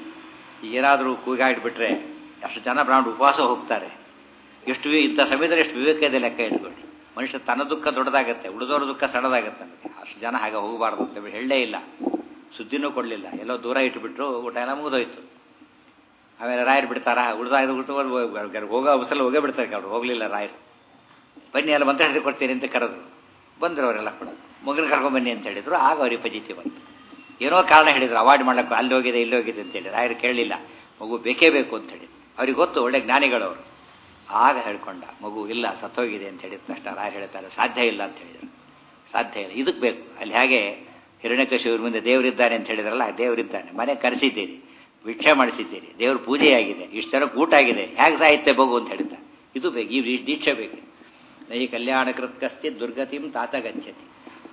ಏನಾದರೂ ಕೂಗಾಡ್ಬಿಟ್ರೆ ಅಷ್ಟು ಜನ ಬ್ರಾಂಡ್ ಉಪವಾಸ ಹೋಗ್ತಾರೆ ಎಷ್ಟು ಇಂಥ ಸಮಯದಲ್ಲಿ ಎಷ್ಟು ವಿವೇಕ ಇದೆ ಲೆಕ್ಕ ಇಟ್ಕೊಳ್ಳಿ ಮನುಷ್ಯ ತನ್ನ ದುಃಖ ದೊಡ್ಡದಾಗತ್ತೆ ಉಳಿದವ್ರ ದುಃಖ ಸಣ್ಣದಾಗತ್ತೆ ನಮಗೆ ಅಷ್ಟು ಜನ ಹಾಗೆ ಹೋಗಬಾರ್ದು ಅಂತ ಹೇಳಲೇ ಇಲ್ಲ ಸುದ್ದಿನೂ ಕೊಡಲಿಲ್ಲ ಎಲ್ಲೋ ದೂರ ಇಟ್ಬಿಟ್ರು ಊಟ ಎಲ್ಲ ಮುಗಿದೋಯ್ತು ಆಮೇಲೆ ರಾಯರು ಬಿಡ್ತಾರ ಉಳಿದ ಹೋಗೋ ಅವಸರ ಹೋಗೇ ಬಿಡ್ತಾರೆ ಅವ್ರು ಹೋಗಲಿಲ್ಲ ರಾಯರು ಬನ್ನಿ ಎಲ್ಲ ಮಂತ್ರ ಹಿಡಿದು ಕೊಡ್ತೀನಿ ಅಂತ ಕರೆದ್ರು ಬಂದರು ಅವರೆಲ್ಲ ಕೂಡ ಮಗನ ಕರ್ಕೊಂಬನ್ನಿ ಅಂತ ಹೇಳಿದ್ರು ಆಗ ಅವ್ರಿಗೆ ಪಜಿತಿ ಬಂತು ಏನೋ ಕಾರಣ ಹೇಳಿದ್ರು ಅವಾಯ್ಡ್ ಮಾಡ್ಲಿಕ್ಕೆ ಅಲ್ಲಿ ಹೋಗಿದೆ ಇಲ್ಲಿ ಹೋಗಿದೆ ಅಂತೇಳಿ ರಾಯರು ಕೇಳಲಿಲ್ಲ ಮಗು ಬೇಕೇ ಬೇಕು ಅಂತ ಹೇಳಿದ್ರು ಅವ್ರಿಗೆ ಗೊತ್ತು ಒಳ್ಳೆ ಜ್ಞಾನಿಗಳು ಅವರು ಆಗ ಹೇಳ್ಕೊಂಡ ಮಗು ಇಲ್ಲ ಸತ್ತೋಗಿದೆ ಅಂತ ಹೇಳಿದ ತಕ್ಷಣ ರಾಯರು ಹೇಳ್ತಾರೆ ಸಾಧ್ಯ ಇಲ್ಲ ಅಂತ ಹೇಳಿದರು ಸಾಧ್ಯ ಇಲ್ಲ ಇದಕ್ಕೆ ಬೇಕು ಅಲ್ಲಿ ಹೇಗೆ ಹಿರಣ್ಯಕಶಿವ್ರ ಮುಂದೆ ದೇವರಿದ್ದಾನೆ ಅಂತ ಹೇಳಿದ್ರಲ್ಲ ದೇವರಿದ್ದಾನೆ ಮನೆ ಕರೆಸಿದ್ದೀರಿ ಭಿಕ್ಷೆ ಮಾಡಿಸಿದ್ದೀರಿ ದೇವ್ರ ಪೂಜೆಯಾಗಿದೆ ಇಷ್ಟು ಜನಕ್ಕೆ ಊಟ ಆಗಿದೆ ಹೇಗೆ ಸಾಹಿತ್ಯ ಬೋಗು ಅಂತ ಹೇಳಿದ್ದ ಇದು ಬೇಕು ಈ ದೀಕ್ಷೆ ಬೇಕು ನೈ ಕಲ್ಯಾಣ ಕೃತ್ಕಸ್ತಿ ದುರ್ಗತಿಂ ತಾತ ಗಚ್ಚತಿ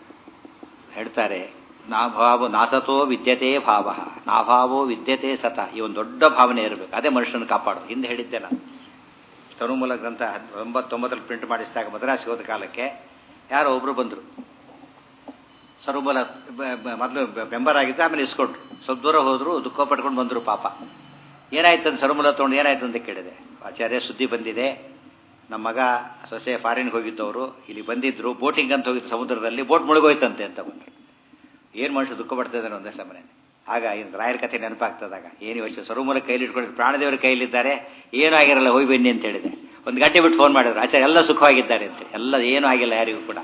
ಹೇಳ್ತಾರೆ ನಾಭಾವ ನಾಸತೋ ವಿದ್ಯತೆ ಭಾವ ನಾಭಾವೋ ವಿದ್ಯತೆ ಸತ ಈ ಒಂದು ದೊಡ್ಡ ಭಾವನೆ ಇರಬೇಕು ಅದೇ ಮನುಷ್ಯನ ಕಾಪಾಡೋದು ಹಿಂದೆ ಹೇಳಿದ್ದೆ ನಾನು ತನುಮೂಲ ಗ್ರಂಥ ಒಂಬತ್ತೊಂಬತ್ತರಲ್ಲಿ ಪ್ರಿಂಟ್ ಮಾಡಿಸಿದಾಗ ಮದ್ರಾಸಿಗೆ ಹೋದ ಕಾಲಕ್ಕೆ ಯಾರೋ ಒಬ್ಬರು ಬಂದರು ಸರುಮಲ ಮೊದಲು ಮೆಂಬರ್ ಆಗಿದ್ದ ಆಮೇಲೆ ಇಸ್ಕೊಂಡ್ರು ಸ್ವಲ್ಪ ದೂರ ಹೋದ್ರು ದುಃಖ ಪಟ್ಕೊಂಡು ಬಂದರು ಪಾಪ ಏನಾಯ್ತು ಅಂತ ಸರುಮಲ ತೊಗೊಂಡು ಏನಾಯ್ತು ಅಂತ ಕೇಳಿದೆ ಆಚಾರ್ಯ ಸುದ್ದಿ ಬಂದಿದೆ ನಮ್ಮ ಮಗ ಸೊಸೆ ಫಾರಿನ್ಗೆ ಹೋಗಿದ್ದವರು ಇಲ್ಲಿ ಬಂದಿದ್ರು ಬೋಟಿಂಗ್ ಅಂತ ಹೋಗಿದ್ದು ಸಮುದ್ರದಲ್ಲಿ ಬೋಟ್ ಮುಳುಗೋಯ್ತಂತೆ ಅಂತ ಬಂದರು ಏನು ಮನುಷ್ಯ ದುಃಖ ಪಡ್ತಿದ್ದಾನೆ ಒಂದೇ ಸಮಯ ಆಗ ಇನ್ನು ರಾಯರ ಕಥೆ ನೆನಪಾಗ್ತದಾಗ ಏನು ಯೋಚನೆ ಸರುಮೂಲ ಕೈಲಿ ಇಟ್ಕೊಂಡು ಪ್ರಾಣದೇವರ ಕೈಲಿದ್ದಾರೆ ಏನೂ ಆಗಿರಲ್ಲ ಹೋಗಿ ಬನ್ನಿ ಅಂತ ಹೇಳಿದೆ ಒಂದು ಗಂಟೆ ಬಿಟ್ಟು ಫೋನ್ ಮಾಡಿದ್ರು ಆಚಾರ್ಯ ಎಲ್ಲ ಸುಖವಾಗಿದ್ದಾರೆ ಅಂತ ಎಲ್ಲ ಏನೂ ಆಗಿಲ್ಲ ಯಾರಿಗೂ ಕೂಡ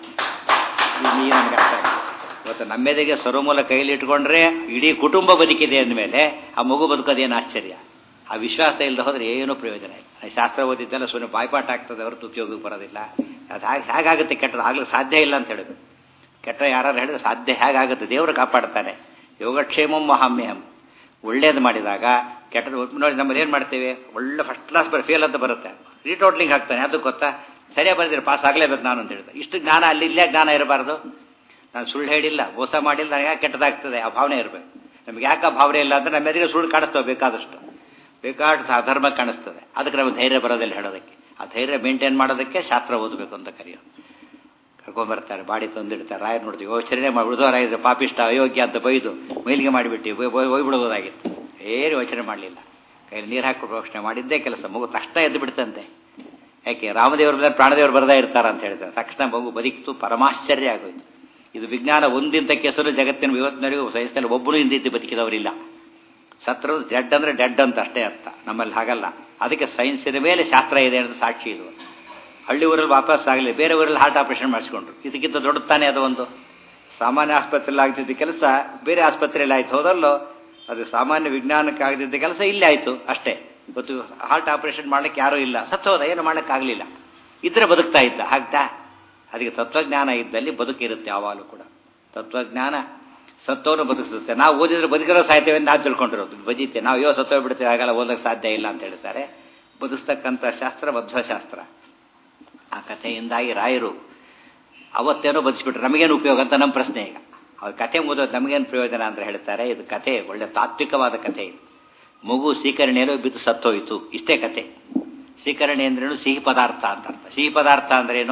ಈ ನಮ್ಗೆ ಅರ್ಥ ಇವತ್ತು ನಮ್ಮೆದೆಗೆ ಸರುಮೂಲ ಕೈಲಿ ಇಟ್ಕೊಂಡ್ರೆ ಇಡೀ ಕುಟುಂಬ ಬದುಕಿದೆ ಅಂದಮೇಲೆ ಆ ಮಗು ಬದುಕೋದೇನು ಆಶ್ಚರ್ಯ ಆ ವಿಶ್ವಾಸ ಇಲ್ಲದೆ ಹೋದ್ರೆ ಏನೂ ಪ್ರಯೋಜನ ಇಲ್ಲ ಶಾಸ್ತ್ರ ಓದಿದ್ದೆಲ್ಲ ಸುಮ್ಮನೆ ಬಾಯ್ಪಾಠ ಆಗ್ತದೆ ಹೊರತು ಉಪಯೋಗಕ್ಕೆ ಬರೋದಿಲ್ಲ ಅದು ಹಾಗೆ ಹೇಗಾಗುತ್ತೆ ಕೆಟ್ಟದ್ದು ಆಗ್ಲಿಕ್ಕೆ ಸಾಧ್ಯ ಇಲ್ಲ ಅಂತ ಹೇಳಿದ್ರು ಕೆಟ್ಟ ಯಾರು ಹೇಳಿದ್ರೆ ಸಾಧ್ಯ ಹೇಗಾಗುತ್ತೆ ದೇವರು ಕಾಪಾಡ್ತಾನೆ ಯೋಗಕ್ಷೇಮಂ ಮಹಾಮ್ಯಹಂ ಒಳ್ಳೇದು ಮಾಡಿದಾಗ ಕೆಟ್ಟದ್ದು ನೋಡಿ ನಮ್ಮಲ್ಲಿ ಏನು ಮಾಡ್ತೇವೆ ಒಳ್ಳೆ ಫಸ್ಟ್ ಕ್ಲಾಸ್ ಬರ ಫೇಲ್ ಅಂತ ಬರುತ್ತೆ ರೀಟೋಟ್ಲಿಂಗ್ ಹಾಕ್ತಾನೆ ಅದಕ್ಕೆ ಗೊತ್ತಾ ಸರಿಯಾಗಿ ಬರೆದಿರಿ ಪಾಸ್ ಆಗಲೇಬೇಕು ನಾನು ಅಂತ ಹೇಳಿದೆ ಇಷ್ಟು ಜ್ಞಾನ ಅಲ್ಲಿ ಇಲ್ಲೇ ಜ್ಞಾನ ಇರಬಾರ್ದು ನಾನು ಸುಳ್ಳು ಹೇಳಿಲ್ಲ ಮೋಸ ಮಾಡಿಲ್ಲ ಯಾಕೆ ಕೆಟ್ಟದಾಗ್ತದೆ ಆ ಭಾವನೆ ಇರಬೇಕು ನಮ್ಗೆ ಯಾಕೆ ಆ ಭಾವನೆ ಇಲ್ಲ ಅಂದರೆ ನಮ್ಮ ಎದುರಿಗೆ ಸುಳ್ಳು ಕಾಣಿಸ್ತವೆ ಬೇಕಾದಷ್ಟು ಬೇಕಾದ ಧರ್ಮ ಕಾಣಿಸ್ತದೆ ಅದಕ್ಕೆ ನಮಗೆ ಧೈರ್ಯ ಬರೋದಿಲ್ಲ ಹೇಳೋದಕ್ಕೆ ಆ ಧೈರ್ಯ ಮೇಂಟೈನ್ ಮಾಡೋದಕ್ಕೆ ಶಾಸ್ತ್ರ ಓದಬೇಕು ಅಂತ ಕರೆಯೋದು ಕರ್ಕೊಂಬರ್ತಾರೆ ಬಾಡಿ ತಂದಿಡ್ತಾರೆ ರಾಯರ್ ನೋಡ್ತೀವಿ ಯೋಚನೆ ಮಾಡಿ ಉಳಿದವರಾಗಿದ್ರೆ ಪಾಪಿಷ್ಟ ಅಯೋಗ್ಯ ಅಂತ ಬೈದು ಮೈಲಿಗೆ ಮಾಡಿಬಿಟ್ಟು ಹೋಗ್ಬಿಡ್ಬೋದಾಗಿತ್ತು ಏನು ಯೋಚನೆ ಮಾಡಲಿಲ್ಲ ಕೈಲಿ ನೀರು ಹಾಕಿ ಪ್ರೋಕ್ಷಣೆ ಮಾಡಿದ್ದೇ ಕೆಲಸ ಮಗು ತಕ್ಷಣ ಎದ್ದು ಬಿಡ್ತಂತೆ ಯಾಕೆ ರಾಮದೇವ್ರ ಮೇಲೆ ಪ್ರಾಣದೇವರು ಬರದೇ ಇರ್ತಾರ ಅಂತ ಹೇಳ್ತಾರೆ ತಕ್ಷಣ ಮಗು ಬದುಕಿತು ಪರಮಾಶ್ಚರ್ಯ ಆಗೋಯ್ತು ಇದು ವಿಜ್ಞಾನ ಒಂದಿಂತ ಕೆಸರು ಜಗತ್ತಿನ ಇವತ್ತಿನವರೆಗೂ ಸೈನ್ಸ್ನಲ್ಲಿ ಒಬ್ಬರು ಹಿಂದಿದ್ದು ಬದುಕಿದವರಿಲ್ಲ ಸತ್ರು ಡೆಡ್ ಅಂದ್ರೆ ಡೆಡ್ ಅಂತ ಅಷ್ಟೇ ಅರ್ಥ ನಮ್ಮಲ್ಲಿ ಹಾಗಲ್ಲ ಅದಕ್ಕೆ ಸೈನ್ಸಿನ ಮೇಲೆ ಶಾಸ್ತ್ರ ಇದೆ ಅಂತ ಸಾಕ್ಷಿ ಇದು ಹಳ್ಳಿ ಊರಲ್ಲಿ ವಾಪಸ್ ಆಗಲಿ ಬೇರೆ ಊರಲ್ಲಿ ಹಾರ್ಟ್ ಆಪರೇಷನ್ ಮಾಡಿಸ್ಕೊಂಡ್ರು ಇದಕ್ಕಿಂತ ದೊಡ್ಡ ತಾನೇ ಅದು ಒಂದು ಸಾಮಾನ್ಯ ಆಸ್ಪತ್ರೆಯಲ್ಲಿ ಆಗ್ತಿದ್ದ ಕೆಲಸ ಬೇರೆ ಆಸ್ಪತ್ರೆಯಲ್ಲಿ ಆಯ್ತು ಹೋದಲ್ಲೋ ಅದು ಸಾಮಾನ್ಯ ವಿಜ್ಞಾನಕ್ಕೆ ಆಗದಿದ್ದ ಕೆಲಸ ಇಲ್ಲೇ ಆಯಿತು ಅಷ್ಟೇ ಇವತ್ತು ಹಾರ್ಟ್ ಆಪರೇಷನ್ ಮಾಡ್ಲಿಕ್ಕೆ ಯಾರೂ ಇಲ್ಲ ಸತ್ತು ಹೋದ ಏನು ಮಾಡ್ಲಿಕ್ಕಾಗಲಿಲ್ಲ ಇದ್ರೆ ಬದುಕ್ತಾ ಇದ್ದ ಹಾಗ್ತಾ ಅದಕ್ಕೆ ತತ್ವಜ್ಞಾನ ಇದ್ದಲ್ಲಿ ಬದುಕಿರುತ್ತೆ ಯಾವಾಗಲೂ ಕೂಡ ತತ್ವಜ್ಞಾನ ಸತ್ತವನು ಬದುಕಿಸುತ್ತೆ ನಾವು ಓದಿದ್ರೆ ಬದುಕಿರೋ ಸಾಯ್ತೇವೆ ಅಂತ ನಾವು ತಿಳ್ಕೊಂಡಿರೋದು ಬದೀತೆ ನಾವು ಯೋ ಸತ್ತೋ ಬಿಡ್ತೇವೆ ಹಾಗೆಲ್ಲ ಓದಕ್ಕೆ ಸಾಧ್ಯ ಇಲ್ಲ ಅಂತ ಹೇಳ್ತಾರೆ ಬದುಸ್ತಕ್ಕಂಥ ಶಾಸ್ತ್ರ ಮಧ್ವಶಾಸ್ತ್ರ ಆ ಕಥೆಯಿಂದಾಗಿ ರಾಯರು ಅವತ್ತೇನೋ ಬದುಕಿಬಿಟ್ರು ನಮಗೇನು ಉಪಯೋಗ ಅಂತ ನಮ್ಮ ಪ್ರಶ್ನೆ ಈಗ ಅವ್ರ ಕಥೆ ಓದೋದು ನಮಗೇನು ಪ್ರಯೋಜನ ಅಂತ ಹೇಳ್ತಾರೆ ಇದು ಕಥೆ ಒಳ್ಳೆ ತಾತ್ವಿಕವಾದ ಕಥೆ ಇದು ಮಗು ಸೀಕರಣೆಯಲ್ಲೂ ಬಿದ್ದು ಸತ್ತೋಯ್ತು ಇಷ್ಟೇ ಕತೆ ಸೀಕರಣೆ ಅಂದ್ರೇನು ಸಿಹಿ ಪದಾರ್ಥ ಅಂತ ಅರ್ಥ ಸಿಹಿ ಪದಾರ್ಥ ಅಂದ್ರೇನು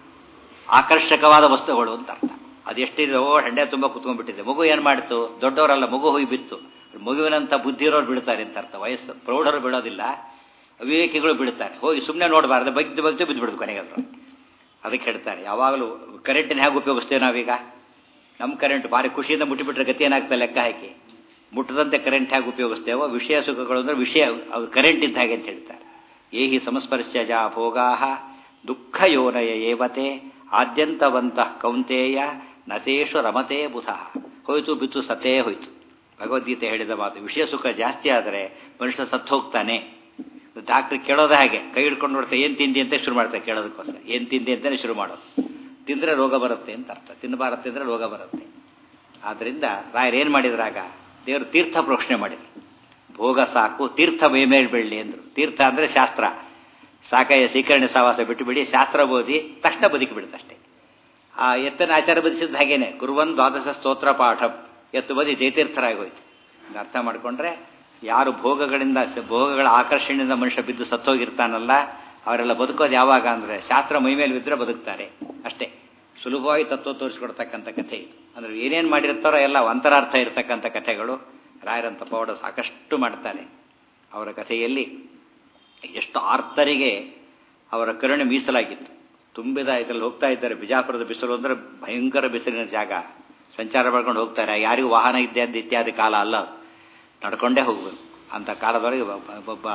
ಆಕರ್ಷಕವಾದ ವಸ್ತುಗಳು ಅಂತ ಅರ್ಥ ಅದೆಷ್ಟಿದೆ ಓ ಹೆಂಡೆ ತುಂಬ ಕುತ್ಕೊಂಡ್ಬಿಟ್ಟಿದೆ ಮಗು ಏನು ಮಾಡ್ತು ದೊಡ್ಡವರಲ್ಲ ಮಗು ಹೋಗಿ ಬಿತ್ತು ಮಗುವಿನಂತ ಬುದ್ಧಿ ಇರೋರು ಬೀಳ್ತಾರೆ ಅಂತ ಅರ್ಥ ವಯಸ್ಸು ಪ್ರೌಢರು ಬೀಳೋದಿಲ್ಲ ಅವಿವೇಕಿಗಳು ಬೀಳ್ತಾರೆ ಹೋಗಿ ಸುಮ್ಮನೆ ನೋಡಬಾರ್ದು ಬಗ್ದು ಬಗ್ದು ಬಿದ್ದು ಬಿಡುದು ಕೊನೆಗೆ ಅದ್ರ ಅದಕ್ಕೆ ಹೇಳ್ತಾರೆ ಯಾವಾಗಲೂ ಕರೆಂಟನ್ನ ಹೇಗೆ ಉಪಯೋಗಿಸ್ತೇವೆ ನಾವೀಗ ನಮ್ಮ ಕರೆಂಟ್ ಭಾರಿ ಖುಷಿಯಿಂದ ಮುಟ್ಟಿಬಿಟ್ರೆ ಗತಿ ಏನಾಗ್ತದೆ ಲೆಕ್ಕ ಹಾಕಿ ಮುಟ್ಟದಂತೆ ಕರೆಂಟ್ ಹೇಗೆ ಉಪಯೋಗಿಸ್ತೇವೋ ವಿಷಯ ಸುಖಗಳು ಅಂದರೆ ವಿಷಯ ಅದು ಕರೆಂಟ್ ಇದ್ದ ಹಾಗೆ ಅಂತ ಹೇಳ್ತಾರೆ ಏಹಿ ಸಂಸ್ಪರ್ಶಜ ಭೋಗಾ ದುಃಖ ಯೋನಯ ಏವತೆ ಆದ್ಯಂತವಂತಃ ಕೌಂತೇಯ ನತೇಶು ರಮತೆ ಬುಧಃ ಹೋಯ್ತು ಬಿತ್ತು ಸತೇ ಹೋಯ್ತು ಭಗವದ್ಗೀತೆ ಹೇಳಿದ ಮಾತು ವಿಷಯ ಸುಖ ಜಾಸ್ತಿ ಆದರೆ ಮನುಷ್ಯ ಸತ್ತು ಹೋಗ್ತಾನೆ ಡಾಕ್ಟ್ರ್ ಕೇಳೋದೇ ಹಾಗೆ ಕೈ ಹಿಡ್ಕೊಂಡು ನೋಡ್ತಾ ಏನು ತಿಂದಿ ಅಂತ ಶುರು ಮಾಡ್ತಾರೆ ಕೇಳೋದಕ್ಕೋಸ್ಕರ ಏನು ತಿಂದಿ ಅಂತಲೇ ಶುರು ಮಾಡೋದು ತಿಂದರೆ ರೋಗ ಬರುತ್ತೆ ಅಂತ ಅರ್ಥ ತಿನ್ನಬಾರತ್ತೆ ಅಂದರೆ ರೋಗ ಬರುತ್ತೆ ಆದ್ದರಿಂದ ರಾಯರು ಏನು ಮಾಡಿದ್ರಾಗ ದೇವರು ತೀರ್ಥ ಪ್ರೋಕ್ಷಣೆ ಮಾಡಿದ್ರು ಭೋಗ ಸಾಕು ತೀರ್ಥ ಮೇಮೇಳ್ ಬೆಳ್ಳಿ ಅಂದರು ತೀರ್ಥ ಅಂದರೆ ಶಾಸ್ತ್ರ ಸಾಕಯ್ಯ ಸ್ವೀಕರಣೆ ಸಹವಾಸ ಬಿಟ್ಟುಬಿಡಿ ಶಾಸ್ತ್ರ ಓದಿ ತಕ್ಷಣ ಬದುಕಿ ಬಿಡುತ್ತಷ್ಟೇ ಆ ಎತ್ತನ ಆಚಾರ ಬದಿಸಿದ್ದು ಹಾಗೇನೆ ಕುರುವನ್ ದ್ವಾದಶ ಸ್ತೋತ್ರ ಪಾಠ ಎತ್ತು ಬದಿ ಜಯತೀರ್ಥರಾಗಿ ಹೋಯ್ತು ಅರ್ಥ ಮಾಡಿಕೊಂಡ್ರೆ ಯಾರು ಭೋಗಗಳಿಂದ ಭೋಗಗಳ ಆಕರ್ಷಣೆಯಿಂದ ಮನುಷ್ಯ ಬಿದ್ದು ಸತ್ತೋಗಿರ್ತಾನಲ್ಲ ಅವರೆಲ್ಲ ಬದುಕೋದು ಯಾವಾಗ ಅಂದರೆ ಶಾಸ್ತ್ರ ಮೈ ಮೇಲೆ ಬಿದ್ದರೆ ಬದುಕ್ತಾರೆ ಅಷ್ಟೇ ಸುಲಭವಾಗಿ ತತ್ವ ತೋರಿಸ್ಕೊಡ್ತಕ್ಕಂಥ ಕಥೆ ಇದು ಅಂದರೆ ಏನೇನು ಮಾಡಿರ್ತಾರೋ ಎಲ್ಲ ಅಂತರಾರ್ಥ ಇರತಕ್ಕಂಥ ಕಥೆಗಳು ರಾಯರಂತ ಪೌಡ ಸಾಕಷ್ಟು ಮಾಡ್ತಾರೆ ಅವರ ಕಥೆಯಲ್ಲಿ ಎಷ್ಟು ಆರ್ತರಿಗೆ ಅವರ ಕರುಣೆ ಮೀಸಲಾಗಿತ್ತು ತುಂಬಿದ ಇದರಲ್ಲಿ ಹೋಗ್ತಾ ಇದ್ದಾರೆ ಬಿಜಾಪುರದ ಬಿಸಿಲು ಅಂದರೆ ಭಯಂಕರ ಬಿಸಿಲಿನ ಜಾಗ ಸಂಚಾರ ಮಾಡ್ಕೊಂಡು ಹೋಗ್ತಾರೆ ಯಾರಿಗೂ ವಾಹನ ಇತ್ಯಾದಿ ಇತ್ಯಾದಿ ಕಾಲ ಅಲ್ಲ ಅದು ನಡ್ಕೊಂಡೇ ಹೋಗ್ಬೇಕು ಅಂಥ ಕಾಲದೊಳಗೆ ಒಬ್ಬ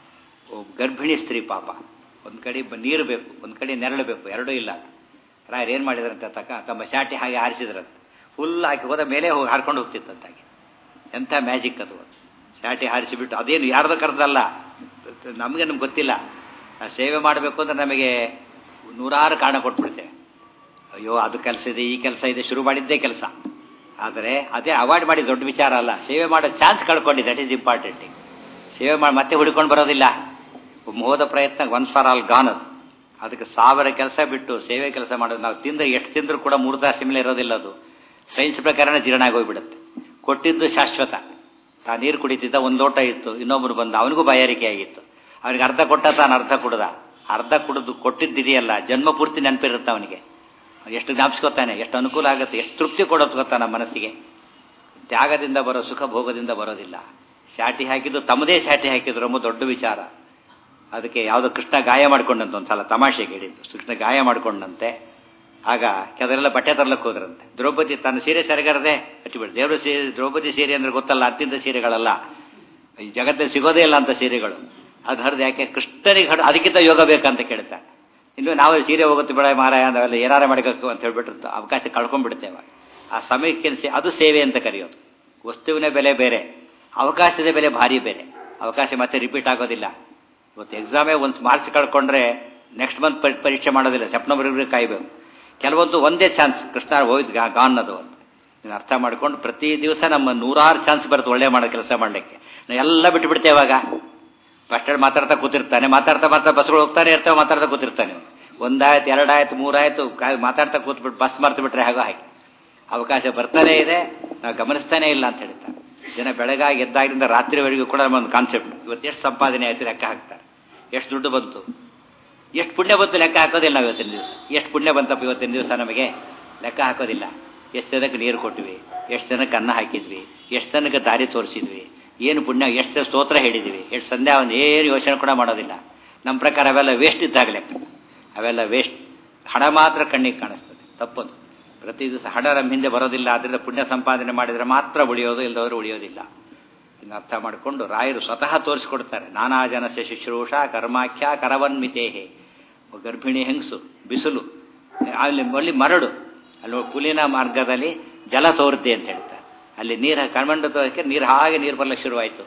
ಗರ್ಭಿಣಿ ಸ್ತ್ರೀ ಪಾಪ ಒಂದು ಕಡೆ ನೀರು ಬೇಕು ಒಂದು ಕಡೆ ನೆರಳು ಬೇಕು ಎರಡೂ ಇಲ್ಲ ರಾಯರು ಏನು ಮಾಡಿದ್ರಂತೆ ತಕ್ಕ ತಮ್ಮ ಶಾಟಿ ಹಾಗೆ ಹಾರಿಸಿದ್ರಂತೆ ಫುಲ್ ಹಾಕಿ ಹೋದ ಮೇಲೆ ಹೋಗಿ ಹಾರ್ಕೊಂಡು ಹೋಗ್ತಿತ್ತಂತಾಗೆ ಎಂಥ ಮ್ಯಾಜಿಕ್ ಅದು ಶಾಟಿ ಹಾರಿಸಿಬಿಟ್ಟು ಅದೇನು ಯಾರ್ದು ಕರೆದಲ್ಲ ನಮಗೆ ನಮ್ಗೆ ಗೊತ್ತಿಲ್ಲ ಸೇವೆ ಮಾಡಬೇಕು ಅಂದ್ರೆ ನಮಗೆ ನೂರಾರು ಕಾರಣ ಕೊಟ್ಬಿಡ್ತೇವೆ ಅಯ್ಯೋ ಅದು ಕೆಲಸ ಇದೆ ಈ ಕೆಲಸ ಇದೆ ಶುರು ಮಾಡಿದ್ದೇ ಕೆಲಸ ಆದರೆ ಅದೇ ಅವಾಯ್ಡ್ ಮಾಡಿ ದೊಡ್ಡ ವಿಚಾರ ಅಲ್ಲ ಸೇವೆ ಮಾಡೋ ಚಾನ್ಸ್ ಕಳ್ಕೊಂಡಿದೆ ದಟ್ ಈಸ್ ಇಂಪಾರ್ಟೆಂಟ್ ಸೇವೆ ಮಾಡಿ ಮತ್ತೆ ಹುಡ್ಕೊಂಡು ಬರೋದಿಲ್ಲ ಹೋದ ಪ್ರಯತ್ನ ಒನ್ ಫಾರ್ ಆಲ್ ಗಾನ್ ಅದು ಅದಕ್ಕೆ ಸಾವಿರ ಕೆಲಸ ಬಿಟ್ಟು ಸೇವೆ ಕೆಲಸ ಮಾಡೋದು ನಾವು ತಿಂದ್ರೆ ಎಷ್ಟು ತಿಂದರೂ ಕೂಡ ಮೂರು ತಾಸು ಮೇಲೆ ಇರೋದಿಲ್ಲ ಅದು ಸೈನ್ಸ್ ಪ್ರಕಾರನೇ ಜೀರ್ಣ ಆಗೋಗ್ಬಿಡುತ್ತೆ ಕೊಟ್ಟಿದ್ದು ಶಾಶ್ವತ ತಾ ನೀರು ಕುಡಿತಿದ್ದ ಒಂದು ಲೋಟ ಇತ್ತು ಇನ್ನೊಬ್ಬರು ಬಂದ ಅವನಿಗೂ ಬಾಯಾರಿಕೆ ಆಗಿತ್ತು ಅವನಿಗೆ ಅರ್ಧ ಕೊಟ್ಟ ತಾನು ಅರ್ಧ ಕುಡ್ದ ಅರ್ಧ ಕುಡಿದು ಕೊಟ್ಟಿದ್ದಿದೆಯಲ್ಲ ಜನ್ಮ ಪೂರ್ತಿ ನೆನಪಿರುತ್ತೆ ಅವನಿಗೆ ಎಷ್ಟು ಜ್ಞಾಪಿಸ್ಕೊತಾನೆ ಎಷ್ಟು ಅನುಕೂಲ ಆಗುತ್ತೆ ಎಷ್ಟು ತೃಪ್ತಿ ಕೊಡೋದು ಗೊತ್ತಾ ನಮ್ಮ ಮನಸ್ಸಿಗೆ ತ್ಯಾಗದಿಂದ ಬರೋ ಸುಖ ಭೋಗದಿಂದ ಬರೋದಿಲ್ಲ ಶಾಟಿ ಹಾಕಿದ್ದು ತಮ್ಮದೇ ಶಾಟಿ ಹಾಕಿದ್ರು ಎಂಬ ದೊಡ್ಡ ವಿಚಾರ ಅದಕ್ಕೆ ಯಾವುದೋ ಕೃಷ್ಣ ಗಾಯ ಮಾಡ್ಕೊಂಡಂತ ಒಂದ್ಸಲ ತಮಾಷೆಗೆ ಹೇಳಿದ್ದು ಕೃಷ್ಣ ಗಾಯ ಮಾಡ್ಕೊಂಡಂತೆ ಆಗ ಕೆಲವರೆಲ್ಲ ಬಟ್ಟೆ ತರ್ಲಕ್ಕೆ ಹೋದ್ರಂತೆ ದ್ರೌಪದಿ ತನ್ನ ಸೀರೆ ಸರಿಗಾರದೆ ಹಚ್ಚಿಬಿಡು ದೇವರು ಸೀರೆ ದ್ರೌಪದಿ ಸೀರೆ ಅಂದ್ರೆ ಗೊತ್ತಲ್ಲ ಅತ್ಯಂತ ಸೀರೆಗಳಲ್ಲ ಈ ಜಗತ್ತಲ್ಲಿ ಸಿಗೋದೇ ಇಲ್ಲ ಅಂತ ಸೀರೆಗಳು ಅದು ಹರಿದು ಯಾಕೆ ಕೃಷ್ಣನಿಗೆ ಹಡ ಅದಕ್ಕಿಂತ ಯೋಗ ಬೇಕಂತ ಕೇಳ್ತಾರೆ ಇನ್ನು ನಾವು ಸೀರೆ ಹೋಗುತ್ತೆ ಬೇಡ ಮಾರಾಯ ಅಂದವೆಲ್ಲ ಏನಾರ ಮಾಡಬೇಕು ಅಂತ ಹೇಳ್ಬಿಟ್ಟು ಅವಕಾಶ ಕಳ್ಕೊಂಡ್ಬಿಡ್ತೇವೆ ಆ ಸಮಯಕ್ಕೆ ಅದು ಸೇವೆ ಅಂತ ಕರೆಯೋದು ವಸ್ತುವಿನ ಬೆಲೆ ಬೇರೆ ಅವಕಾಶದ ಬೆಲೆ ಭಾರಿ ಬೇರೆ ಅವಕಾಶ ಮತ್ತೆ ರಿಪೀಟ್ ಆಗೋದಿಲ್ಲ ಇವತ್ತು ಎಕ್ಸಾಮೇ ಒಂದು ಮಾರ್ಕ್ಸ್ ಕಳ್ಕೊಂಡ್ರೆ ನೆಕ್ಸ್ಟ್ ಮಂತ್ ಪರೀಕ್ಷೆ ಮಾಡೋದಿಲ್ಲ ಸೆಪ್ಟೆಂಬರ್ವರೆಗೆ ಕಾಯಬೇಕು ಕೆಲವೊಂದು ಒಂದೇ ಚಾನ್ಸ್ ಕೃಷ್ಣ ಹೋಯ್ತು ಗಾನ್ ಅದು ಅಂತ ನೀನು ಅರ್ಥ ಮಾಡ್ಕೊಂಡು ಪ್ರತಿ ದಿವಸ ನಮ್ಮ ನೂರಾರು ಚಾನ್ಸ್ ಬರುತ್ತೆ ಒಳ್ಳೆ ಮಾಡೋ ಕೆಲಸ ಮಾಡಲಿಕ್ಕೆ ನಾವು ಎಲ್ಲ ಬಿಟ್ಟು ಬಿಡ್ತೇವೆ ಇವಾಗ ಫಸ್ಟ್ ಮಾತಾಡ್ತಾ ಕೂತಿರ್ತಾನೆ ಮಾತಾಡ್ತಾ ಮಾತಾಡ್ತಾ ಬಸ್ಗಳು ಹೋಗ್ತಾನೆ ಇರ್ತೇವೆ ಮಾತಾಡ್ತಾ ಕೂತಿರ್ತಾನೆ ಒಂದಾಯ್ತು ಎರಡಾಯ್ತು ಮೂರಾಯ್ತು ಮಾತಾಡ್ತಾ ಕೂತ್ಬಿಟ್ಟು ಬಸ್ ಮರ್ತು ಬಿಟ್ರೆ ಹಾಗೋ ಹಾಗೆ ಅವಕಾಶ ಬರ್ತಾನೆ ಇದೆ ನಾವು ಗಮನಿಸ್ತಾನೆ ಇಲ್ಲ ಅಂತ ಹೇಳ್ತಾರೆ ಜನ ಬೆಳಗಾಗಿ ಎದ್ದಾಗಿನಿಂದ ರಾತ್ರಿವರೆಗೂ ಕೂಡ ಒಂದು ಕಾನ್ಸೆಪ್ಟ್ ಇವತ್ತು ಎಷ್ಟು ಸಂಪಾದನೆ ಆಯ್ತು ಲೆಕ್ಕ ಹಾಕ್ತಾರೆ ಎಷ್ಟು ದುಡ್ಡು ಬಂತು ಎಷ್ಟು ಪುಣ್ಯ ಬಂತು ಲೆಕ್ಕ ಹಾಕೋದಿಲ್ಲ ನಾವು ಇವತ್ತಿನ ದಿವಸ ಎಷ್ಟು ಪುಣ್ಯ ಬಂತಪ್ಪ ಇವತ್ತಿನ ದಿವಸ ನಮಗೆ ಲೆಕ್ಕ ಹಾಕೋದಿಲ್ಲ ಎಷ್ಟು ಜನಕ್ಕೆ ನೀರು ಕೊಟ್ವಿ ಎಷ್ಟು ಜನಕ್ಕೆ ಅನ್ನ ಹಾಕಿದ್ವಿ ಎಷ್ಟು ಜನಕ್ಕೆ ದಾರಿ ತೋರಿಸಿದ್ವಿ ಏನು ಪುಣ್ಯ ಎಷ್ಟು ಸ್ತೋತ್ರ ಹೇಳಿದ್ವಿ ಎಷ್ಟು ಸಂಧ್ಯಾ ಒಂದು ಏನು ಯೋಚನೆ ಕೂಡ ಮಾಡೋದಿಲ್ಲ ನಮ್ಮ ಪ್ರಕಾರ ಅವೆಲ್ಲ ವೇಸ್ಟ್ ಇದ್ದಾಗ ಲೆಕ್ಕ ಅವೆಲ್ಲ ವೇಸ್ಟ್ ಹಣ ಮಾತ್ರ ಕಣ್ಣಿಗೆ ಕಾಣಿಸ್ತದೆ ತಪ್ಪದು ಪ್ರತಿ ದಿವಸ ಹಣ ನಮ್ಮ ಹಿಂದೆ ಬರೋದಿಲ್ಲ ಆದ್ದರಿಂದ ಪುಣ್ಯ ಸಂಪಾದನೆ ಮಾಡಿದರೆ ಮಾತ್ರ ಉಳಿಯೋದು ಇಲ್ಲದವರು ಉಳಿಯೋದಿಲ್ಲ ಇನ್ನು ಅರ್ಥ ಮಾಡಿಕೊಂಡು ರಾಯರು ಸ್ವತಃ ತೋರಿಸ್ಕೊಡ್ತಾರೆ ನಾನಾ ಜನಸ್ಯ ಶುಶ್ರೂಷ ಕರ್ಮಾಖ್ಯ ಕರವನ್ಮಿತೇಹೆ ಗರ್ಭಿಣಿ ಹೆಂಗಸು ಬಿಸಿಲು ಅಲ್ಲಿ ಅಲ್ಲಿ ಮರಡು ಅಲ್ಲಿ ಪುಲಿನ ಮಾರ್ಗದಲ್ಲಿ ಜಲ ತೋರುತ್ತೆ ಅಂತ ಹೇಳ್ತಾರೆ ಅಲ್ಲಿ ನೀರು ಕಣ್ಮಂಡು ತೋರಿಕೆ ನೀರು ಹಾಗೆ ನೀರು ಬರಲಿಕ್ಕೆ ಶುರುವಾಯಿತು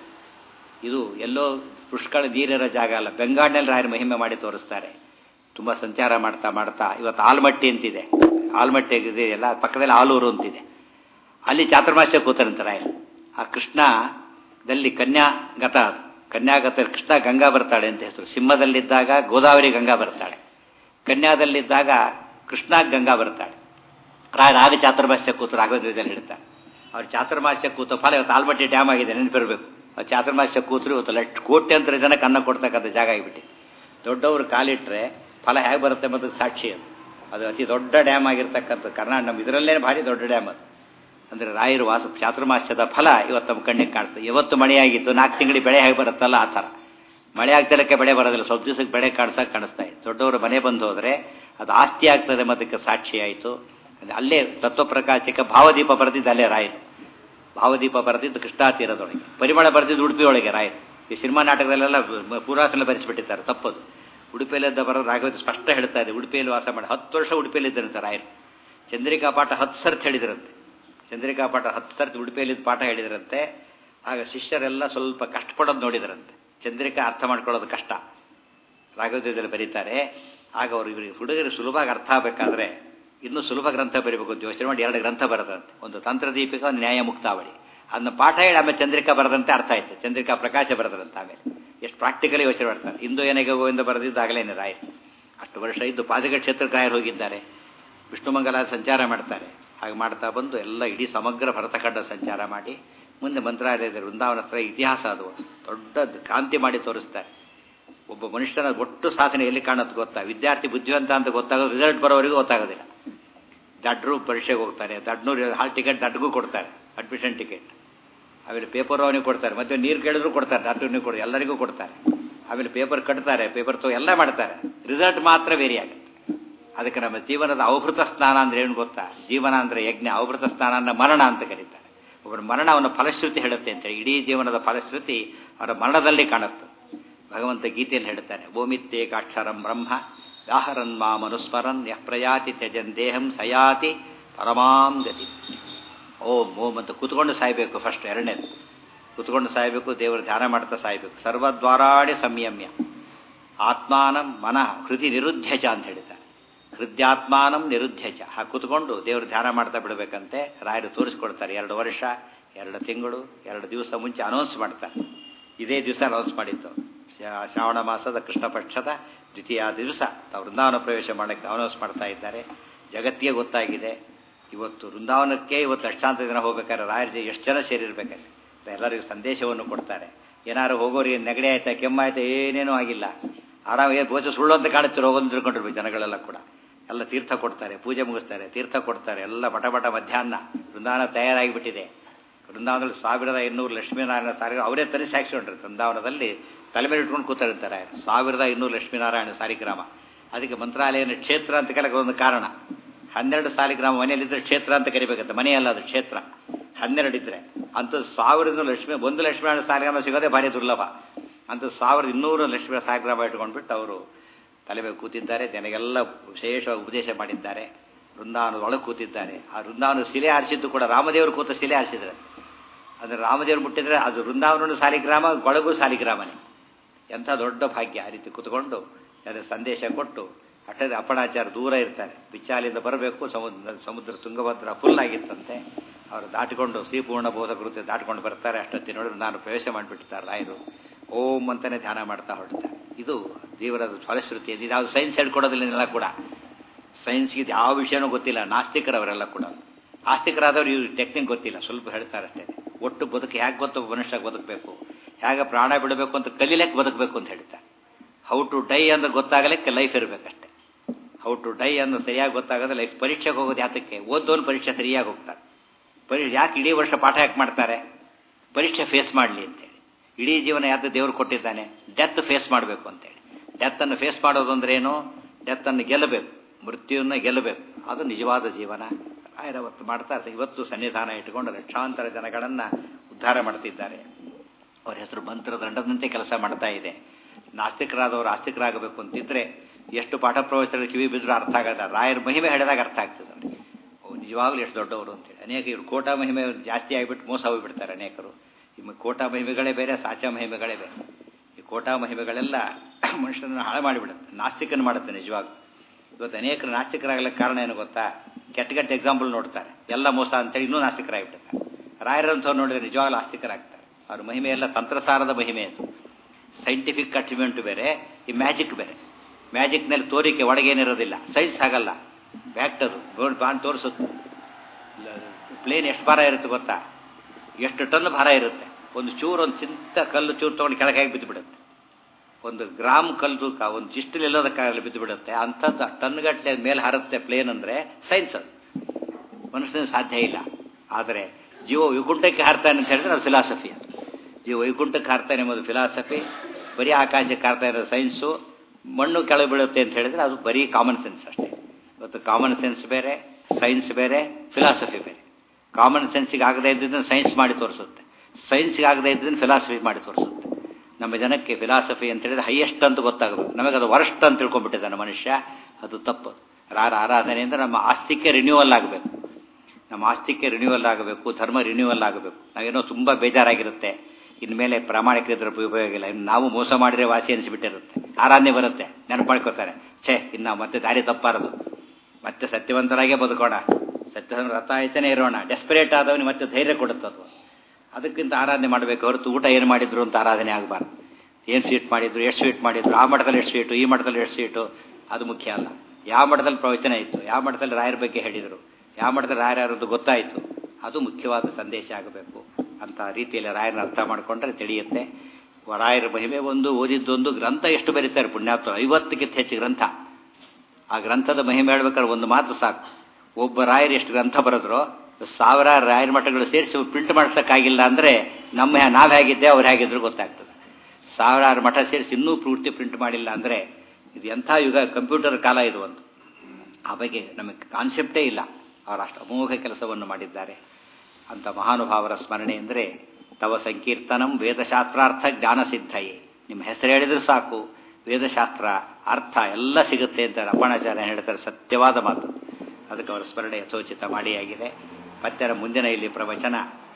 ಇದು ಎಲ್ಲೋ ಪುಷ್ಕಳ ನೀರಿರೋ ಜಾಗ ಅಲ್ಲ ಬೆಂಗಾಡಿನಲ್ಲಿ ರಾಯರು ಮಹಿಮೆ ಮಾಡಿ ತೋರಿಸ್ತಾರೆ ತುಂಬ ಸಂಚಾರ ಮಾಡ್ತಾ ಮಾಡ್ತಾ ಇವತ್ತು ಆಲ್ಮಟ್ಟಿ ಅಂತಿದೆ ಆಲ್ಮಟ್ಟಿ ಇದೆಯಲ್ಲ ಪಕ್ಕದಲ್ಲಿ ಆಲೂರು ಅಂತಿದೆ ಅಲ್ಲಿ ಚಾತುರ್ಮಾಸ್ಯ ಕೂತಾರಂತ ರಾಯರು ಆ ಕೃಷ್ಣದಲ್ಲಿ ಕನ್ಯಾಗತ ಅದು ಕನ್ಯಾಗತ ಕೃಷ್ಣ ಗಂಗಾ ಬರ್ತಾಳೆ ಅಂತ ಹೆಸರು ಸಿಂಹದಲ್ಲಿದ್ದಾಗ ಗೋದಾವರಿ ಗಂಗಾ ಬರ್ತಾಳೆ ಕನ್ಯಾದಲ್ಲಿದ್ದಾಗ ಕೃಷ್ಣ ಗಂಗಾ ಬರ್ತಾಳೆ ರಾಯರು ಆಗ ಚಾತುರ್ಮಾಸ್ಯ ಕೂತು ರಾಘವೇಂದ್ರದಲ್ಲಿ ಹೇಳ್ತಾರೆ ಅವ್ರು ಚಾತುರ್ಮಾಸ್ಯ ಕೂತ ಫಲ ಇವತ್ತು ಆಲ್ಮಟ್ಟಿ ಡ್ಯಾಮ್ ಆಗಿದೆ ನೆನಪಿರಬೇಕು ಆ ಚಾತುರ್ಮಾಸ್ಯ ಕೂತರು ಇವತ್ತು ಲಟ್ ಕೋಟ್ಯಂತರ ಜನಕ್ಕೆ ಅನ್ನ ಕೊಡ್ತಕ್ಕಂಥ ಜಾಗ ಆಗಿಬಿಟ್ಟು ದೊಡ್ಡವರು ಕಾಲಿಟ್ರೆ ಫಲ ಹೇಗೆ ಬರುತ್ತೆ ಮತ್ತು ಸಾಕ್ಷಿ ಅದು ಅದು ಅತಿ ದೊಡ್ಡ ಡ್ಯಾಮ್ ಆಗಿರ್ತಕ್ಕಂಥ ಕರ್ನಾಟಕ ನಮ್ಮ ಇದರಲ್ಲೇ ಭಾರಿ ದೊಡ್ಡ ಡ್ಯಾಮ್ ಅದು ಅಂದರೆ ರಾಯರು ವಾಸ ಚಾತುರ್ಮಾಸ್ಯದ ಫಲ ಇವತ್ತು ನಮ್ಮ ಕಣ್ಣಿಗೆ ಕಾಣಿಸ್ತದೆ ಇವತ್ತು ಮಳೆಯಾಗಿತ್ತು ನಾಲ್ಕು ತಿಂಗಳಿಗೆ ಬೆಳೆ ಹೇಗೆ ಬರುತ್ತಲ್ಲ ಆ ಥರ ಮಳೆ ಆಗ್ತಿರಕ್ಕೆ ಬೆಳೆ ಬರೋದಿಲ್ಲ ಸ್ವಲ್ಪ ದಿವಸಕ್ಕೆ ಬೆಳೆ ಕಾಣಿಸೋಕೆ ಕಾಣಿಸ್ತಾ ಇತ್ತು ದೊಡ್ಡವರು ಮನೆ ಬಂದು ಹೋದರೆ ಅದು ಆಸ್ತಿ ಆಗ್ತದೆ ಮತಕ್ಕೆ ಸಾಕ್ಷಿ ಆಯಿತು ಅಲ್ಲೇ ತತ್ವಪ್ರಕಾಶಕ್ಕೆ ಭಾವದೀಪ ಬರೆದಿದ್ದು ಅಲ್ಲೇ ರಾಯರು ಭಾವದೀಪ ಬರೆದಿದ್ದು ಕೃಷ್ಣಾ ತೀರದೊಳಗೆ ಪರಿಮಳ ಬರೆದಿದ್ದು ಉಡುಪಿಯೊಳಗೆ ರಾಯರು ಈ ಸಿನಿಮಾ ನಾಟಕದಲ್ಲೆಲ್ಲ ಪೂರ್ವಾಸನ ಬರೆಸಿಬಿಟ್ಟಿದ್ದಾರೆ ತಪ್ಪದು ಉಡುಪಿಯಲ್ಲಿದ್ದ ಬರೋ ರಾಘವೇಂದ್ರ ಸ್ಪಷ್ಟ ಹೇಳ್ತಾ ಇದೆ ಉಡುಪಿಯಲ್ಲಿ ವಾಸ ಮಾಡಿ ಹತ್ತು ವರ್ಷ ಉಡುಪಿಯಲ್ಲಿದ್ದರಂತೆ ರಾಯರು ಚಂದ್ರಿಕಾ ಪಾಠ ಹತ್ತು ಸರ್ತಿ ಹೇಳಿದ್ರಂತೆ ಚಂದ್ರಿಕಾ ಪಾಠ ಹತ್ತು ಸರ್ತಿ ಉಡುಪಿಯಲ್ಲಿದ್ದ ಪಾಠ ಹೇಳಿದ್ರಂತೆ ಆಗ ಶಿಷ್ಯರೆಲ್ಲ ಸ್ವಲ್ಪ ಕಷ್ಟಪಡೋದು ನೋಡಿದ್ರಂತೆ ಚಂದ್ರಿಕಾ ಅರ್ಥ ಮಾಡ್ಕೊಳ್ಳೋದು ಕಷ್ಟ ರಾಘವೇಂದ್ರದಲ್ಲಿ ಬರೀತಾರೆ ಆಗ ಅವರು ಇವರಿಗೆ ಹುಡುಗರಿಗೆ ಸುಲಭವಾಗಿ ಅರ್ಥ ಆಗಬೇಕಾದ್ರೆ ಇನ್ನೂ ಸುಲಭ ಗ್ರಂಥ ಬರೀಬೇಕು ಅಂತ ಯೋಚನೆ ಮಾಡಿ ಎರಡು ಗ್ರಂಥ ಬರೆದಂತೆ ಒಂದು ತಂತ್ರದೀಪಿಕ ಒಂದು ನ್ಯಾಯ ಮುಕ್ತಾವಳಿ ಅದನ್ನ ಪಾಠ ಹೇಳಿ ಆಮೇಲೆ ಚಂದ್ರಿಕಾ ಬರೆದಂತೆ ಅರ್ಥ ಆಯ್ತು ಚಂದ್ರಿಕಾ ಪ್ರಕಾಶ ಬರೆದಂತೆ ಆಮೇಲೆ ಎಷ್ಟು ಪ್ರಾಕ್ಟಿಕಲಿ ಯೋಚನೆ ಮಾಡ್ತಾರೆ ಇಂದು ಏನಿಗೆ ಗೋವಿಂದ ಬರೆದಿದ್ದಾಗಲೇನೆ ರಾಯರು ಅಷ್ಟು ವರ್ಷ ಇದ್ದು ಪಾದಕ ಕ್ಷೇತ್ರಕ್ಕೆ ರಾಯರು ಹೋಗಿದ್ದಾರೆ ವಿಷ್ಣುಮಂಗಲ ಸಂಚಾರ ಮಾಡ್ತಾರೆ ಹಾಗೆ ಮಾಡ್ತಾ ಬಂದು ಎಲ್ಲ ಇಡೀ ಸಮಗ್ರ ಭರತಖಂಡ ಸಂಚಾರ ಮಾಡಿ ಮುಂದೆ ಮಂತ್ರಾಲಯದ ವೃಂದಾವನ ಹತ್ರ ಇತಿಹಾಸ ಅದು ದೊಡ್ಡ ಕ್ರಾಂತಿ ಮಾಡಿ ತೋರಿಸ್ತಾರೆ ಒಬ್ಬ ಮನುಷ್ಯನ ಒಟ್ಟು ಸಾಧನೆ ಎಲ್ಲಿ ಕಾಣುತ್ತೆ ಗೊತ್ತಾ ವಿದ್ಯಾರ್ಥಿ ಬುದ್ಧಿವಂತ ಅಂತ ಗೊತ್ತಾಗೋದು ರಿಸಲ್ಟ್ ಬರೋವರೆಗೂ ಗೊತ್ತಾಗೋದಿಲ್ಲ ದಡ್ರು ಪರೀಕ್ಷೆಗೆ ಹೋಗ್ತಾರೆ ದಡ್ನೂರು ಹಾಲ್ ಟಿಕೆಟ್ ದಡ್ಗೂ ಕೊಡ್ತಾರೆ ಅಡ್ಮಿಷನ್ ಟಿಕೆಟ್ ಆಮೇಲೆ ಪೇಪರ್ ಅವನಿಗೆ ಕೊಡ್ತಾರೆ ಮತ್ತೆ ನೀರು ಕೇಳಿದ್ರು ಕೊಡ್ತಾರೆ ಡಾಕ್ಟರ್ನಿಗೆ ಕೊಡ್ತಾರೆ ಎಲ್ಲರಿಗೂ ಕೊಡ್ತಾರೆ ಆಮೇಲೆ ಪೇಪರ್ ಕಟ್ತಾರೆ ಪೇಪರ್ ತಗೋ ಎಲ್ಲ ಮಾಡ್ತಾರೆ ರಿಸಲ್ಟ್ ಮಾತ್ರ ವೇರಿ ಆಗುತ್ತೆ ಅದಕ್ಕೆ ನಮ್ಮ ಜೀವನದ ಅವಭೃತ ಸ್ನಾನ ಅಂದ್ರೆ ಏನು ಗೊತ್ತಾ ಜೀವನ ಅಂದ್ರೆ ಯಜ್ಞ ಅವಭೃತ ಸ್ನಾನ ಅಂದ್ರೆ ಮರಣ ಅಂತ ಕರೀತಾರೆ ಒಬ್ಬರ ಮರಣ ಅವನ ಫಲಶ್ರುತಿ ಹೇಳುತ್ತೆ ಅಂತ ಇಡೀ ಜೀವನದ ಫಲಶ್ರುತಿ ಅವರ ಮರಣದಲ್ಲಿ ಕಾಣುತ್ತೆ ಭಗವಂತ ಗೀತೆಯಲ್ಲಿ ಹೇಳ್ತಾನೆ ಓಮಿತ್ತೇಕಾಕ್ಷರಂ ಬ್ರಹ್ಮ ವ್ಯಾಹರನ್ ಮಾ ಮನುಸ್ಮರನ್ ಯಃ ಪ್ರಯಾತಿ ತ್ಯಜನ್ ದೇಹಂ ಸಯಾತಿ ಪರಮಾಂ ಗತಿ ಓಂ ಓಂ ಅಂತ ಕೂತ್ಕೊಂಡು ಸಾಯ್ಬೇಕು ಫಸ್ಟ್ ಎರಡನೇದು ಕೂತ್ಕೊಂಡು ಸಾಯ್ಬೇಕು ದೇವರು ಧ್ಯಾನ ಮಾಡ್ತಾ ಸಾಯ್ಬೇಕು ಸರ್ವದ್ವಾರಾಣಿ ಸಂಯಮ್ಯ ಆತ್ಮಾನಂ ಮನಃ ಹೃದಯ ನಿರುದ್ಧಚ ಅಂತ ಹೇಳ್ತಾರೆ ಹೃದಯಾತ್ಮಾನಂ ನಿರುದ್ಧಚ ಹಾ ಕೂತ್ಕೊಂಡು ದೇವರು ಧ್ಯಾನ ಮಾಡ್ತಾ ಬಿಡಬೇಕಂತೆ ರಾಯರು ತೋರಿಸ್ಕೊಡ್ತಾರೆ ಎರಡು ವರ್ಷ ಎರಡು ತಿಂಗಳು ಎರಡು ದಿವಸ ಮುಂಚೆ ಅನೌನ್ಸ್ ಮಾಡ್ತಾರೆ ಇದೇ ದಿವಸ ಅನೌನ್ಸ್ ಮಾಡಿತ್ತು ಶ್ರಾವಣ ಮಾಸದ ಕೃಷ್ಣ ಪಕ್ಷದ ದ್ವಿತೀಯ ದಿವಸ ತಾವು ವೃಂದಾವನ ಪ್ರವೇಶ ಮಾಡೋಕ್ಕೆ ಅನೌನ್ಸ್ ಮಾಡ್ತಾ ಇದ್ದಾರೆ ಜಗತ್ತಿಗೆ ಗೊತ್ತಾಗಿದೆ ಇವತ್ತು ವೃಂದಾವನಕ್ಕೆ ಇವತ್ತು ಲಕ್ಷಾಂತರ ಜನ ಹೋಗ್ಬೇಕಾದ್ರೆ ರಾಯರ್ಜಿ ಎಷ್ಟು ಜನ ಸೇರಿರ್ಬೇಕಾದ್ರೆ ಎಲ್ಲರಿಗೂ ಸಂದೇಶವನ್ನು ಕೊಡ್ತಾರೆ ಏನಾದ್ರು ಹೋಗೋರಿಗೆ ನೆಗಡಿ ಆಯ್ತಾ ಕೆಮ್ಮಾಯ್ತಾ ಏನೇನೂ ಆಗಿಲ್ಲ ಆರಾಮ ಏನು ಬೋಚ ಸುಳ್ಳು ಅಂತ ಕಾಣುತ್ತೆ ಹೋಗೋದು ತಿಳ್ಕೊಂಡಿರ್ಬೇಕು ಜನಗಳೆಲ್ಲ ಕೂಡ ಎಲ್ಲ ತೀರ್ಥ ಕೊಡ್ತಾರೆ ಪೂಜೆ ಮುಗಿಸ್ತಾರೆ ತೀರ್ಥ ಕೊಡ್ತಾರೆ ಎಲ್ಲ ಬಟ ಬಟ ಮಧ್ಯಾಹ್ನ ವೃಂದಾವನ ತಯಾರಾಗಿಬಿಟ್ಟಿದೆ ವೃಂದಾವನದಲ್ಲಿ ಸಾವಿರದ ಇನ್ನೂರು ಲಕ್ಷ್ಮೀನಾರಾಯಣ ಸಾರಿ ಅವರೇ ತರಿಸಿ ಹಾಕ್ಸ್ಕೊಂಡ್ರು ವೃಂದಾವನದಲ್ಲಿ ತಲೆ ಮೇಲೆ ಇಟ್ಕೊಂಡು ಕೂತಾರಿರ್ತಾರೆ ಸಾವಿರದ ಇನ್ನೂರು ಲಕ್ಷ್ಮೀನಾರಾಯಣ ಸಾಲಿಗ್ರಾಮ ಅದಕ್ಕೆ ಮಂತ್ರಾಲಯನ ಕ್ಷೇತ್ರ ಅಂತ ಕಲಕ್ಕೆ ಒಂದು ಕಾರಣ ಹನ್ನೆರಡು ಸಾಲಿಗ್ರಾಮ ಮನೆಯಲ್ಲಿದ್ದರೆ ಕ್ಷೇತ್ರ ಅಂತ ಕರಿಬೇಕಂತೆ ಮನೆಯಲ್ಲ ಅದು ಕ್ಷೇತ್ರ ಹನ್ನೆರಡು ಇದ್ರೆ ಅಂತ ಸಾವಿರದ ಲಕ್ಷ್ಮಿ ಒಂದು ಲಕ್ಷ್ಮೀನಾರಾಯಣ ಸಾಲಿಗ್ರಾಮ ಸಿಗೋದೇ ಭಾರಿ ದುರ್ಲಭ ಅಂತ ಸಾವಿರದ ಇನ್ನೂರು ಲಕ್ಷ್ಮೀ ಸಾಲಿಗ್ರಾಮ ಇಟ್ಕೊಂಡ್ಬಿಟ್ಟು ಅವರು ತಲೆ ಮೇಲೆ ಕೂತಿದ್ದಾರೆ ಜನಗೆಲ್ಲ ವಿಶೇಷ ಉಪದೇಶ ಮಾಡಿದ್ದಾರೆ ವೃಂದಾವನದ ಒಳಗೆ ಕೂತಿದ್ದಾರೆ ಆ ವೃಂದಾವನ ಶಿಲೆ ಆರಿಸಿದ್ದು ಕೂಡ ರಾಮದೇವರು ಕೂತ ಶಿಲೆ ಆರಿಸಿದ್ರೆ ಅಂದರೆ ರಾಮದೇವರು ಮುಟ್ಟಿದ್ರೆ ಅದು ವೃಂದಾವನ ಸಾಲಿಗ್ರಾಮ ಒಳಗೂ ಸಾಲಿಗ್ರಾಮನೇ ಎಂಥ ದೊಡ್ಡ ಭಾಗ್ಯ ಆ ರೀತಿ ಕೂತ್ಕೊಂಡು ಅದರ ಸಂದೇಶ ಕೊಟ್ಟು ಅಟ್ಟದ ಅಪ್ಪಣಾಚಾರ ದೂರ ಇರ್ತಾರೆ ಬಿಚ್ಚಾಲಿಂದ ಬರಬೇಕು ಸಮುದ್ರ ಸಮುದ್ರ ತುಂಗಭದ್ರ ಫುಲ್ ಆಗಿತ್ತಂತೆ ಅವರು ದಾಟಿಕೊಂಡು ಶ್ರೀಪೂರ್ಣ ಬೋಧ ಕೃತ್ಯ ದಾಟ್ಕೊಂಡು ಬರ್ತಾರೆ ಅಷ್ಟೊತ್ತಿನೊಳಗೆ ನಾನು ಪ್ರವೇಶ ಮಾಡಿಬಿಟ್ಟಿದ್ದಾರೆ ರಾಯರು ಓಂ ಅಂತಾನೆ ಧ್ಯಾನ ಮಾಡ್ತಾ ಹೊರಡ್ತಾರೆ ಇದು ದೇವರದ ಫಲಶ್ರುತಿ ಇದು ಯಾವುದು ಸೈನ್ಸ್ ಹೇಳ್ಕೊಡೋದಿಲ್ಲ ಕೂಡ ಸೈನ್ಸ್ಗೆ ಇದು ಯಾವ ವಿಷಯನೂ ಗೊತ್ತಿಲ್ಲ ನಾಸ್ತಿಕರವರೆಲ್ಲ ಕೂಡ ಆಸ್ತಿಕರಾದವ್ರು ಇವ್ರು ಟೆಕ್ನಿಕ್ ಗೊತ್ತಿಲ್ಲ ಸ್ವಲ್ಪ ಹೇಳ್ತಾರೆ ಅಷ್ಟೇ ಒಟ್ಟು ಬದುಕು ಹೇಗೆ ಗೊತ್ತು ಮನುಷ್ಯ ಬದುಕಬೇಕು ಹೇಗೆ ಪ್ರಾಣ ಬಿಡಬೇಕು ಅಂತ ಕಲೀಲಿಕ್ಕೆ ಬದುಕಬೇಕು ಅಂತ ಹೇಳ್ತಾರೆ ಹೌ ಟು ಡೈ ಅಂದ್ರೆ ಗೊತ್ತಾಗಲಿಕ್ಕೆ ಲೈಫ್ ಇರಬೇಕಷ್ಟೆ ಹೌ ಟು ಡೈ ಅಂದ್ರೆ ಸರಿಯಾಗಿ ಗೊತ್ತಾಗದೆ ಲೈಫ್ ಪರೀಕ್ಷೆಗೆ ಹೋಗೋದು ಯಾತಕ್ಕೆ ಓದೋನು ಪರೀಕ್ಷೆ ಸರಿಯಾಗಿ ಹೋಗ್ತಾರೆ ಪರಿ ಯಾಕೆ ಇಡೀ ವರ್ಷ ಪಾಠ ಯಾಕೆ ಮಾಡ್ತಾರೆ ಪರೀಕ್ಷೆ ಫೇಸ್ ಮಾಡಲಿ ಅಂತೇಳಿ ಇಡೀ ಜೀವನ ಯಾವ್ದು ದೇವರು ಕೊಟ್ಟಿದ್ದಾನೆ ಡೆತ್ ಫೇಸ್ ಮಾಡಬೇಕು ಅಂತೇಳಿ ಡೆತ್ತನ್ನು ಫೇಸ್ ಮಾಡೋದು ಅಂದ್ರೆ ಏನು ಡೆತ್ತನ್ನು ಗೆಲ್ಲಬೇಕು ಮೃತ್ಯುವನ್ನು ಗೆಲ್ಲಬೇಕು ಅದು ನಿಜವಾದ ಜೀವನ ಆಯ್ತು ಅವತ್ತು ಮಾಡ್ತಾ ಇರ್ತಾರೆ. ಇವತ್ತು ಸನ್ನಿಧಾನ ಇಟ್ಟುಕೊಂಡು ಲಕ್ಷಾಂತರ ಜನಗಳನ್ನು ಉದ್ಧಾರ ಮಾಡ್ತಿದ್ದಾರೆ ಅವರ ಹೆಸರು ಮಂತ್ರದಂಡದಂತೆ ಕೆಲಸ ಮಾಡ್ತಾ ಇದೆ ನಾಸ್ತಿಕರಾದವರು ಆಸ್ತಿಕರಾಗಬೇಕು ಅಂತಿದ್ರೆ ಎಷ್ಟು ಪಾಠ ಪ್ರವಚನ ಕಿವಿ ಬಿದ್ದರೂ ಅರ್ಥ ಆಗಲ್ಲ ರಾಯರ ಮಹಿಮೆ ಹೇಳಿದಾಗ ಅರ್ಥ ಆಗ್ತದೆ ಅವ್ರಿಗೆ ಅವು ನಿಜವಾಗ್ಲೂ ಎಷ್ಟು ದೊಡ್ಡವರು ಅಂತೇಳಿ ಅನೇಕ ಇವರು ಕೋಟಾ ಮಹಿಮೆ ಜಾಸ್ತಿ ಆಗಿಬಿಟ್ಟು ಮೋಸ ಹೋಗಿಬಿಡ್ತಾರೆ ಅನೇಕರು ಈ ಕೋಟಾ ಮಹಿಮೆಗಳೇ ಬೇರೆ ಸಾಚಾ ಮಹಿಮೆಗಳೇ ಬೇರೆ ಈ ಕೋಟಾ ಮಹಿಮೆಗಳೆಲ್ಲ ಮನುಷ್ಯನನ್ನು ಹಾಳು ಮಾಡಿಬಿಡುತ್ತೆ ನಾಸ್ತಿಕನ ಮಾಡುತ್ತೆ ನಿಜವಾಗ ಇವತ್ತು ಅನೇಕರು ನಾಸ್ತಿಕರಾಗಲಿಕ್ಕೆ ಕಾರಣ ಏನು ಗೊತ್ತಾ ಕೆಟ್ಟ ಕೆಟ್ಟ ಎಕ್ಸಾಂಪಲ್ ನೋಡ್ತಾರೆ ಎಲ್ಲ ಮೋಸ ಅಂತೇಳಿ ಇನ್ನೂ ನಾಸ್ತಿಕರಾಗಿಬಿಡ್ತಾರೆ ರಾಯರಂಥವ್ರು ನೋಡಿದ್ರೆ ನಿಜವಾಗ್ಲೂ ಆಸ್ತಿಕರಾಗ್ತಾರೆ ಅವ್ರ ಮಹಿಮೆ ಎಲ್ಲ ತಂತ್ರಸಾರದ ಮಹಿಮೆ ಅದು ಸೈಂಟಿಫಿಕ್ ಅಚೀವ್ಮೆಂಟ್ ಬೇರೆ ಈ ಮ್ಯಾಜಿಕ್ ಬೇರೆ ಮ್ಯಾಜಿಕ್ನಲ್ಲಿ ತೋರಿಕೆ ಒಳಗೇನಿರೋದಿಲ್ಲ ಸೈನ್ಸ್ ಆಗಲ್ಲ ಬ್ಯಾಕ್ಟ್ ಅದು ಗೋಲ್ಡ್ ಬಾಂಡ್ ತೋರಿಸುತ್ತೆ ಪ್ಲೇನ್ ಎಷ್ಟು ಭಾರ ಇರುತ್ತೆ ಗೊತ್ತಾ ಎಷ್ಟು ಟನ್ ಭಾರ ಇರುತ್ತೆ ಒಂದು ಚೂರು ಒಂದು ಚಿಂತ ಕಲ್ಲು ಚೂರು ತೊಗೊಂಡು ಕೆಳಗೆ ಬಿದ್ದು ಬಿಡುತ್ತೆ ಒಂದು ಗ್ರಾಮ್ ಕಲ್ಲು ತೂಕ ಒಂದು ಜಿಸ್ಟಲ್ ಎಲ್ಲೋದಕ್ಕಾಗಲಿ ಬಿದ್ದು ಬಿಡುತ್ತೆ ಅಂಥದ್ದು ಟನ್ಗಟ್ಟಲೆ ಮೇಲೆ ಹಾರುತ್ತೆ ಪ್ಲೇನ್ ಅಂದರೆ ಸೈನ್ಸ್ ಅದು ಮನುಷ್ಯನ ಸಾಧ್ಯ ಇಲ್ಲ ಆದರೆ ಜೀವ ವೈಕುಂಠಕ್ಕೆ ಹಾರ್ತಾನೆ ಅಂತ ಹೇಳಿದ್ರೆ ಅದು ಫಿಲಾಸಫಿ ಅದು ಜೀವ ವೈಕುಂಠಕ್ಕೆ ಹಾರ್ತಾನೆ ಎಂಬುದು ಫಿಲಾಸಫಿ ಬರೀ ಆಕಾಶಕ್ಕೆ ಹಾರ್ತಾ ಇರೋ ಸೈನ್ಸು ಮಣ್ಣು ಕೆಳಗೆ ಬೀಳುತ್ತೆ ಅಂತ ಹೇಳಿದ್ರೆ ಅದು ಬರೀ ಕಾಮನ್ ಸೆನ್ಸ್ ಅಷ್ಟೇ ಇವತ್ತು ಕಾಮನ್ ಸೆನ್ಸ್ ಬೇರೆ ಸೈನ್ಸ್ ಬೇರೆ ಫಿಲಾಸಫಿ ಬೇರೆ ಕಾಮನ್ ಸೆನ್ಸಿಗೆ ಆಗದೇ ಇದ್ದಿದ್ದನ್ನು ಸೈನ್ಸ್ ಮಾಡಿ ತೋರಿಸುತ್ತೆ ಸೈನ್ಸ್ಗೆ ಆಗದೇ ಇದ್ದಿದ್ದನ್ನು ಫಿಲಾಸಫಿ ಮಾಡಿ ತೋರಿಸುತ್ತೆ ನಮ್ಮ ಜನಕ್ಕೆ ಫಿಲಾಸಫಿ ಅಂತ ಹೇಳಿದ್ರೆ ಹೈಯೆಸ್ಟ್ ಅಂತ ಗೊತ್ತಾಗಬೇಕು ನಮಗೆ ಅದು ವರ್ಸ್ಟ್ ಅಂತ ತಿಳ್ಕೊಂಡ್ಬಿಟ್ಟಿದ್ದಾನೆ ಮನುಷ್ಯ ಅದು ತಪ್ಪು ರಾರ ಆರಾಧನೆಯಿಂದ ನಮ್ಮ ಆಸ್ತಿಕೆ ರಿನ್ಯೂವಲ್ ಆಗಬೇಕು ನಮ್ಮ ಆಸ್ತಿಕೆ ರಿನ್ಯೂವಲ್ ಆಗಬೇಕು ಧರ್ಮ ರಿನ್ಯೂವಲ್ ಆಗಬೇಕು ನಾವೇನೋ ತುಂಬ ಬೇಜಾರಾಗಿರುತ್ತೆ ಇನ್ಮೇಲೆ ಪ್ರಾಮಾಣಿಕರಿದ್ರೆ ಉಪಯೋಗ ಇಲ್ಲ ಇನ್ನು ನಾವು ಮೋಸ ಮಾಡಿದ್ರೆ ವಾಸಿ ಅನಿಸಿಬಿಟ್ಟಿರುತ್ತೆ ಆರಾಧನೆ ಬರುತ್ತೆ ನೆನಪು ಮಾಡ್ಕೋತಾರೆ ಛೇ ಇನ್ನು ಮತ್ತೆ ದಾರಿ ತಪ್ಪಾರದು ಮತ್ತೆ ಸತ್ಯವಂತರಾಗೇ ಬದುಕೋಣ ಸತ್ಯ ರಥಾಯಚನೆ ಇರೋಣ ಡೆಸ್ಪರೇಟ್ ಆದವನಿಗೆ ಮತ್ತೆ ಧೈರ್ಯ ಕೊಡುತ್ತದು ಅದಕ್ಕಿಂತ ಆರಾಧನೆ ಮಾಡಬೇಕು ಹೊರತು ಊಟ ಏನು ಮಾಡಿದ್ರು ಅಂತ ಆರಾಧನೆ ಆಗಬಾರ್ದು ಏನು ಸ್ವೀಟ್ ಮಾಡಿದ್ರು ಎಷ್ಟು ಸ್ವೀಟ್ ಮಾಡಿದ್ರು ಆ ಮಠದಲ್ಲಿ ಎಷ್ಟು ಸ್ವೀಟು ಈ ಮಠದಲ್ಲಿ ಎಷ್ಟು ಸ್ವೀಟು ಅದು ಮುಖ್ಯ ಅಲ್ಲ ಯಾವ ಮಠದಲ್ಲಿ ಪ್ರವಚನ ಇತ್ತು ಯಾವ ಮಠದಲ್ಲಿ ರಾಯರ ಬಗ್ಗೆ ಹೇಳಿದರು ಯಾವ ಮಠದಲ್ಲಿ ರಾಯರದ್ದು ಗೊತ್ತಾಯಿತು ಅದು ಮುಖ್ಯವಾದ ಸಂದೇಶ ಆಗಬೇಕು ಅಂತ ರೀತಿಯಲ್ಲಿ ರಾಯರನ್ನ ಅರ್ಥ ಮಾಡಿಕೊಂಡ್ರೆ ತಿಳಿಯುತ್ತೆ ರಾಯರ ಮಹಿಮೆ ಒಂದು ಓದಿದ್ದೊಂದು ಗ್ರಂಥ ಎಷ್ಟು ಬರೀತಾರೆ ಪುಣ್ಯಾತ್ಮ ಐವತ್ತಕ್ಕಿಂತ ಹೆಚ್ಚು ಗ್ರಂಥ ಆ ಗ್ರಂಥದ ಮಹಿಮೆ ಹೇಳ್ಬೇಕಾದ್ರೆ ಒಂದು ಮಾತು ಸಾಕು ಒಬ್ಬ ರಾಯರು ಎಷ್ಟು ಗ್ರಂಥ ಬರೆದ್ರೋ ಸಾವಿರಾರು ರಾಯರ ಮಠಗಳು ಸೇರಿಸಿ ಪ್ರಿಂಟ್ ಮಾಡಿಸೋಕ್ಕಾಗಿಲ್ಲ ಅಂದರೆ ನಮ್ಮ ನಾವು ಹೇಗಿದ್ದೆ ಅವ್ರು ಹೇಗಿದ್ರು ಗೊತ್ತಾಗ್ತದೆ ಸಾವಿರಾರು ಮಠ ಸೇರಿಸಿ ಇನ್ನೂ ಪೂರ್ತಿ ಪ್ರಿಂಟ್ ಮಾಡಿಲ್ಲ ಅಂದರೆ ಇದು ಎಂಥ ಯುಗ ಕಂಪ್ಯೂಟರ್ ಕಾಲ ಇದು ಒಂದು ಆ ಬಗ್ಗೆ ನಮಗೆ ಕಾನ್ಸೆಪ್ಟೇ ಇಲ್ಲ ಅವರು ಅಷ್ಟು ಅಮೋಘ ಕೆಲಸವನ್ನು ಮಾಡಿದ್ದಾರೆ ಅಂತ ಮಹಾನುಭಾವರ ಸ್ಮರಣೆ ಅಂದರೆ ತವ ಸಂಕೀರ್ತನಂ ವೇದಶಾಸ್ತ್ರಾರ್ಥ ಜ್ಞಾನ ಸಿದ್ಧಯೇ ನಿಮ್ಮ ಹೆಸರು ಹೇಳಿದ್ರೆ ಸಾಕು ವೇದಶಾಸ್ತ್ರ ಅರ್ಥ ಎಲ್ಲ ಸಿಗುತ್ತೆ ಅಂತ ಅಪ್ಪಣಾಚಾರ್ಯ ಹೇಳ್ತಾರೆ ಸತ್ಯವಾದ ಮಾತು ಅದಕ್ಕೆ ಅವರ ಸ್ಮರಣೆ ಯಥೋಚಿತ ಮಾಡಿಯಾಗಿದೆ ಮತ್ತೆ ಮುಂದಿನ ಇಲ್ಲಿ ಪ್ರವಚನ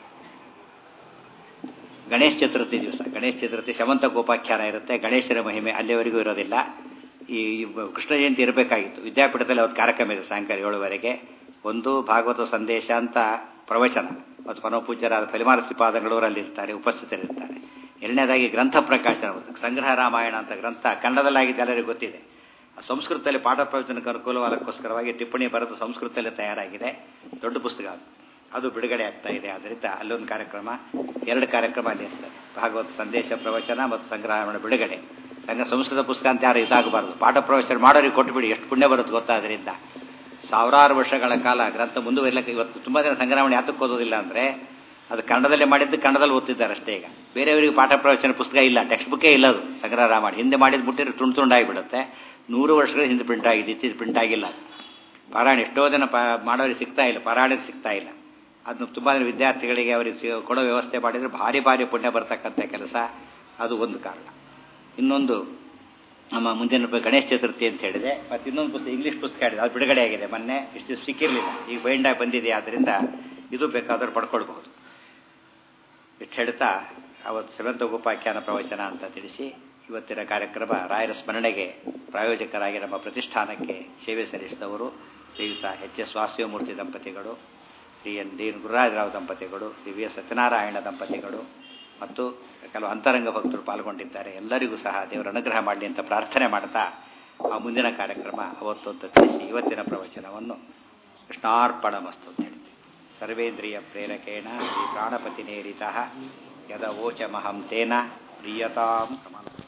ಗಣೇಶ ಚತುರ್ಥಿ ದಿವಸ ಗಣೇಶ ಚತುರ್ಥಿ ಶಮಂತಕೋಪಾಖ್ಯಾನ ಇರುತ್ತೆ ಗಣೇಶನ ಮಹಿಮೆ ಅಲ್ಲಿವರೆಗೂ ಇರೋದಿಲ್ಲ ಈ ಕೃಷ್ಣ ಜಯಂತಿ ಇರಬೇಕಾಗಿತ್ತು ವಿದ್ಯಾಪೀಠದಲ್ಲಿ ಅವತ್ತು ಕಾರ್ಯಕ್ರಮ ಇದೆ ಸಾಯಂಕಾಲ ಏಳುವರೆಗೆ ಒಂದು ಭಾಗವತ ಸಂದೇಶ ಅಂತ ಪ್ರವಚನ ಮತ್ತು ಪರಮಪೂಜ್ಯರಾದ ಫಲಿಮಾರ ಶ್ರೀಪಾದಂಗಳವರು ಅಲ್ಲಿ ಇರ್ತಾರೆ ಉಪಸ್ಥಿತರಿರ್ತಾರೆ ಎರಡನೇದಾಗಿ ಗ್ರಂಥ ಪ್ರಕಾಶನ ಸಂಗ್ರಹ ರಾಮಾಯಣ ಅಂತ ಗ್ರಂಥ ಕನ್ನಡದಲ್ಲಾಗಿದ್ದು ಎಲ್ಲರಿಗೂ ಗೊತ್ತಿದೆ ಸಂಸ್ಕೃತದಲ್ಲಿ ಪಾಠ ಪ್ರವಚನಕ್ಕೆ ಅನುಕೂಲವಾದಕ್ಕೋಸ್ಕರವಾಗಿ ಟಿಪ್ಪಣಿ ಬರೆದು ಸಂಸ್ಕೃತದಲ್ಲಿ ತಯಾರಾಗಿದೆ ದೊಡ್ಡ ಪುಸ್ತಕ ಅದು ಅದು ಬಿಡುಗಡೆ ಆಗ್ತಾ ಇದೆ ಅದರಿಂದ ಅಲ್ಲೊಂದು ಕಾರ್ಯಕ್ರಮ ಎರಡು ಕಾರ್ಯಕ್ರಮ ಅಲ್ಲಿ ಇರ್ತದೆ ಭಾಗವತ ಸಂದೇಶ ಪ್ರವಚನ ಮತ್ತು ಸಂಗ್ರಹಣ ಬಿಡುಗಡೆ ಸಂಘ ಸಂಸ್ಕೃತ ಪುಸ್ತಕ ಅಂತ ಯಾರು ಇದಾಗಬಾರ್ದು ಪಾಠ ಪ್ರವಚನ ಮಾಡೋರಿಗೆ ಕೊಟ್ಟುಬಿಡಿ ಎಷ್ಟು ಪುಣ್ಯ ಬರುತ್ತೆ ಗೊತ್ತಾದ್ರಿಂದ ಸಾವಿರಾರು ವರ್ಷಗಳ ಕಾಲ ಗ್ರಂಥ ಮುಂದುವರಿಲಿಕ್ಕೆ ಇವತ್ತು ತುಂಬ ಜನ ಸಂಗ್ರಹಣೆ ಯಾತಕ್ಕೆ ಓದೋದಿಲ್ಲ ಅಂದರೆ ಅದು ಕನ್ನಡದಲ್ಲೇ ಮಾಡಿದ್ದು ಕನ್ನಡದಲ್ಲಿ ಓದ್ತಿದ್ದಾರೆ ಅಷ್ಟೇ ಈಗ ಬೇರೆಯವರಿಗೆ ಪಾಠ ಪ್ರವಚನ ಪುಸ್ತಕ ಇಲ್ಲ ಟೆಕ್ಸ್ಟ್ ಬುಕ್ಕೇ ಇಲ್ಲ ಅದು ಸಂಗ್ರಹ ಮಾಡಿ ಹಿಂದೆ ಮಾಡಿದ್ದು ಬಿಟ್ಟಿದ್ರೆ ತುಂಡು ತುಂಡಾಗಿಬಿಡುತ್ತೆ ನೂರು ವರ್ಷಗಳ ಹಿಂದೆ ಪ್ರಿಂಟ್ ಆಗಿದೆ ಇತ್ತೀಚೆ ಪ್ರಿಂಟ್ ಆಗಿಲ್ಲ ಪಾರಾಯಣ ಎಷ್ಟೋ ಜನ ಪ ಮಾಡೋರಿಗೆ ಸಿಗ್ತಾ ಇಲ್ಲ ಪಾರಾಯಣಕ್ಕೆ ಸಿಗ್ತಾ ಇಲ್ಲ ಅದನ್ನು ತುಂಬ ಜನ ವಿದ್ಯಾರ್ಥಿಗಳಿಗೆ ಅವರಿಗೆ ಕೊಡೋ ವ್ಯವಸ್ಥೆ ಮಾಡಿದರೆ ಭಾರಿ ಭಾರಿ ಪುಣ್ಯ ಬರ್ತಕ್ಕಂಥ ಕೆಲಸ ಅದು ಒಂದು ಕಾರಣ ಇನ್ನೊಂದು ನಮ್ಮ ಮುಂದಿನ ಗಣೇಶ ಚತುರ್ಥಿ ಅಂತ ಹೇಳಿದೆ ಮತ್ತು ಇನ್ನೊಂದು ಪುಸ್ತಕ ಇಂಗ್ಲೀಷ್ ಪುಸ್ತಕ ಹೇಳಿದೆ ಅದು ಬಿಡುಗಡೆ ಆಗಿದೆ ಮೊನ್ನೆ ಇಷ್ಟು ಸಿಕ್ಕಿರಲಿಲ್ಲ ಈಗ ಬೈಂಡಾಗಿ ಬಂದಿದೆ ಆದ್ದರಿಂದ ಇದು ಬೇಕಾದರೂ ಪಡ್ಕೊಳ್ಬಹುದು ಇಷ್ಟು ಹೇಳ್ತಾ ಅವತ್ತು ಸೆವೆಂತ್ ಉಪಾಖ್ಯಾನ ಪ್ರವಚನ ಅಂತ ತಿಳಿಸಿ ಇವತ್ತಿನ ಕಾರ್ಯಕ್ರಮ ರಾಯರ ಸ್ಮರಣೆಗೆ ಪ್ರಾಯೋಜಕರಾಗಿ ನಮ್ಮ ಪ್ರತಿಷ್ಠಾನಕ್ಕೆ ಸೇವೆ ಸಲ್ಲಿಸಿದವರು ಶ್ರೀಯುತ ಎಚ್ ಎಸ್ ವಾಸುದೇವಮೂರ್ತಿ ದಂಪತಿಗಳು ಶ್ರೀ ಎನ್ ಡಿ ಗುರುರಾಜರಾವ್ ದಂಪತಿಗಳು ಶ್ರೀ ವಿ ಎಸ್ ಸತ್ಯನಾರಾಯಣ ದಂಪತಿಗಳು ಮತ್ತು ಕೆಲವು ಅಂತರಂಗ ಭಕ್ತರು ಪಾಲ್ಗೊಂಡಿದ್ದಾರೆ ಎಲ್ಲರಿಗೂ ಸಹ ದೇವರ ಅನುಗ್ರಹ ಮಾಡಲಿ ಅಂತ ಪ್ರಾರ್ಥನೆ ಮಾಡ್ತಾ ಆ ಮುಂದಿನ ಕಾರ್ಯಕ್ರಮ ಅವತ್ತು ಅಂತ ತಿಳಿಸಿ ಇವತ್ತಿನ ಪ್ರವಚನವನ್ನು ಕೃಷ್ಣಾರ್ಪಣ ಮಸ್ತು ಅಂತ ಹೇಳ್ತೀವಿ ಸರ್ವೇಂದ್ರಿಯ ಪ್ರೇರಕೇಣ ಶ್ರೀ ಪ್ರಾಣಪತಿ ನೇರಿತ ಯದ ಓಚಮಹಂ ತೇನ ಪ್ರಿಯತಾಂ ಕಮಲ